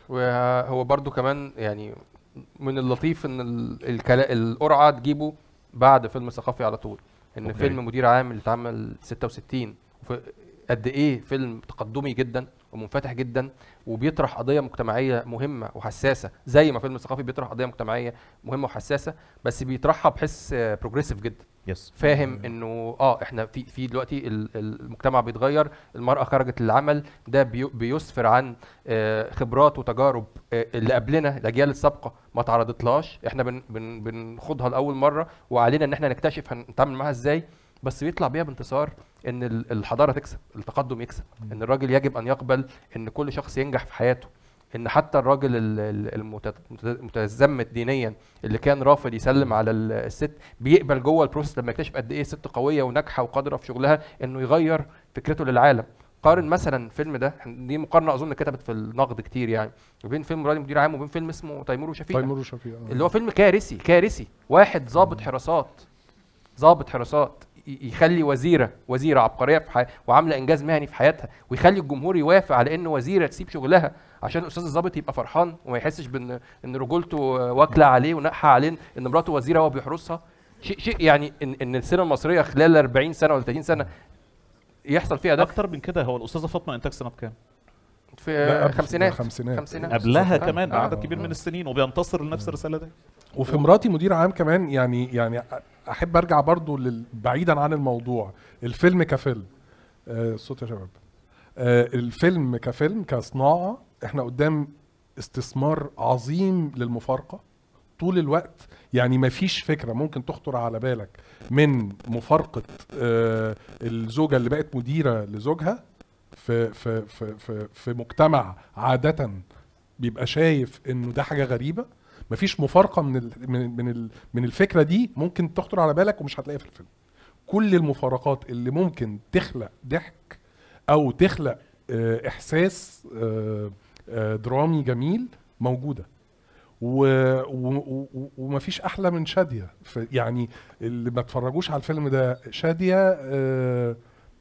وهو برضو كمان يعني من اللطيف ان ال- الكلا... القرعه تجيبه بعد فيلم ثقافي على طول ان أوكي. فيلم مدير عام اللي اتعمل 66 وف- قد ايه فيلم تقدمي جدا ومنفتح جدا وبيطرح قضيه مجتمعيه مهمه وحساسه زي ما فيلم ثقافي بيطرح قضيه مجتمعيه مهمه وحساسه بس بيطرحها بحس بروجريسيف جدا يس فاهم انه اه احنا في في دلوقتي ال- ال- المجتمع بيتغير المراه خرجت للعمل ده بي- بيسفر عن آه، خبرات وتجارب آه، اللي قبلنا الاجيال السابقه ما تعرضتلهاش احنا بن بن بنخوضها لاول مره وعلينا ان احنا نكتشف هنتعامل معاها ازاي بس بيطلع بيها بانتصار ان ال- الحضاره تكسب التقدم يكسب ان الراجل يجب ان يقبل ان كل شخص ينجح في حياته ان حتى الراجل ال- ال- المت- المتزمت دينيا اللي كان رافض يسلم على ال- الست بيقبل جوه البروسيس لما يكتشف قد ايه ست قويه وناجحه وقادره في شغلها انه يغير فكرته للعالم قارن مثلا الفيلم ده دي مقارنه اظن كتبت في النقد كتير يعني بين فيلم راجل مدير عام وبين فيلم اسمه تيمور وشفيقة تيمور وشفيق آه. اللي هو فيلم كارثي كارثي واحد ضابط حراسات ضابط حراسات ي- يخلي وزيره وزيره عبقريه في حي... وعامله انجاز مهني في حياتها ويخلي الجمهور يوافق على ان وزيره تسيب شغلها عشان الاستاذ الضابط يبقى فرحان وما يحسش بان ان رجولته واكله عليه ونقحه عليه ان مراته وزيره وهو بيحرسها شيء شيء يعني ان ان السينما المصريه خلال 40 سنه ولا 30 سنه يحصل فيها ده اكتر من كده هو الاستاذه فاطمه انتاج سنه كام لا، في قبل- خمسينات خمسينات. خمسينات قبلها آه، كمان آه. بعدد كبير من السنين وبينتصر لنفس الرساله دي وفي مراتي مدير عام كمان يعني يعني احب ارجع برضو لل- بعيدا عن الموضوع الفيلم كفيلم آه، الصوت يا شباب آه، الفيلم كفيلم كصناعه احنا قدام استثمار عظيم للمفارقه طول الوقت يعني ما فيش فكره ممكن تخطر على بالك من مفارقه آه، الزوجه اللي بقت مديره لزوجها في في في في, في مجتمع عاده بيبقى شايف انه ده حاجه غريبه مفيش مفارقه من ال من من ال من الفكره دي ممكن تخطر على بالك ومش هتلاقيها في الفيلم كل المفارقات اللي ممكن تخلق ضحك او تخلق آه، احساس آه، آه، درامي جميل موجوده و... و... و... ومفيش احلى من شاديه ف- يعني اللي ما اتفرجوش على الفيلم ده شاديه آه،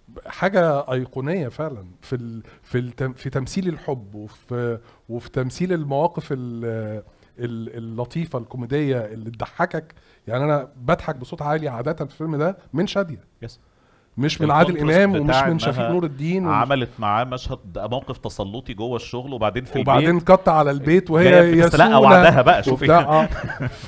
حاجه ايقونيه فعلا في ال... في التم... في تمثيل الحب وفي وفي تمثيل المواقف ال... ال- اللطيفه الكوميديه اللي تضحكك يعني انا بضحك بصوت عالي عاده في الفيلم ده من شاديه يس مش من عادل الكونتراست امام ومش بتاع من إنها شفيق نور الدين ومش عملت معاه مشهد موقف تسلطي جوه الشغل وبعدين في وبعدين البيت قط على البيت وهي جاية بتستلقى يسولة وعدها بقى، شوفي. وبتاع اه ف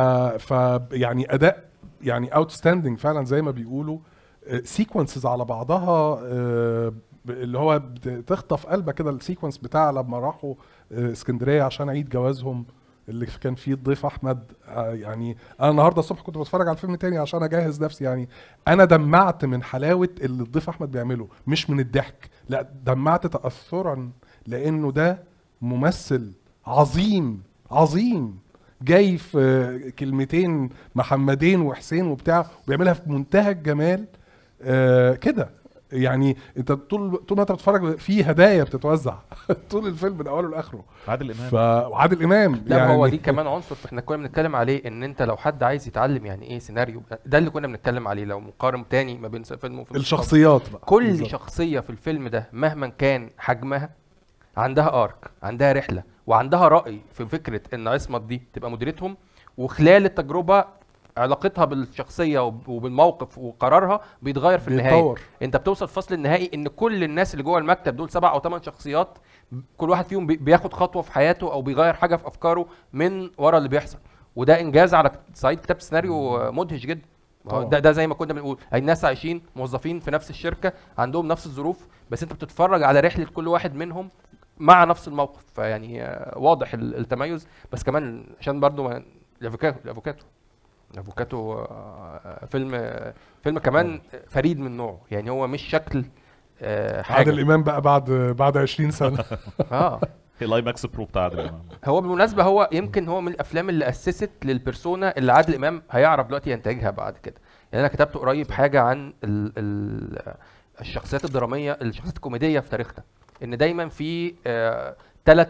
ف يعني اداء يعني اوتستاندينج فعلا زي ما بيقولوا سيكونسز على بعضها آه، اللي هو بتخطف قلبك كده السيكونس بتاع لما راحوا آه، اسكندريه عشان عيد جوازهم اللي كان فيه الضيف احمد آه، يعني انا النهارده الصبح كنت بتفرج على الفيلم تاني عشان اجهز نفسي يعني انا دمعت من حلاوه اللي الضيف احمد بيعمله مش من الضحك لا دمعت تاثرا لانه ده ممثل عظيم عظيم جاي في كلمتين محمدين وحسين وبتاع وبيعملها في منتهى الجمال آه كده يعني انت طول طول ما انت بتتفرج في هدايا بتتوزع طول الفيلم من اوله لاخره عادل امام ف وعادل امام لا يعني يعني هو دي كمان عنصر احنا كنا بنتكلم عليه ان انت لو حد عايز يتعلم يعني ايه سيناريو ده اللي كنا بنتكلم عليه لو مقارن تاني ما بين فيلم وفيلم الشخصيات بقى كل بالظبط. شخصيه في الفيلم ده مهما كان حجمها عندها ارك عندها رحله وعندها راي في فكره ان عصمت دي تبقى مديرتهم وخلال التجربه علاقتها بالشخصيه وب- وبالموقف وقرارها بيتغير في النهايه بيتطور. انت بتوصل الفصل النهائي ان كل الناس اللي جوه المكتب دول سبع او ثمان شخصيات كل واحد فيهم بي- بياخد خطوه في حياته او بيغير حاجه في افكاره من ورا اللي بيحصل وده انجاز على صعيد كتابه السيناريو مدهش جدا ما هو طبعاً. ده ده زي ما كنا بنقول الناس عايشين موظفين في نفس الشركه عندهم نفس الظروف بس انت بتتفرج على رحله كل واحد منهم مع نفس الموقف فيعني آه، واضح ال- التميز بس كمان عشان برضو ما- الافوكاتو الافوكاتو الافوكاتو آه، فيلم آه، فيلم كمان فريد من نوعه يعني هو مش شكل آه، حاجه عادل امام بقى بعد بعد 20 سنه اه الايماكس برو بتاع عادل امام هو بالمناسبه هو يمكن هو من الافلام اللي اسست للبرسونا اللي عادل امام هيعرف دلوقتي ينتجها بعد كده يعني انا كتبت قريب حاجه عن ال ال الشخصيات الدراميه الشخصيات الكوميديه في تاريخنا ان دايما في ثلاث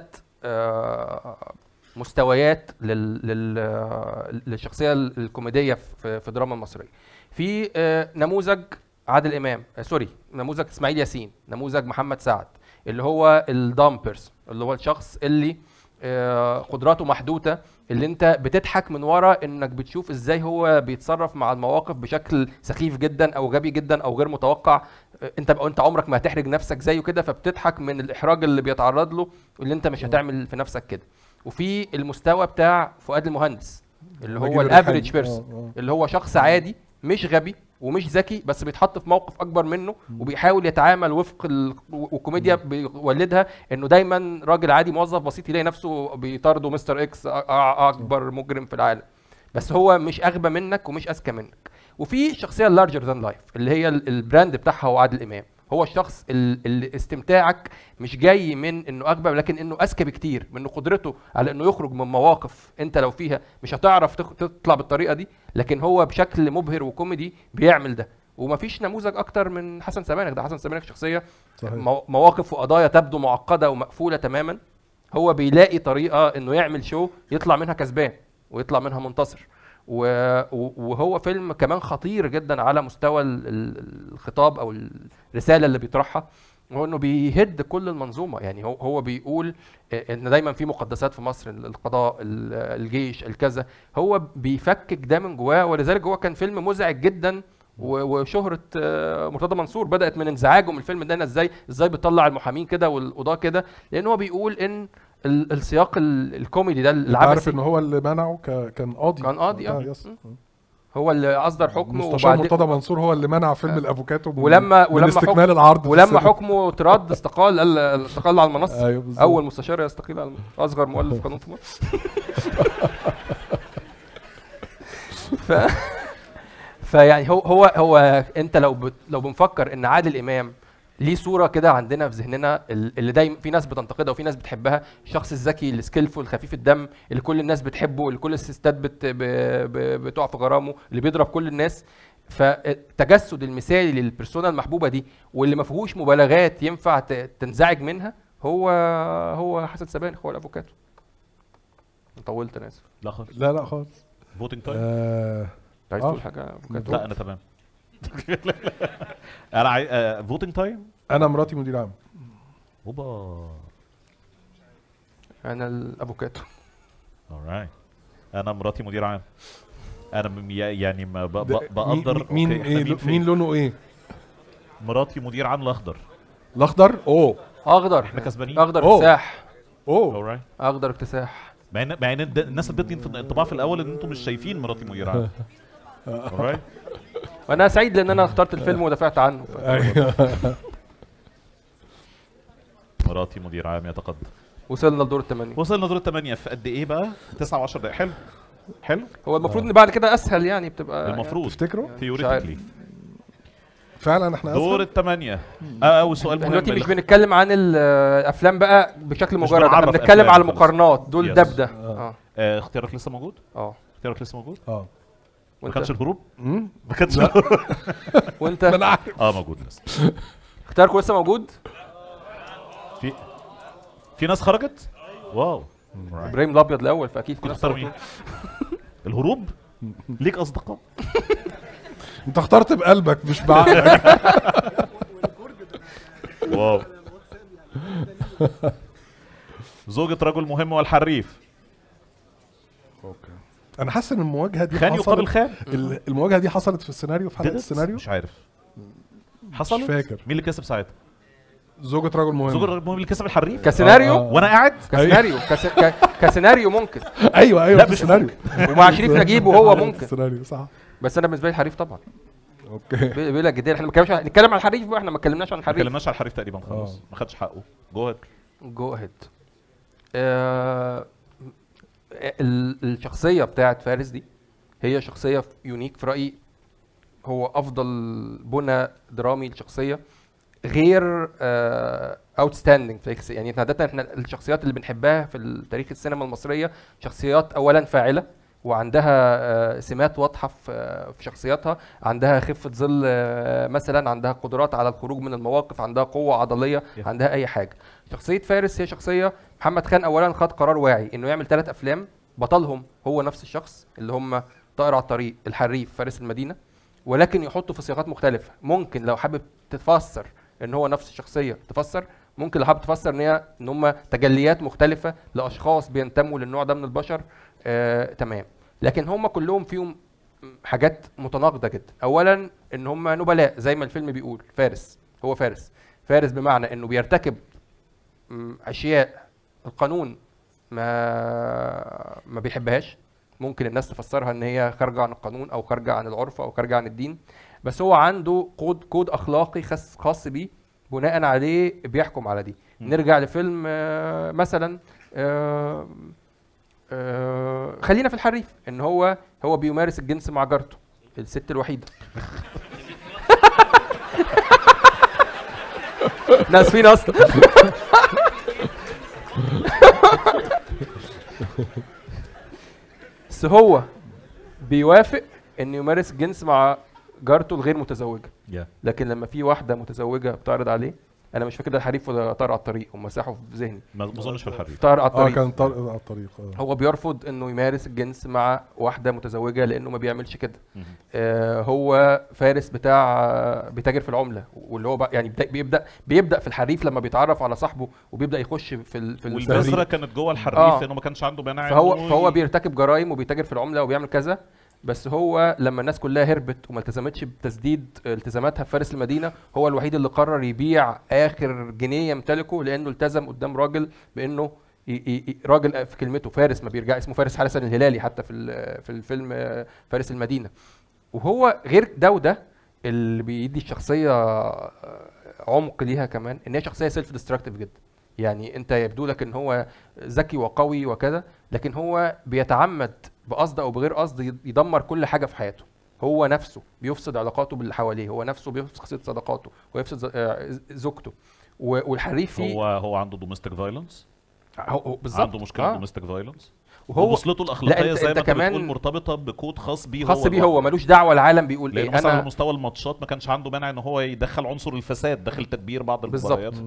مستويات لل لل آه، للشخصيه ال- الكوميديه في في الدراما المصريه في آه، نموذج عادل امام آه، سوري نموذج اسماعيل ياسين نموذج محمد سعد اللي هو الدام بيرسون اللي هو الشخص اللي آه، قدراته محدوده اللي انت بتضحك من ورا انك بتشوف ازاي هو بيتصرف مع المواقف بشكل سخيف جدا او غبي جدا او غير متوقع آه، انت انت عمرك ما هتحرج نفسك زيه كده فبتضحك من الاحراج اللي بيتعرض له واللي انت مش هتعمل في نفسك كده وفي المستوى بتاع فؤاد المهندس اللي نجيب هو الريحاني. الافريج بيرسون آه، آه. اللي هو شخص عادي مش غبي ومش ذكي بس بيتحط في موقف اكبر منه وبيحاول يتعامل وفق ال... والكوميديا بيولدها انه دايما راجل عادي موظف بسيط يلاقي نفسه بيطارده مستر اكس أ- أ- اكبر مجرم في العالم بس هو مش اغبى منك ومش اذكى منك وفي الشخصيه اللارجر ذان لايف اللي هي ال- البراند بتاعها هو عادل امام هو الشخص ال- اللي استمتاعك مش جاي من انه اغبى لكن انه اذكى بكتير من قدرته على انه يخرج من مواقف انت لو فيها مش هتعرف تخ- تطلع بالطريقه دي لكن هو بشكل مبهر وكوميدي بيعمل ده ومفيش نموذج اكتر من حسن سبانخ ده حسن سبانخ شخصيه صحيح. مو- مواقف وقضايا تبدو معقده ومقفوله تماما هو بيلاقي طريقه انه يعمل شو يطلع منها كسبان ويطلع منها منتصر و- و- وهو فيلم كمان خطير جدا على مستوى ال- ال- الخطاب او الرساله اللي بيطرحها هو انه بيهد كل المنظومه يعني هو هو بيقول آه، ان دايما في مقدسات في مصر القضاء ال- الجيش الكذا هو بيفكك ده من جواه ولذلك هو كان فيلم مزعج جدا و- وشهرة آه، مرتضى منصور بدأت من انزعاجه من الفيلم ده أنا ازاي ازاي بيطلع المحامين كده والقضاة كده لأن هو بيقول إن ال- السياق ال- الكوميدي ده انت عارف العبثي ان هو اللي منعه ك... كان قاضي كان قاضي، آه. يس. هو اللي أصدر حكمه مستشار وبعدين مرتضى منصور هو اللي منع فيلم الافوكاتو من ولما من ولما استكمال حكم العرض في ولما السينما. حكمه ترد استقال قال استقال على المنصة ايوه بالظبط أول مستشار يستقيل على المنصة أصغر مؤلف قانون في مصر ف... فيعني هو هو هو انت لو بت... لو بنفكر ان عادل امام ليه صوره كده عندنا في ذهننا ال- اللي دايما في ناس بتنتقدها وفي ناس بتحبها الشخص الذكي السكيلفول خفيف الدم اللي كل الناس بتحبه اللي كل السيستات بت... ب... ب... بتقع في غرامه اللي بيضرب كل الناس فالتجسد المثالي للبرسونا المحبوبه دي واللي ما فيهوش مبالغات ينفع ت... تنزعج منها هو هو حسن سبانخ هو الافوكاتو طولت انا اسف لا خالص لا لا خالص فوتنج تايم آه عايز آه. تقول حاجه أفوكاتو؟ لا انا تمام انا عاي... فوتنج تايم انا مراتي مدير عام اوبا انا الافوكاتو alright انا مراتي مدير عام انا م- يعني ما ب... ده- ب... بقدر مين أوكي، مين إحنا ايه فين؟ مين لونه ايه مراتي مدير عام الاخضر الاخضر اوه اخضر احنا كسبانين اخضر أوه. اكتساح اوه alright اخضر اكتساح مع ان مع ان الد- الناس ادتني في الانطباع في الاول ان انتم مش شايفين مراتي مدير عام alright وانا سعيد لان انا اخترت الفيلم ودافعت عنه ف- ايوه مراتي مدير عام يتقدم وصلنا لدور الثمانية وصلنا دور الثمانية في قد ايه بقى؟ 9 و10 دقايق حلو حلو هو المفروض ان بعد كده اسهل يعني بتبقى المفروض تفتكروا ثيوريتيكلي فعلا احنا دور أسفل؟ الثمانية اه اول سؤال احنا مهم دلوقتي مش اللي- بنتكلم عن الافلام بقى بشكل مش مجرد احنا بنعرف بنتكلم أفلام على خلاص. المقارنات دول Yes. ده بده اه آه اختيارك لسه موجود؟ اه اختيارك لسه موجود؟ اه ما كانش وانت الهروب؟ مم؟ ما كانش لا. الهروب وانت ما انا عارف اه موجود لسه اختياركم لسه موجود في في ناس خرجت؟ واو Right. ابراهيم الابيض الاول فاكيد في كنت ناس اختار مين؟ الهروب؟ ليك اصدقاء؟ انت اخترت بقلبك مش بعقلك واو زوجة رجل مهم والحريف انا حاسس ان المواجهه دي خان يقابل حصلت خان ال- المواجهه دي حصلت في السيناريو في حلقه Did it؟ السيناريو مش عارف مش حصلت؟ فاكر مين اللي كسب ساعتها؟ زوجة رجل مهم زوج الرجل المهم اللي كسب الحريف؟ كسيناريو آه. وانا قاعد كسيناريو كس... ك... كسيناريو ممكن ايوه ايوه لا، في مش السيناريو ومع شريف نجيب وهو ممكن السيناريو صح بس انا بالنسبه لي الحريف طبعا اوكي ب- بلا جدال احنا ما اتكلمناش عن- نتكلم عن الحريف بقى احنا ما اتكلمناش عن ما الحريف اتكلمناش على الحريف تقريبا خالص آه. ما خدش حقه جو جو اهيد الشخصيه بتاعت فارس دي هي شخصيه يونيك في رايي هو افضل بنى درامي لشخصيه غير اوتستاندينج يعني إحنا عاده احنا الشخصيات اللي بنحبها في تاريخ السينما المصريه شخصيات اولا فاعله وعندها آه، سمات واضحه في آه، في شخصياتها عندها خفه ظل آه، مثلا عندها قدرات على الخروج من المواقف عندها قوه عضليه Yeah. عندها اي حاجه شخصيه فارس هي شخصيه محمد خان اولا خد قرار واعي انه يعمل ثلاث افلام بطلهم هو نفس الشخص اللي هم طائر على الطريق الحريف فارس المدينه ولكن يحطه في سياقات مختلفه ممكن لو حابب تفسر ان هو نفس الشخصيه تفسر ممكن لو حابب تفسر ان هي ان هم تجليات مختلفه لاشخاص بينتموا للنوع ده من البشر آه، تمام لكن هم كلهم فيهم حاجات متناقضه جدا اولا ان هم نبلاء زي ما الفيلم بيقول فارس هو فارس فارس بمعنى انه بيرتكب م، اشياء القانون ما ما بيحبهاش ممكن الناس تفسرها ان هي خارجه عن القانون او خارجه عن العرف او خارجه عن الدين بس هو عنده كود كود اخلاقي خاص خاص بيه بناء عليه بيحكم على دي م. نرجع لفيلم آه، مثلا آه، آه، خلينا في الحريف ان هو هو بيمارس الجنس مع جارته الست الوحيده ناس فين اصلا بس هو بيوافق انه يمارس الجنس مع جارته الغير متزوجه يا لكن لما في واحده متزوجه بتعرض عليه انا مش فاكر ده الحريف ولا طار على الطريق هم مساحوا في ذهني ما ما اظنش في الحريف طار على اه الطريق كان طارق على الطريق اه هو بيرفض انه يمارس الجنس مع واحده متزوجه لانه ما بيعملش كده مهم. آه هو فارس بتاع آه، بيتاجر في العمله واللي هو بقى يعني بيبدا بيبدا بيبدا في الحريف لما بيتعرف على صاحبه وبيبدا يخش في ال في ال- والبذره كانت جوه الحريف آه. انه ما كانش عنده مانع فهو إنه فهو ي- بيرتكب جرائم وبيتاجر في العمله وبيعمل كذا بس هو لما الناس كلها هربت وما التزمتش بتسديد التزاماتها في فارس المدينه هو الوحيد اللي قرر يبيع اخر جنيه يمتلكه لانه التزم قدام راجل بانه ي- ي- ي- راجل في كلمته فارس ما بيرجع اسمه فارس حسن الهلالي حتى في ال- في الفيلم آه، فارس المدينه وهو غير ده وده اللي بيدي الشخصيه آه، عمق ليها كمان ان هي شخصيه سيلف ديستراكتيف جدا يعني انت يبدو لك ان هو ذكي وقوي وكذا لكن هو بيتعمد بقصد او بغير قصد يد- يدمر كل حاجه في حياته هو نفسه بيفسد علاقاته باللي حواليه هو نفسه بيفسد صداقاته ويفسد ز- آه، ز- زوجته و- والحريف فيه هو هو عنده دوميستيك فايلنس هو هو بالظبط عنده مشكله آه. دوميستيك فايلنس وهو ووصلته الاخلاقيه أنت- زي أنت ما انت كمان بتقول مرتبطه بكود خاص بيه خاص هو بيه هو ملوش دعوه العالم بيقول لان ايه مثلا على انا مستوى الماتشات ما كانش عنده مانع ان هو يدخل عنصر الفساد داخل تدبير بعض بالظبط. المباريات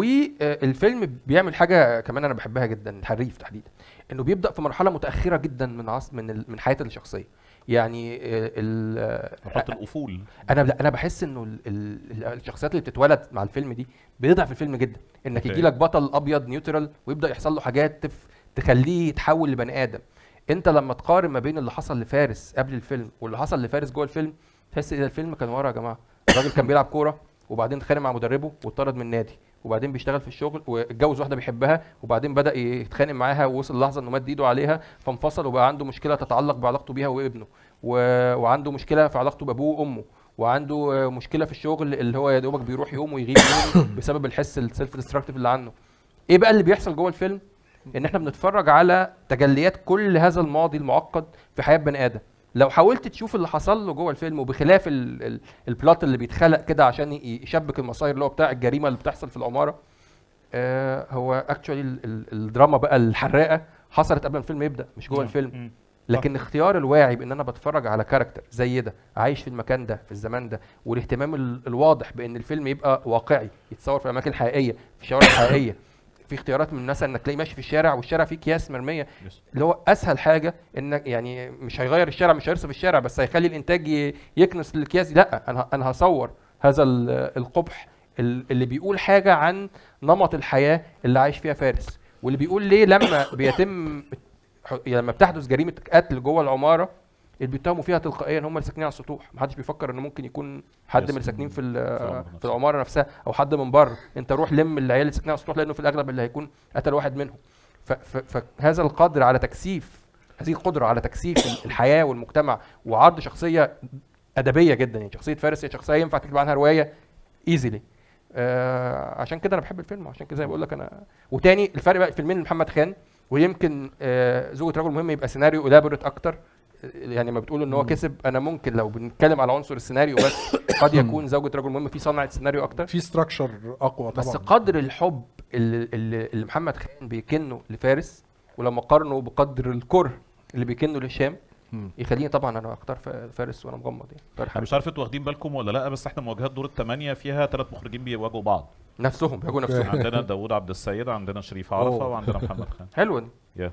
والفيلم بيعمل حاجه كمان انا بحبها جدا الحريف تحديدا انه بيبدا في مرحله متاخره جدا من عصر من ال- من حياه الشخصيه يعني آه، ال- آه، مرحله الافول انا انا بحس انه ال- ال- الشخصيات اللي بتتولد مع الفيلم دي بيضعف الفيلم جدا انك أوكي. يجي لك بطل ابيض نيوترال ويبدا يحصل له حاجات تف تخليه يتحول لبني ادم انت لما تقارن ما بين اللي حصل لفارس قبل الفيلم واللي حصل لفارس جوه الفيلم تحس ايه ده الفيلم كان ورا يا جماعه الراجل كان بيلعب كوره وبعدين اتخانق مع مدربه واتطرد من النادي وبعدين بيشتغل في الشغل واتجوز واحده بيحبها وبعدين بدا يتخانق معاها ووصل لحظه انه مد ايده عليها فانفصل وبقى عنده مشكله تتعلق بعلاقته بيها وابنه و... وعنده مشكله في علاقته بابوه وامه وعنده آه، مشكله في الشغل اللي هو يا دوبك بيروح يوم ويغيب يوم بسبب الحس السيلف ديستراكتيف اللي عنده ايه بقى اللي بيحصل جوه الفيلم ان احنا بنتفرج على تجليات كل هذا الماضي المعقد في حياه بني ادم لو حاولت تشوف اللي حصل له جوه الفيلم وبخلاف ال ال البلوت اللي بيتخلق كده عشان ي- يشبك المصاير اللي هو بتاع الجريمه اللي بتحصل في العماره آه هو اكشولي الدراما بقى الحراقه حصلت قبل ما الفيلم يبدا مش جوه الفيلم مم. لكن اختيار الواعي بان انا بتفرج على كاركتر زي ده عايش في المكان ده في الزمان ده والاهتمام ال- الواضح بان الفيلم يبقى واقعي يتصور في اماكن حقيقيه في شوارع حقيقيه في اختيارات من مثلا انك تلاقي ماشي في الشارع والشارع فيه اكياس مرميه Yes. اللي هو اسهل حاجه انك يعني مش هيغير الشارع مش هيرصف الشارع بس هيخلي الانتاج ي- يكنس الاكياس دي لا انا انا هصور هذا ال- القبح ال- اللي بيقول حاجه عن نمط الحياه اللي عايش فيها فارس واللي بيقول ليه لما بيتم ح- لما بتحدث جريمه قتل جوه العماره اللي بيتهموا فيها تلقائيا هم اللي ساكنين على السطوح محدش بيفكر ان ممكن يكون حد Yes. من اللي ساكنين في ال- العمارة في نفسها. العماره نفسها او حد من بره انت روح لم العيال اللي ساكنين على السطوح لانه في الاغلب اللي هيكون قتل واحد منهم ف- ف- فهذا القدر على تكثيف هذه القدره على تجسيد الحياه والمجتمع وعرض شخصيه ادبيه جدا يعني شخصيه فارس هي شخصيه ينفع تكتب عنها روايه ايزيلي آه عشان كده انا بحب الفيلم عشان كده زي ما بقول لك انا وتاني الفرق بقى فيلمين محمد خان ويمكن آه زوجة رجل مهم يبقى سيناريو الابوريت اكتر يعني ما بتقول ان هو كسب انا ممكن لو بنتكلم على عنصر السيناريو بس قد يكون زوجة رجل مهم في صنعة سيناريو اكتر في ستراكشر اقوى طبعا بس قدر الحب اللي, اللي اللي محمد خان بيكنه لفارس ولما قارنه بقدر الكره اللي بيكنه لهشام مم. يخليني طبعا انا اختار ف- فارس وانا مغمض يعني اختار انا حارس. مش عارف انتوا واخدين بالكم ولا لا بس احنا مواجهات دور الثمانيه فيها ثلاث مخرجين بيواجهوا بعض نفسهم بيواجهوا نفسهم عندنا داوود عبد السيد عندنا شريف عرفه أوه. وعندنا محمد خان حلوه دي يا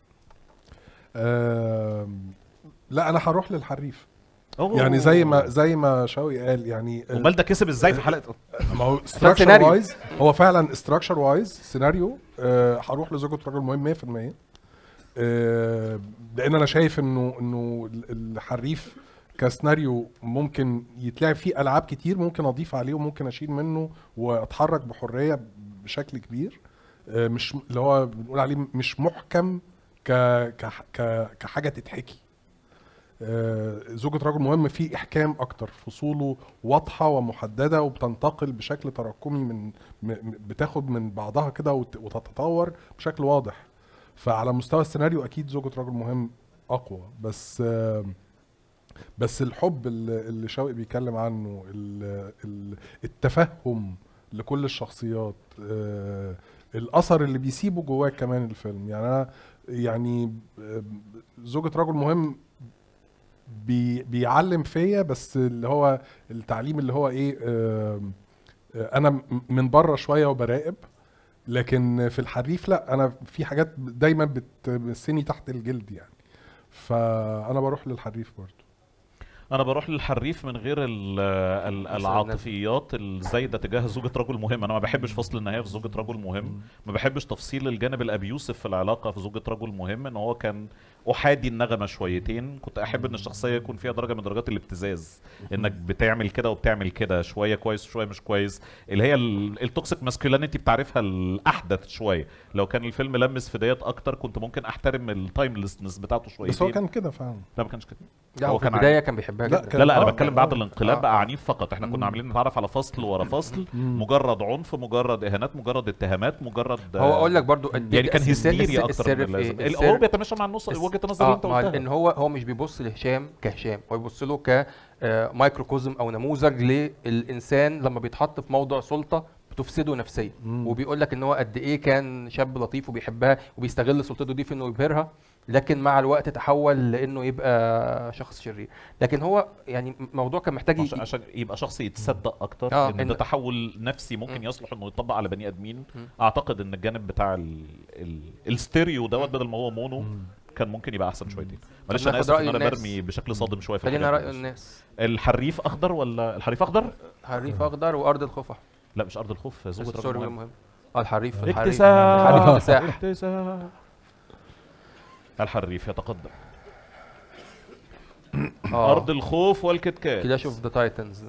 آم، لا انا هروح للحريف أوه. يعني زي ما زي ما شوقي قال يعني امال ده كسب ازاي في حلقه ما هو ستراكشر سيناريو. وايز هو فعلا ستراكشر وايز سيناريو آه، هروح لزوجة رجل مهم 100% آه، لان انا شايف انه انه ال- الحريف كسيناريو ممكن يتلعب فيه العاب كتير ممكن اضيف عليه وممكن اشيل منه واتحرك بحريه بشكل كبير آه، مش اللي هو بنقول عليه مش محكم ك ك ك كحاجه تتحكي آه، زوجة رجل مهم فيه إحكام أكتر فصوله واضحة ومحددة وبتنتقل بشكل تراكمي من م- م- بتاخد من بعضها كده وت- وتتطور بشكل واضح فعلى مستوى السيناريو أكيد زوجة رجل مهم أقوى بس آه، بس الحب اللي اللي شوقي بيتكلم عنه ال- ال- التفهم لكل الشخصيات آه، الأثر اللي بيسيبه جواك كمان الفيلم يعني أنا يعني آه، زوجة رجل مهم بي بيعلم فيا بس اللي هو التعليم اللي هو ايه آم، آه، انا م- من بره شويه وبراقب لكن في الحريف لا انا في حاجات دايما بتمسني تحت الجلد يعني فانا بروح للحريف برضو انا بروح للحريف من غير ال- ال- العاطفيات الزايده تجاه زوجة رجل مهم انا ما بحبش فصل النهايه في زوجة رجل مهم ما بحبش تفصيل الجانب الابيوسف في العلاقه في زوجة رجل مهم ان هو كان احادي النغمه شويتين كنت احب ان الشخصيه يكون فيها درجه من درجات الابتزاز انك بتعمل كده وبتعمل كده شويه كويس وشويه مش كويس اللي هي ال- التوكسيك ماسكولينيتي بتعرفها الاحدث شويه لو كان الفيلم لمس في ديت اكتر كنت ممكن احترم التايمليسنس بتاعته شويتين بس هو كان كده فعلا لا ما كانش كده لا هو هو في كان البدايه كان بيحبها لا، جدا كان- لا لا انا آه، بتكلم آه، بعد آه. الانقلاب آه. بقى عنيف فقط احنا كنا عاملين نتعرف على فصل ورا فصل مجرد عنف مجرد اهانات مجرد اتهامات مجرد هو اقول لك برضو يعني كان السر- هستيري السر- اكتر السر من في اللازم إيه؟ ال- السر- هو بيتماشى مع النص وجهه النظر اللي انت اه قلتها ان هو هو مش بيبص لهشام كهشام هو بيبص له ك آه، مايكروكوزم او نموذج للانسان لما بيتحط في موضع سلطه بتفسده نفسيا وبيقول لك ان هو قد ايه كان شاب لطيف وبيحبها وبيستغل سلطته دي في انه يبهرها لكن مع الوقت تحول لانه يبقى شخص شرير لكن هو يعني موضوع كان محتاج عشان, ي- عشان يبقى شخص يتصدق اكتر آه، ان ده إن- تحول نفسي ممكن مم. يصلح انه يطبق على بني ادمين مم. اعتقد ان الجانب بتاع ال... ال... الستيريو دوت بدل ما هو مونو كان ممكن يبقى احسن شويتين معلش انا ناخد اسف رأي ان انا الناس. برمي بشكل صادم شويه في خلينا الحاجات راي دي. الناس الحريف اخضر ولا الحريف اخضر حريف اخضر وارض الخفا لا مش ارض الخوف زوجة رجل سوري مهم. مهم اه الحريف الحريف اكتساح الحريف اكتساح اكتساح الحريف يتقدم آه. ارض الخوف والكتكات كلاش اوف ذا تايتنز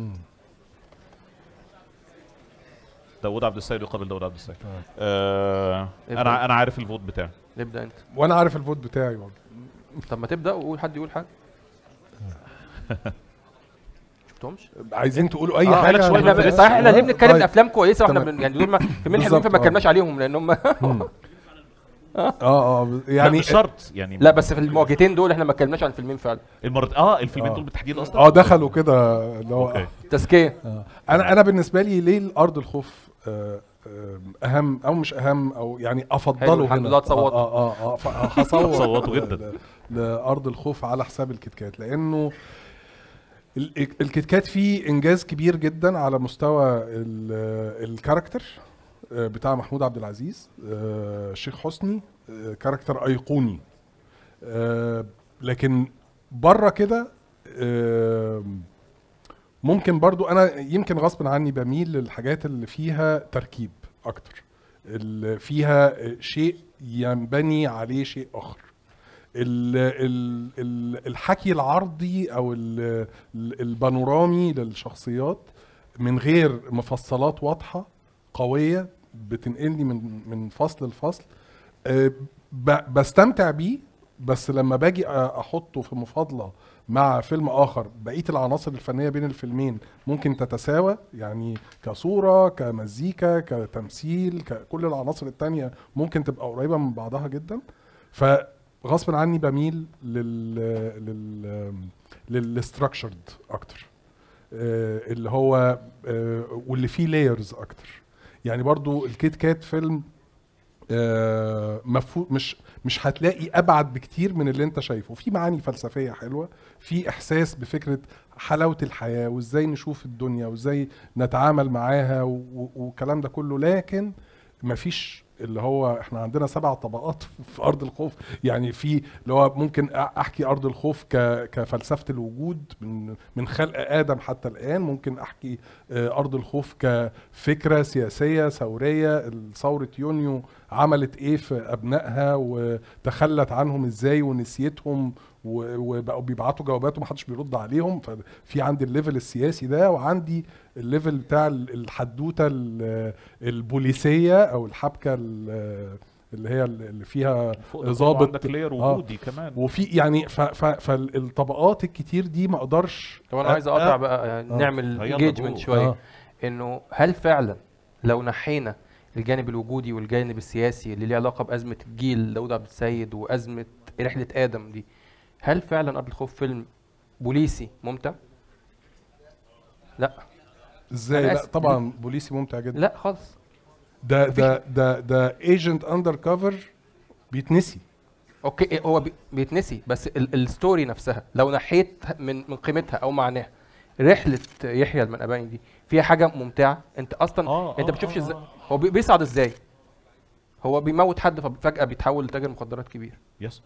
داوود عبد السيد يقابل داوود عبد السيد آه ابدأ. انا انا عارف الفوت بتاعي نبدا انت وانا عارف الفوت بتاعي برضو طب ما تبدا وقول حد يقول حاجه شفتهمش عايزين تقولوا اي آه، حاجه شوية عن- من صحيح احنا ليه بنتكلم طيب. افلام كويسه واحنا تمام. بن- يعني دول ما- فيلمين حلوين بالظبط، فما آه. اتكلمناش عليهم لان هم اه اه يعني يعني مش شرط يعني لا بس في المواجهتين دول احنا ما اتكلمناش عن فيلمين فعلا المرة اه الفيلمين آه. دول بالتحديد اصلا اه دخلوا كده اللي هو اوكي تزكيه آه. انا انا بالنسبه لي ليه الارض الخوف آه، آه، اهم او مش اهم او يعني حلو، افضله الحمد هنا لله تصوت. اه اه اه, آه ف- هصوت تصوتوا جدا. ل- لارض الخوف على حساب الكتكات لانه ال- الكتكات فيه انجاز كبير جدا على مستوى ال- الكاركتر آه، بتاع محمود عبد العزيز آه، الشيخ حسني آه، كاركتر ايقوني آه، لكن بره كده آه، ممكن برضو انا يمكن غصب عني بميل للحاجات اللي فيها تركيب اكتر اللي فيها شيء ينبني عليه شيء اخر ال ال ال الحكي العرضي او ال ال- البانورامي للشخصيات من غير مفصلات واضحه قويه بتنقلني من من فصل لفصل أه، ب- بستمتع بيه بس لما باجي أ- احطه في مفاضله مع فيلم اخر بقيه العناصر الفنيه بين الفيلمين ممكن تتساوى يعني كصوره كمزيكا كتمثيل ككل العناصر التانية ممكن تبقى قريبه من بعضها جدا فغصب عني بميل لل لل للستراكشرد اكتر آه، اللي هو آه، واللي فيه لايرز اكتر يعني برضو الكيت كات فيلم آه، مفهو مش مش هتلاقي ابعد بكتير من اللي انت شايفه في معاني فلسفيه حلوه في احساس بفكره حلاوه الحياه وازاي نشوف الدنيا وازاي نتعامل معاها و- و- والكلام ده كله لكن مفيش اللي هو احنا عندنا سبع طبقات في ارض الخوف يعني في اللي هو ممكن أ- احكي ارض الخوف ك كفلسفه الوجود من من خلق ادم حتى الان ممكن احكي آه، ارض الخوف كفكره سياسيه ثوريه ثوره يونيو عملت ايه في ابنائها وتخلت عنهم ازاي ونسيتهم و- وبقوا بيبعتوا جوابات ومحدش بيرد عليهم ففي عندي الليفل السياسي ده وعندي الليفل بتاع ال- الحدوته ال- البوليسيه او الحبكه ال- اللي هي اللي فيها فوق ده كله ضابط عندك لاير آه. وجودي كمان وفي يعني ف- ف- فالطبقات الكتير دي ما اقدرش طب انا عايز أ- اقطع أ- بقى يعني آه. نعمل يلا انجيجمنت جو. شويه آه. انه هل فعلا لو نحينا الجانب الوجودي والجانب السياسي اللي ليه علاقه بازمه الجيل داود عبد السيد وازمه رحله ادم دي هل فعلا ارض الخوف فيلم بوليسي ممتع؟ لا ازاي أنا لا آسف. طبعا بوليسي ممتع جدا لا خالص ده ده ده ده ايجنت اندر كفر بيتنسي اوكي هو بي- بيتنسي بس ال- الستوري نفسها لو نحيت من من قيمتها او معناها رحله يحيى المنقباني دي فيها حاجه ممتعه انت اصلا آه، انت آه، بتشوفش آه، ازاي آه. هو بي- بيصعد ازاي هو بيموت حد فجاه بيتحول لتاجر مخدرات كبير يس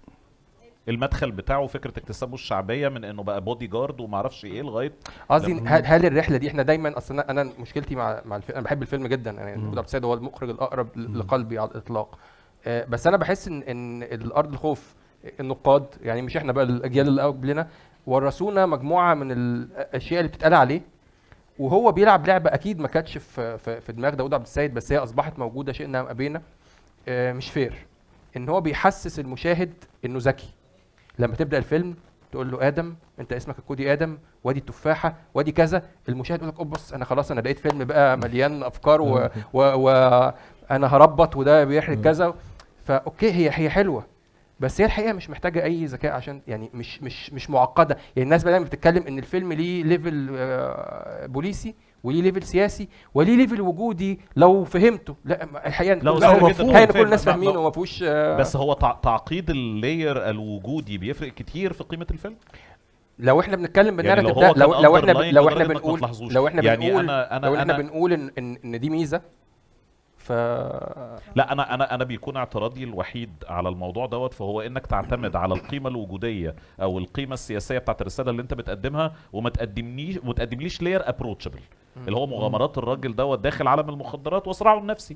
المدخل بتاعه فكره اكتسابه الشعبيه من انه بقى بودي جارد وما اعرفش ايه لغايه قصدي إن هل, هل الرحله دي احنا دايما اصلا انا أنا مشكلتي مع مع الفيلم انا بحب الفيلم جدا يعني داود عبد السيد هو المخرج الاقرب ل- لقلبي على الاطلاق آه، بس انا بحس ان ان الارض الخوف النقاد يعني مش احنا بقى الاجيال اللي قبلنا ورثونا مجموعه من الاشياء اللي بتتقال عليه وهو بيلعب لعبه اكيد ما كانتش في في, في دماغ داود عبد السيد بس هي اصبحت موجوده شئنا ام ابينا آه، مش فير ان هو بيحسس المشاهد انه ذكي لما تبدا الفيلم تقول له ادم انت اسمك الكودي ادم وادي التفاحه وادي كذا المشاهد يقول لك "أوه بص انا خلاص انا لقيت فيلم بقى مليان افكار و... و... و... انا هربط وده بيحرق كذا فاوكي هي هي حلوه بس هي الحقيقه مش محتاجه اي ذكاء عشان يعني مش مش مش معقده يعني الناس دايما بتتكلم ان الفيلم ليه ليفل آه، بوليسي وليه ليفل سياسي وليه ليفل وجودي لو فهمته لا ما- الحقيقه لو كل- سهل هو جدا مفهوم. الحقيقه إن كل فاهم. الناس لا، فاهمينه لا. وما فيهوش آه، بس هو تع- تعقيد اللاير الوجودي بيفرق كتير في قيمه الفيلم لو احنا بنتكلم يعني لو بالناراتيف هو ده لو كان لو احنا ب- underlying لو احنا لدرجة ما بنقول تلاحظوش. لو احنا يعني بنقول أنا- أنا- لو احنا أنا- بنقول ان ان ان دي ميزه ف لا انا انا انا بيكون اعتراضي الوحيد على الموضوع دوت فهو انك تعتمد على القيمه الوجوديه او القيمه السياسيه بتاعت الرساله اللي انت بتقدمها وما تقدمنيش وما تقدمليش لير ابروتشبل اللي هو مغامرات الراجل دوت داخل عالم المخدرات وصراعه النفسي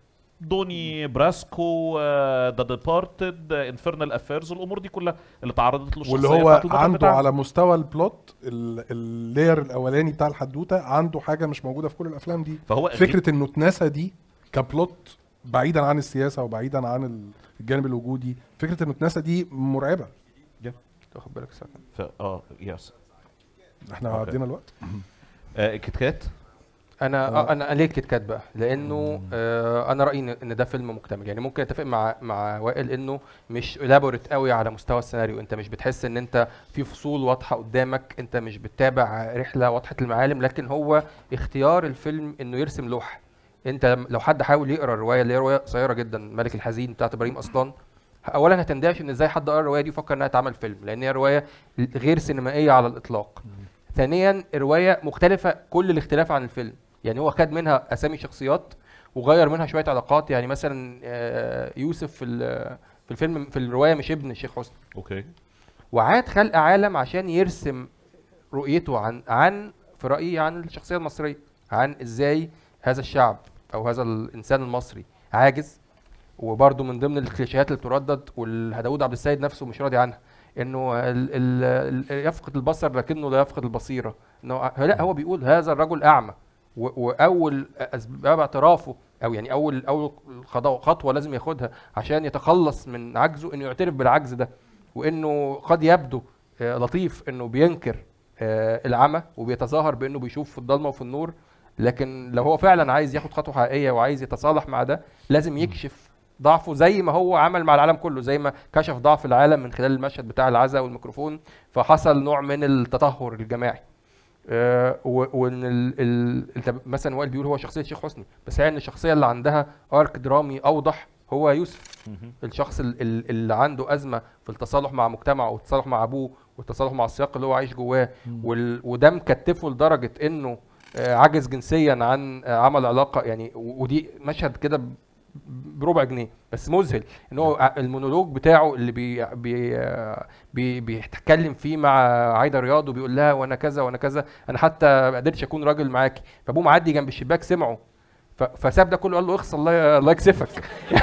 دوني براسكو ذا ديبارتد انفرنال افيرز الامور دي كلها اللي تعرضت له الشخصيه واللي هو بتاعت البطل عنده بتاعنا. على مستوى البلوت ال- اللاير الاولاني بتاع الحدوته عنده حاجه مش موجوده في كل الافلام دي فهو فكره انه اتنسى دي كبلوت بعيدا عن السياسه وبعيدا عن الجانب الوجودي فكره انه اتنسى دي مرعبه تاخد بالك ساعة. ف... اه يس احنا أوكي. عدينا الوقت آه كيت كات انا آه. آه. انا ليه كيت كات بقى لانه آه انا رايي إن- ان ده فيلم مكتمل يعني ممكن اتفق مع مع وائل انه مش الابوريت قوي على مستوى السيناريو انت مش بتحس ان انت في فصول واضحه قدامك انت مش بتتابع رحله واضحه المعالم لكن هو اختيار الفيلم انه يرسم لوحه انت لم- لو حد حاول يقرا الروايه اللي هي روايه قصيره جدا ملك الحزين بتاعت ابراهيم اصلان اولا هتندهش ان ازاي حد قرا الروايه دي وفكر انها تعمل فيلم لان هي روايه غير سينمائيه على الاطلاق ثانيا روايه مختلفه كل الاختلاف عن الفيلم يعني هو خد منها اسامي شخصيات وغير منها شويه علاقات يعني مثلا آه، يوسف في ال- في الفيلم في الروايه مش ابن الشيخ حسني اوكي وعاد خلق عالم عشان يرسم رؤيته عن عن في رايي عن الشخصيه المصريه عن ازاي هذا الشعب او هذا الانسان المصري عاجز وبرده من ضمن الكليشيهات اللي بتردد والداود عبد السيد نفسه مش راضي عنها انه ال ال ال يفقد البصر لكنه لا يفقد البصيره انه لا هو بيقول هذا الرجل اعمى و- واول اسباب اعترافه او يعني اول اول خطوه خطوة لازم ياخدها عشان يتخلص من عجزه انه يعترف بالعجز ده وانه قد يبدو آه، لطيف انه بينكر آه، العمى وبيتظاهر بانه بيشوف في الضلمه وفي النور لكن لو هو فعلا عايز ياخد خطوه حقيقيه وعايز يتصالح مع ده لازم يكشف ضعفه زي ما هو عمل مع العالم كله زي ما كشف ضعف العالم من خلال المشهد بتاع العزاء والميكروفون فحصل نوع من التطهر الجماعي آه، و- وان ال ال انت مثلا وائل بيقول هو شخصيه شيخ حسني بس هي ان الشخصيه اللي عندها ارك درامي اوضح هو يوسف الشخص ال- ال- اللي عنده ازمه في التصالح مع مجتمعه والتصالح مع ابوه والتصالح مع السياق اللي هو عايش جواه وال- وده مكتفه لدرجه انه آه، عجز جنسيا عن آه، عمل علاقه يعني و- ودي مشهد كده ب- بربع جنيه بس مذهل ان هو ع- المونولوج بتاعه اللي بي بي آه، بي بيتكلم فيه مع عايده رياض وبيقول لها وانا كذا وانا كذا انا حتى ما قدرتش اكون راجل معاكي فابوه معدي جنب الشباك سمعه ف- فساب ده كله قال له اخص الله الله يكسفك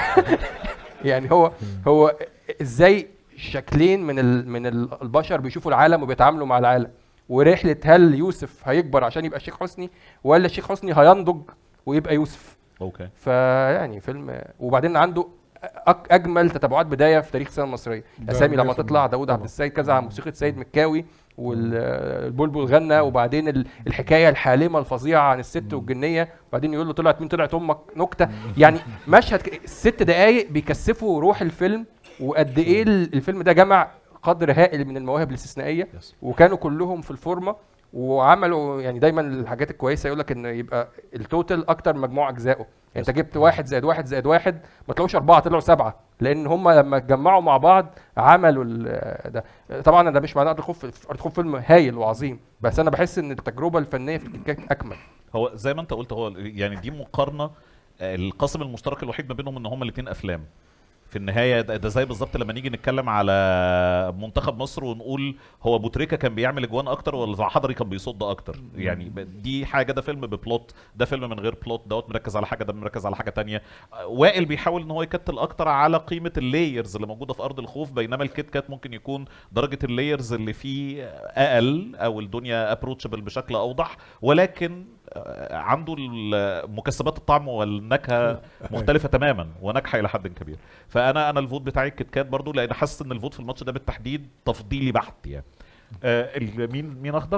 يعني هو هو ازاي شكلين من ال من ال- البشر بيشوفوا العالم وبيتعاملوا مع العالم ورحله هل يوسف هيكبر عشان يبقى الشيخ حسني ولا الشيخ حسني هينضج ويبقى يوسف اوكي فيعني فيلم وبعدين عنده أك اجمل تتابعات بدايه في تاريخ السينما المصريه ده اسامي لما 100% تطلع داوود عبد طبعا. السيد كذا عن موسيقى سيد مكاوي والبلبل غنى وبعدين ال- الحكايه الحالمه الفظيعه عن الست والجنيه وبعدين يقول له طلعت مين طلعت امك نكته يعني مشهد ك- ست دقائق بيكثفوا روح الفيلم وقد ايه ال- الفيلم ده جمع قدر هائل من المواهب الاستثنائيه Yes. وكانوا كلهم في الفورمه وعملوا يعني دايما الحاجات الكويسه يقول لك ان يبقى التوتال اكتر من مجموع اجزائه يعني انت جبت واحد زائد واحد زائد واحد ما طلعوش اربعه طلعوا سبعه لان هم لما اتجمعوا مع بعض عملوا ال- ده طبعا ده مش معناه ارض خوف ارض خوف فيلم هايل وعظيم بس انا بحس ان التجربه الفنيه في الكيك اكمل هو زي ما انت قلت هو يعني دي مقارنه آه، القاسم المشترك الوحيد ما بينهم ان هما الاثنين افلام في النهايه ده, ده زي بالظبط لما نيجي نتكلم على منتخب مصر ونقول هو ابو تريكه كان بيعمل اجوان اكتر ولا حضري كان بيصد اكتر يعني ب- دي حاجه ده فيلم ببلوت ده فيلم من غير بلوت دوت مركز على حاجه ده مركز على حاجه تانية آه، وائل بيحاول ان هو يكتل اكتر على قيمه اللايرز اللي موجوده في ارض الخوف بينما الكيت كات ممكن يكون درجه اللايرز اللي فيه اقل او الدنيا ابروتشبل بشكل اوضح ولكن آه، عنده ال- مكسبات الطعم والنكهه مختلفه تماما وناجحه الى حد كبير فانا انا الفوت بتاعي الكيت كات برضو لان حاسس ان الفوت في الماتش ده بالتحديد تفضيلي بحت يعني آه ال- مين مين اخضر؟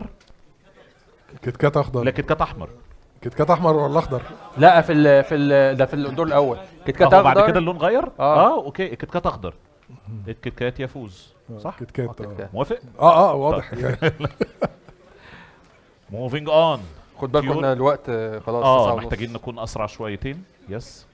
كيت كات اخضر لا كيت كات احمر كيت كات احمر ولا اخضر لا في ال في ال ده في الدور الاول كيت كات آه، هو بعد أخضر. كده اللون غير؟ آه. اه اوكي الكيت كات اخضر الكيت كات يفوز صح؟ كيت كات كيت اه كات. موافق؟ اه, آه واضح يعني موفينج اون خد بالك طيور. ان الوقت آه، خلاص اه تسعة ونص. محتاجين نكون اسرع شويتين يس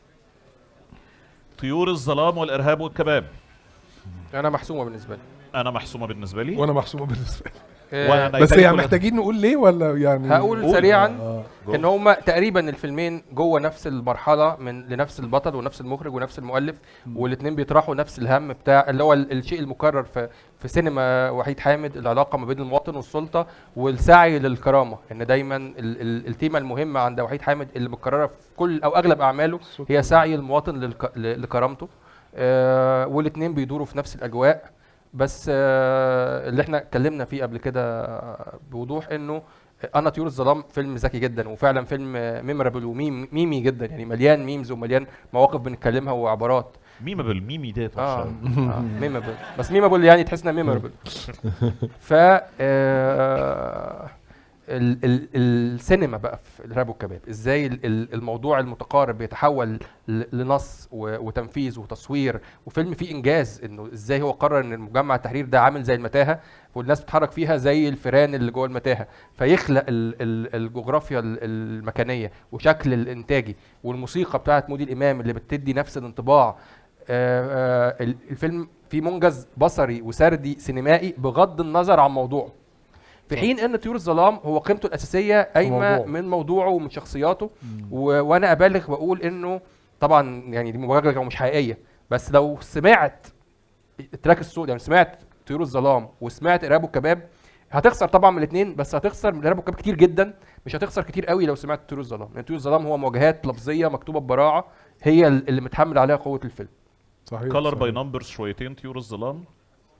طيور الظلام والارهاب والكباب انا محسومه بالنسبه لي انا محسومه بالنسبه لي وانا محسوبه بالنسبه لي آه، وأنا بس يتهيألي يعني كل- محتاجين نقول ليه ولا يعني هقول قول. سريعا اه ان هما تقريبا الفيلمين جوه نفس المرحله من لنفس البطل ونفس المخرج ونفس المؤلف والاثنين بيطرحوا نفس الهم بتاع اللي هو ال- الشيء المكرر في في سينما وحيد حامد العلاقه ما بين المواطن والسلطه والسعي للكرامه ان دايما ال ال التيمه المهمه عند وحيد حامد اللي متكرره في كل او اغلب اعماله هي سعي المواطن للك ل- لكرامته آه والاثنين بيدوروا في نفس الاجواء بس آه اللي احنا اتكلمنا فيه قبل كده بوضوح انه انا طيور الظلام فيلم ذكي جدا وفعلا فيلم ميمورابل وميم ميمي جدا يعني مليان ميمز ومليان مواقف بنتكلمها وعبارات ميمابل ميمي ديت اه, وحشة. آه ميمورابل بس ميمورابل يعني تحس انها ميمورابل ف آه، ال ال السينما بقى في الارهاب والكباب ازاي ال- ال- الموضوع المتقارب بيتحول ل- لنص و- وتنفيذ وتصوير وفيلم فيه انجاز انه ازاي هو قرر ان المجمع التحرير ده عامل زي المتاهه والناس بتتحرك فيها زي الفيران اللي جوه المتاهه فيخلق ال ال الجغرافيا ال- المكانيه وشكل الانتاجي والموسيقى بتاعت مودي الامام اللي بتدي نفس الانطباع آه، آه، ال- الفيلم فيه منجز بصري وسردي سينمائي بغض النظر عن موضوعه في حين ان طيور الظلام هو قيمته الاساسيه قايمه موضوعه. من موضوعه ومن شخصياته و... وانا ابالغ واقول انه طبعا يعني دي مبالغه ومش حقيقيه بس لو سمعت التراك السود يعني سمعت طيور الظلام وسمعت ارهاب والكباب هتخسر طبعا من الاثنين بس هتخسر من الارهاب والكباب كتير جدا مش هتخسر كتير قوي لو سمعت طيور الظلام لان طيور الظلام هو مواجهات لفظيه مكتوبه ببراعه هي اللي متحمل عليها قوه الفيلم صحيح كولر باي صحيح. نمبرز شويتين طيور الظلام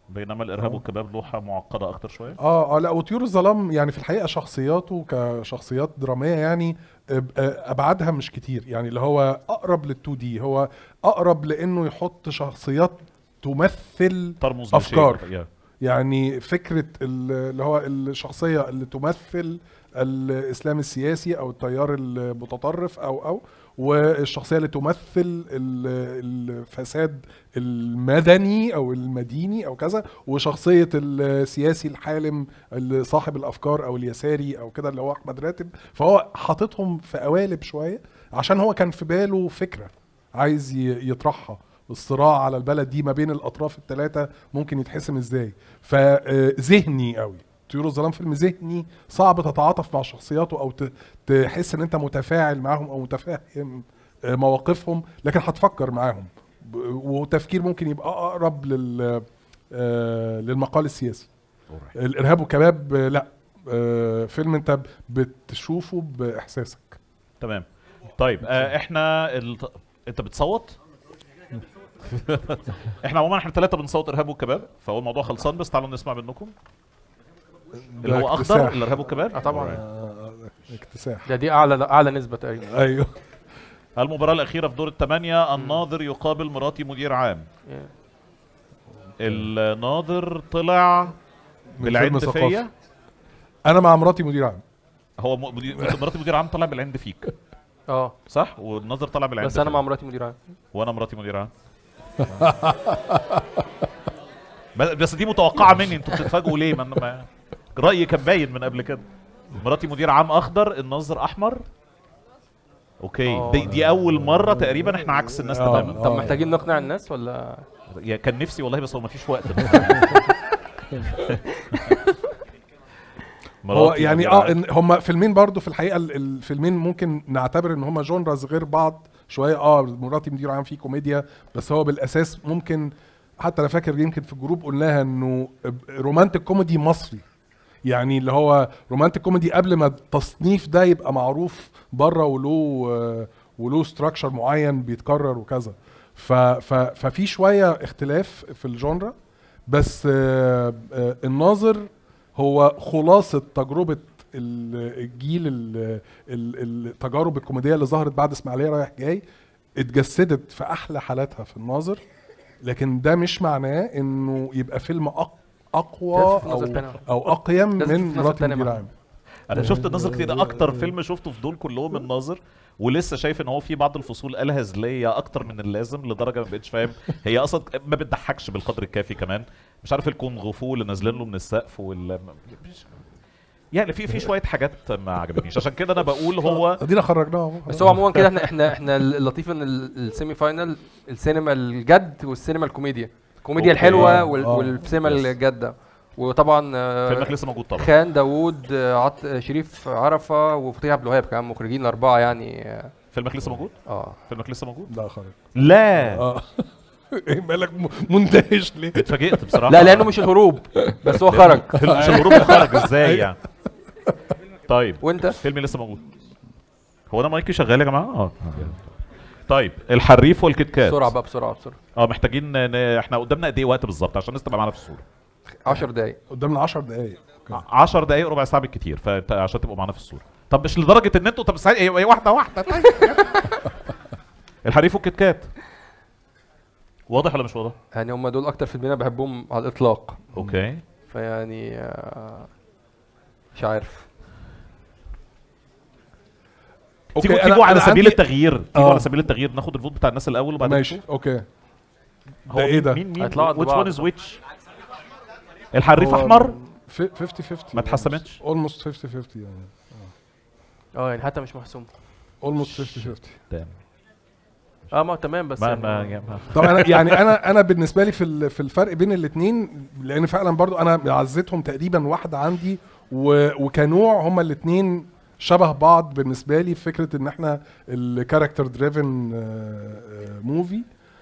بينما الارهاب والكباب لوحه معقده اكتر شويه اه اه لا وطيور الظلام يعني في الحقيقه شخصياته كشخصيات دراميه يعني أب- ابعادها مش كتير يعني اللي هو اقرب لل2 دي هو اقرب لانه يحط شخصيات تمثل ترمز أفكار. لشيء. يا. يعني فكره ال- اللي هو الشخصيه اللي تمثل الاسلام السياسي او التيار المتطرف او او والشخصيه اللي تمثل ال- الفساد المدني او المديني او كذا وشخصيه السياسي الحالم اللي صاحب الافكار او اليساري او كده اللي هو احمد راتب فهو حاططهم في قوالب شويه عشان هو كان في باله فكره عايز ي- يطرحها الصراع على البلد دي ما بين الاطراف الثلاثه ممكن يتحسم ازاي فذهني قوي طيور الظلام فيلم ذهني صعب تتعاطف مع شخصياته او ت- تحس ان انت متفاعل معاهم او متفهم آه، مواقفهم لكن هتفكر معاهم ب- وتفكير ممكن يبقى اقرب لل آه، للمقال السياسي الارهاب والكباب آه، لا آه، فيلم انت بتشوفه باحساسك تمام طيب آه احنا ال... انت بتصوت احنا عموما احنا ثلاثه بنصوت ارهاب والكباب فهو الموضوع خلصان بس تعالوا نسمع منكم اللي ده هو اخضر اكتساح. الارهاب والكباب اه طبعا آه، اكتساح ده دي اعلى اعلى نسبه تقريبا ايوه المباراة الأخيرة في دور الثمانية الناظر يقابل مراتي مدير عام الناظر طلع من بالعند فيلم ثقافي. فيا انا مع مراتي مدير عام هو م- مدير مراتي مدير عام طلع بالعند فيك اه صح والناظر طلع بالعند بس انا فيا. مع مراتي مدير عام وانا مراتي مدير عام بس بس دي متوقعة مني انتوا بتتفاجئوا ليه ما أنا ما رأيي كان باين من قبل كده مراتي مدير عام اخضر الناظر احمر اوكي آه. دي, دي اول مرة تقريبا احنا عكس الناس آه. تماما طب آه. محتاجين نقنع الناس ولا يا كان نفسي والله بس هو مفيش وقت هو مراتي يعني مدير اه عام. إن هم فيلمين برضو في الحقيقه ال- الفيلمين ممكن نعتبر ان هم جونرز غير بعض شويه اه مراتي مدير عام فيه كوميديا بس هو بالاساس ممكن حتى انا فاكر يمكن في الجروب قلناها انه رومانتك كوميدي مصري يعني اللي هو رومانتك كوميدي قبل ما التصنيف ده يبقى معروف بره وله آه، وله ستراكشر معين بيتكرر وكذا ف ف ففي شويه اختلاف في الجونرا بس آه، آه، الناظر هو خلاصه تجربه ال- الجيل ال- ال- التجارب الكوميديه اللي ظهرت بعد اسماعيليه رايح جاي اتجسدت في احلى حالاتها في الناظر لكن ده مش معناه انه يبقى فيلم أق- اقوى لازم في نظر او تاني. او اقيم لازم من في نظر مراتي تاني مدير معاه. عام انا شفت الناظر كتير ده اكتر فيلم شفته في دول كلهم الناظر ولسه شايف ان هو في بعض الفصول قالها هزليه اكتر من اللازم لدرجه ما بقتش فاهم هي اصلا ما بتضحكش بالقدر الكافي كمان مش عارف الكونغ فو اللي نازلين له من السقف وال مش- يعني في في شويه حاجات ما عجبتنيش عشان كده انا بقول هو ادينا خرجناه أهو. بس هو عموما كده احنا احنا احنا اللطيف ان ال- السيمي فاينل السينما الجد والسينما الكوميديا الكوميديا أوكي. الحلوه آه، وال- آه. والسينما يس. الجاده وطبعا آه، فيلمك لسه موجود طبعا خان داوود آه، عط شريف عرفه وفتيح عبد الوهاب كمان مخرجين اربعه يعني اه فيلمك لسه موجود آه. فيلمك لسه موجود لا خرج لا اه ايه مالك م- مندهش ليه اتفاجئت بصراحه لا لانه مش الهروب بس هو خرج مش الهروب خرج ازاي يعني طيب وانت فيلمي لسه موجود هو انا مايكي شغال يا جماعه اه طيب الحريف والكيت كات بسرعه بقى بسرعه بسرعه اه محتاجين ن... احنا قدامنا قد ايه وقت بالظبط عشان الناس تبقى معانا في الصوره 10 دقايق قدامنا 10 دقايق 10 دقايق ربع ساعه بالكتير فانت عشان تبقوا معانا في الصوره طب مش لدرجه ان انتوا طب ساعة- ايه واحده واحده طيب الحريف والكيت كات واضح ولا مش واضح؟ يعني هم دول اكتر فيلمين انا بحبهم على الاطلاق اوكي فيعني آه، مش عارف اوكي تيجوا أنا- تيجوا على أنا سبيل عندي- التغيير تيجوا آه. على سبيل التغيير ناخد الفوت بتاع الناس الاول وبعدين ماشي نشوف. اوكي هو ده إيه ده؟ مين مين هيطلعوا قد which بعض. one is which الحريف هو احمر 50 50 ما اتحسمتش؟ اولموست 50 50 يعني اه يعني حتى مش محسوم اولموست 50 50 تمام. اه ما تمام بس ما يعني ما يعني ما- طب انا يعني انا انا بالنسبه لي في ال- في الفرق بين الاثنين لان فعلا برضو انا عزيتهم تقريبا واحده عندي و وكنوع هما الاثنين شبه بعض بالنسبه لي في فكره ان احنا الكاركتر دريفن موفي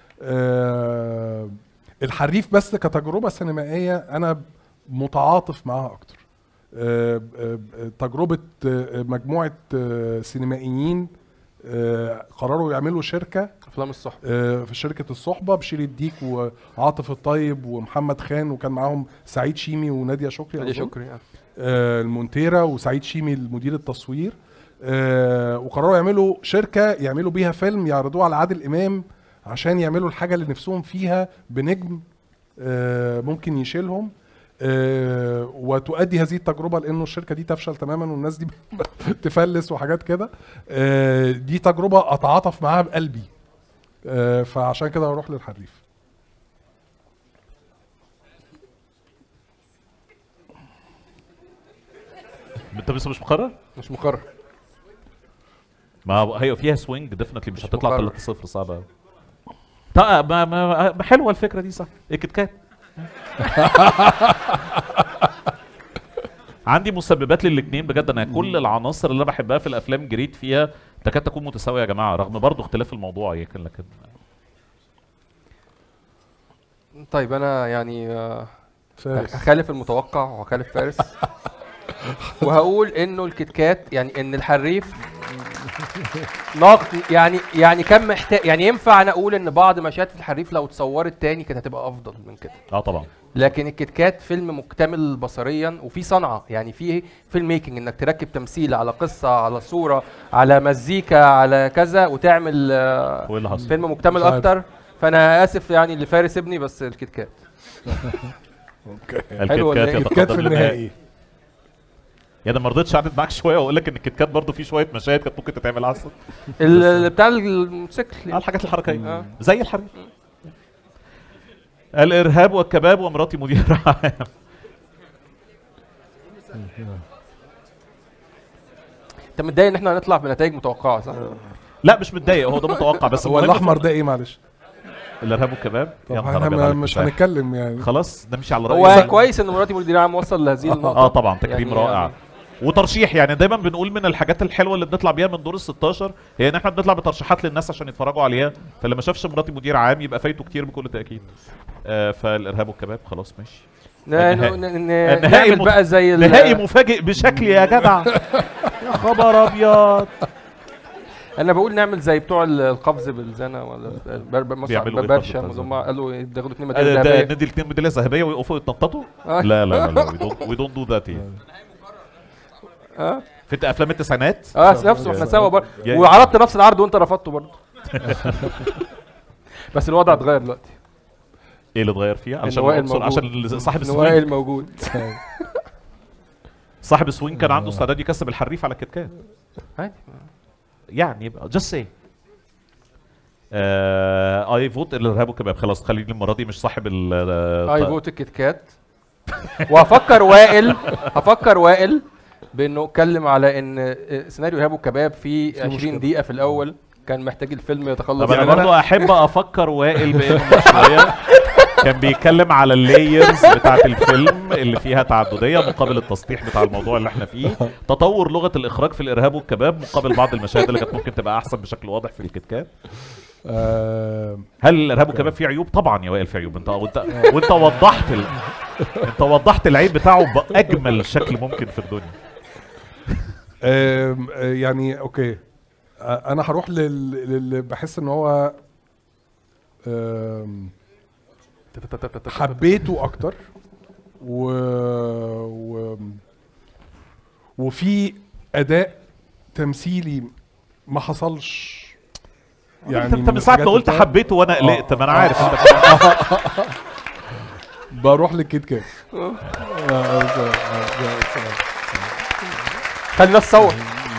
الحريف بس كتجربه سينمائيه انا متعاطف معاها اكتر آه، آه، آه، تجربه آه، مجموعه آه، سينمائيين آه، قرروا يعملوا شركه افلام الصحبه آه، في شركه الصحبه بشير الديك وعاطف الطيب ومحمد خان وكان معاهم سعيد شيمي وناديه شكري نادية أظن. شكري آه. آه، المونتيرا وسعيد شيمي المدير التصوير آه، وقرروا يعملوا شركه يعملوا بيها فيلم يعرضوه على عادل امام عشان يعملوا الحاجه اللي نفسهم فيها بنجم آه، ممكن يشيلهم آه، وتؤدي هذه التجربه لانه الشركه دي تفشل تماما والناس دي تفلس وحاجات كده آه، دي تجربه اتعاطف معاها بقلبي آه، فعشان كده هروح للحريف انت لسه مش مقرر؟ مش مقرر ما هو- هي فيها سوينج ديفنتلي مش مش هتطلع مقرر. 3-0 صعبه قوي طيب ما, ما, ما حلوه الفكره دي صح ايه كيت كات عندي مسببات للاثنين بجد انا كل العناصر اللي انا بحبها في الافلام جريت فيها تكاد تكون متساويه يا جماعه رغم برضو اختلاف الموضوع يمكن لكن طيب انا يعني آه، فارس هخالف المتوقع وهخالف فارس وهقول انه الكيت كات يعني ان الحريف ناقص يعني يعني كان محتاج يعني ينفع انا اقول ان بعض مشاهد في الحريف لو اتصورت تاني كانت هتبقى افضل من كده اه طبعا لكن الكيت كات فيلم مكتمل بصريا وفي صنعه يعني في فيلم ميكنج انك تركب تمثيل على قصه على صوره على مزيكا على كذا وتعمل آه، وايه اللي حصل؟ فيلم مكتمل مش عارف. اكتر فانا اسف يعني لفارس ابني بس الكيت كات الكيت حلو ولا كات إيه؟ كيت كات في يتقدم للنهائي النهائي يا ده ما رضيتش اقعد معاك شويه واقول لك ان الكيت كات برضه فيه شويه مشاهد كانت ممكن تتعمل احسن ال- بتاع الموتوسيكل اه الحاجات الحركيه آه. زي الحريف الارهاب والكباب ومراتي مدير عام انت متضايق ان احنا هنطلع بنتائج متوقعه صح؟ لا مش متضايق هو ده متوقع بس هو المهم الاحمر ده ايه معلش الارهاب والكباب طب يا نهار احنا أبيض ما- عليك مش بصراحة. هنتكلم يعني خلاص نمشي على رأي هو زي- كويس ان مراتي مدير عام وصل لهذه النقطه اه طبعا تكريم يعني- رائع وترشيح يعني دايما بنقول من الحاجات الحلوه اللي بنطلع بيها من دور ال 16 هي ان احنا بنطلع بترشيحات للناس عشان يتفرجوا عليها فاللي ما شافش مراتي مدير عام يبقى فايته كتير بكل تاكيد آه فالارهاب والكباب خلاص ماشي ن- النهائي. ن- ن- النهائي نعمل مت- بقى زي ال- نهائي مفاجئ بشكل يا جدع يا خبر ابيض انا بقول نعمل زي بتوع ال- القفز بالزنا ولا بر- بر- مصعد بيعملوا إيه برشا القفز هم قالوا ياخدوا اثنين آه، ميداليه ده ذهبيه ندي الاثنين ميداليه ذهبيه ويقفوا يتنططوا آه. لا لا لا لا وي دونت دو ذات اه في افلام التسعينات اه نفسه احنا سوا برضه يا- وعرضت نفس العرض وانت رفضته برضه بس الوضع اتغير دلوقتي ايه اللي اتغير فيها علشان وائل العنصر- موجود. عشان ال- صاحب إن السوينج وائل موجود صاحب السوينج كان عنده استعداد يكسب الحريف على كيت كات عادي يعني يبقى جاست سي اي فوت الارهاب والكباب خلاص خليني المره دي مش صاحب ال اي طيب. فوت الكيت كات وهفكر وائل هفكر وائل بانه اتكلم على ان سيناريو ايهاب والكباب في 20 دقيقه في الاول كان محتاج الفيلم يتخلص طب انا منها. برضه احب افكر وائل بانه من شويه كان بيتكلم على اللايرز بتاعت الفيلم اللي فيها تعدديه مقابل التسطيح بتاع الموضوع اللي احنا فيه تطور لغه الاخراج في الارهاب والكباب مقابل بعض المشاهد اللي كانت ممكن تبقى احسن بشكل واضح في الكيت كات آه هل الارهاب والكباب فيه عيوب طبعا يا وائل فيه عيوب انت وانت وانت وضحت ال... انت وضحت العيب بتاعه باجمل شكل ممكن في الدنيا آم، آه، يعني اوكي آه، انا هروح لل... لل... بحس ان هو آم، حبيته اكتر و... و... وفي اداء تمثيلي ما حصلش يعني انت من من ساعه ما الحاجات قلت بتاع- حبيته وانا قلقت ما انا عارف انت بروح للكيت كات آه، آه، آه، آه، خلي الناس تصور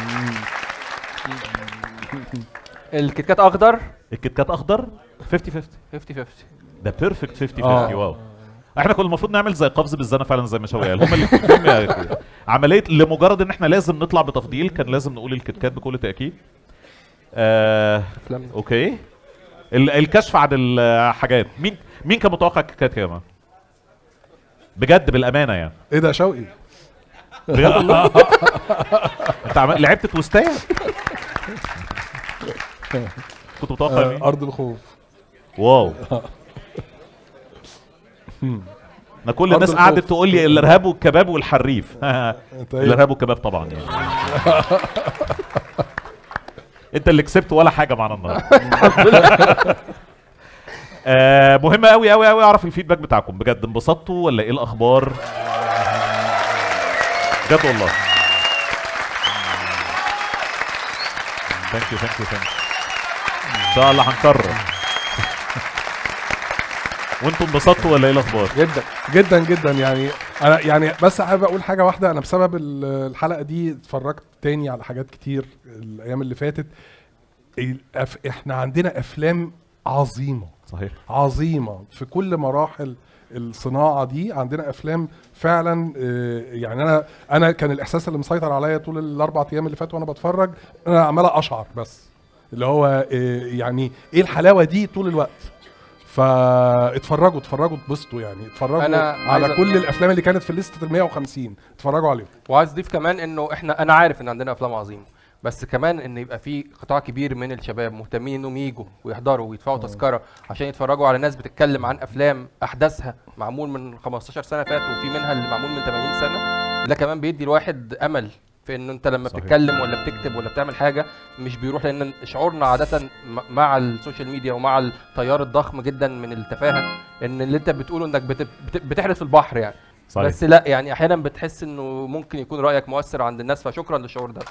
الكيت كات اخضر الكيت كات اخضر 50 50 50 50 ده بيرفكت 50 آه. 50 واو احنا كنا المفروض نعمل زي قفز بالزنا فعلا زي ما شوقي قال هم اللي عمليه لمجرد ان احنا لازم نطلع بتفضيل كان لازم نقول الكيت كات بكل تاكيد آه افلام اوكي ال- الكشف عن الحاجات مين مين كان متوقع الكيت كات يا جماعه بجد بالامانه يعني ايه ده شوقي بجد والله انت عمل... لعبت تويستايه كنت متوقع آه، مين ارض الخوف واو انا كل الناس الخوف. قعدت تقول لي الارهاب والكباب والحريف انت ايه الارهاب والكباب طبعا يعني انت اللي كسبت ولا حاجه معانا النهارده آه مهم قوي قوي قوي اعرف الفيدباك بتاعكم بجد انبسطتوا ولا ايه الاخبار بجد والله ثانك يو ثانك يو ثانك ان شاء الله هنكرر وانتم انبسطتوا ولا ايه الاخبار جدا جدا جدا يعني انا يعني بس حابب اقول حاجه واحده انا بسبب ال- الحلقه دي اتفرجت تاني على حاجات كتير الايام اللي فاتت الأف... احنا عندنا افلام عظيمه صحيح عظيمه في كل مراحل الصناعه دي عندنا افلام فعلا آه، يعني انا انا كان الاحساس اللي مسيطر عليا طول الاربع ايام اللي فاتوا وانا بتفرج انا عمال اشعر بس اللي هو آه، يعني ايه الحلاوه دي طول الوقت فاتفرجوا اتفرجوا اتبسطوا يعني اتفرجوا أنا على عايز أ- كل الافلام اللي كانت في لسته ال 150 اتفرجوا عليهم وعايز اضيف كمان انه احنا انا عارف ان عندنا افلام عظيمه بس كمان ان يبقى في قطاع كبير من الشباب مهتمين انهم يجوا ويحضروا ويدفعوا تذكره عشان يتفرجوا على ناس بتتكلم عن افلام احداثها معمول من 15 سنه فاتوا وفي منها اللي معمول من 80 سنه ده كمان بيدي الواحد امل في انه انت لما صحيح. بتتكلم ولا بتكتب ولا بتعمل حاجه مش بيروح لان شعورنا عاده م- مع السوشيال ميديا ومع التيار الضخم جدا من التفاهه ان اللي انت بتقوله انك بت- بت- بتحرق في البحر يعني صحيح بس لا يعني احيانا بتحس انه ممكن يكون رايك مؤثر عند الناس فشكرا للشعور ده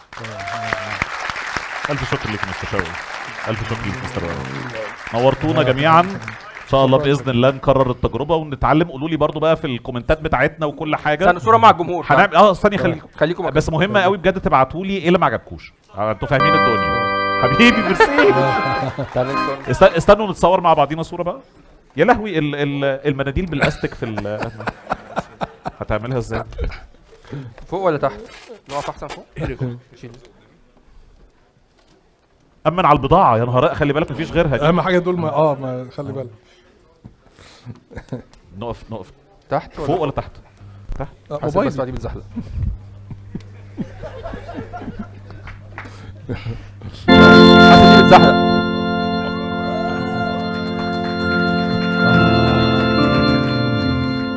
الف شكر لك يا مستر شوقي الف شكر لك مستر وائل. نورتونا جميعا ان شاء الله باذن الله نكرر التجربه ونتعلم قولوا لي برضو بقى في الكومنتات بتاعتنا وكل حاجه استنى صوره مع الجمهور هنعمل اه استني خليكم خليكم مع بس مهم قوي بجد تبعتوا لي ايه اللي ما عجبكوش آه، انتوا فاهمين الدنيا حبيبي ميرسي تعالى نصور. است- استنوا نتصور مع بعضينا صوره بقى يا لهوي ال ال المناديل بالاستك في ال هتعملها ازاي فوق ولا تحت نقف احسن فوق شيل. امن على البضاعه يا نهار خلي بالك مفيش غيرها دي اهم حاجه دول ما اه ما خلي بالك نقف نقف تحت ولا فوق ولا تحت آه، حاسس بس موبايل بعدين بتزحلق حاسس دي بتزحلق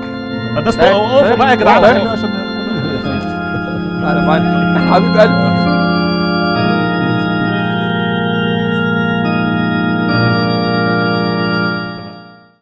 الناس اقفوا بقى يا جدعان انا معاك حبيب قلبي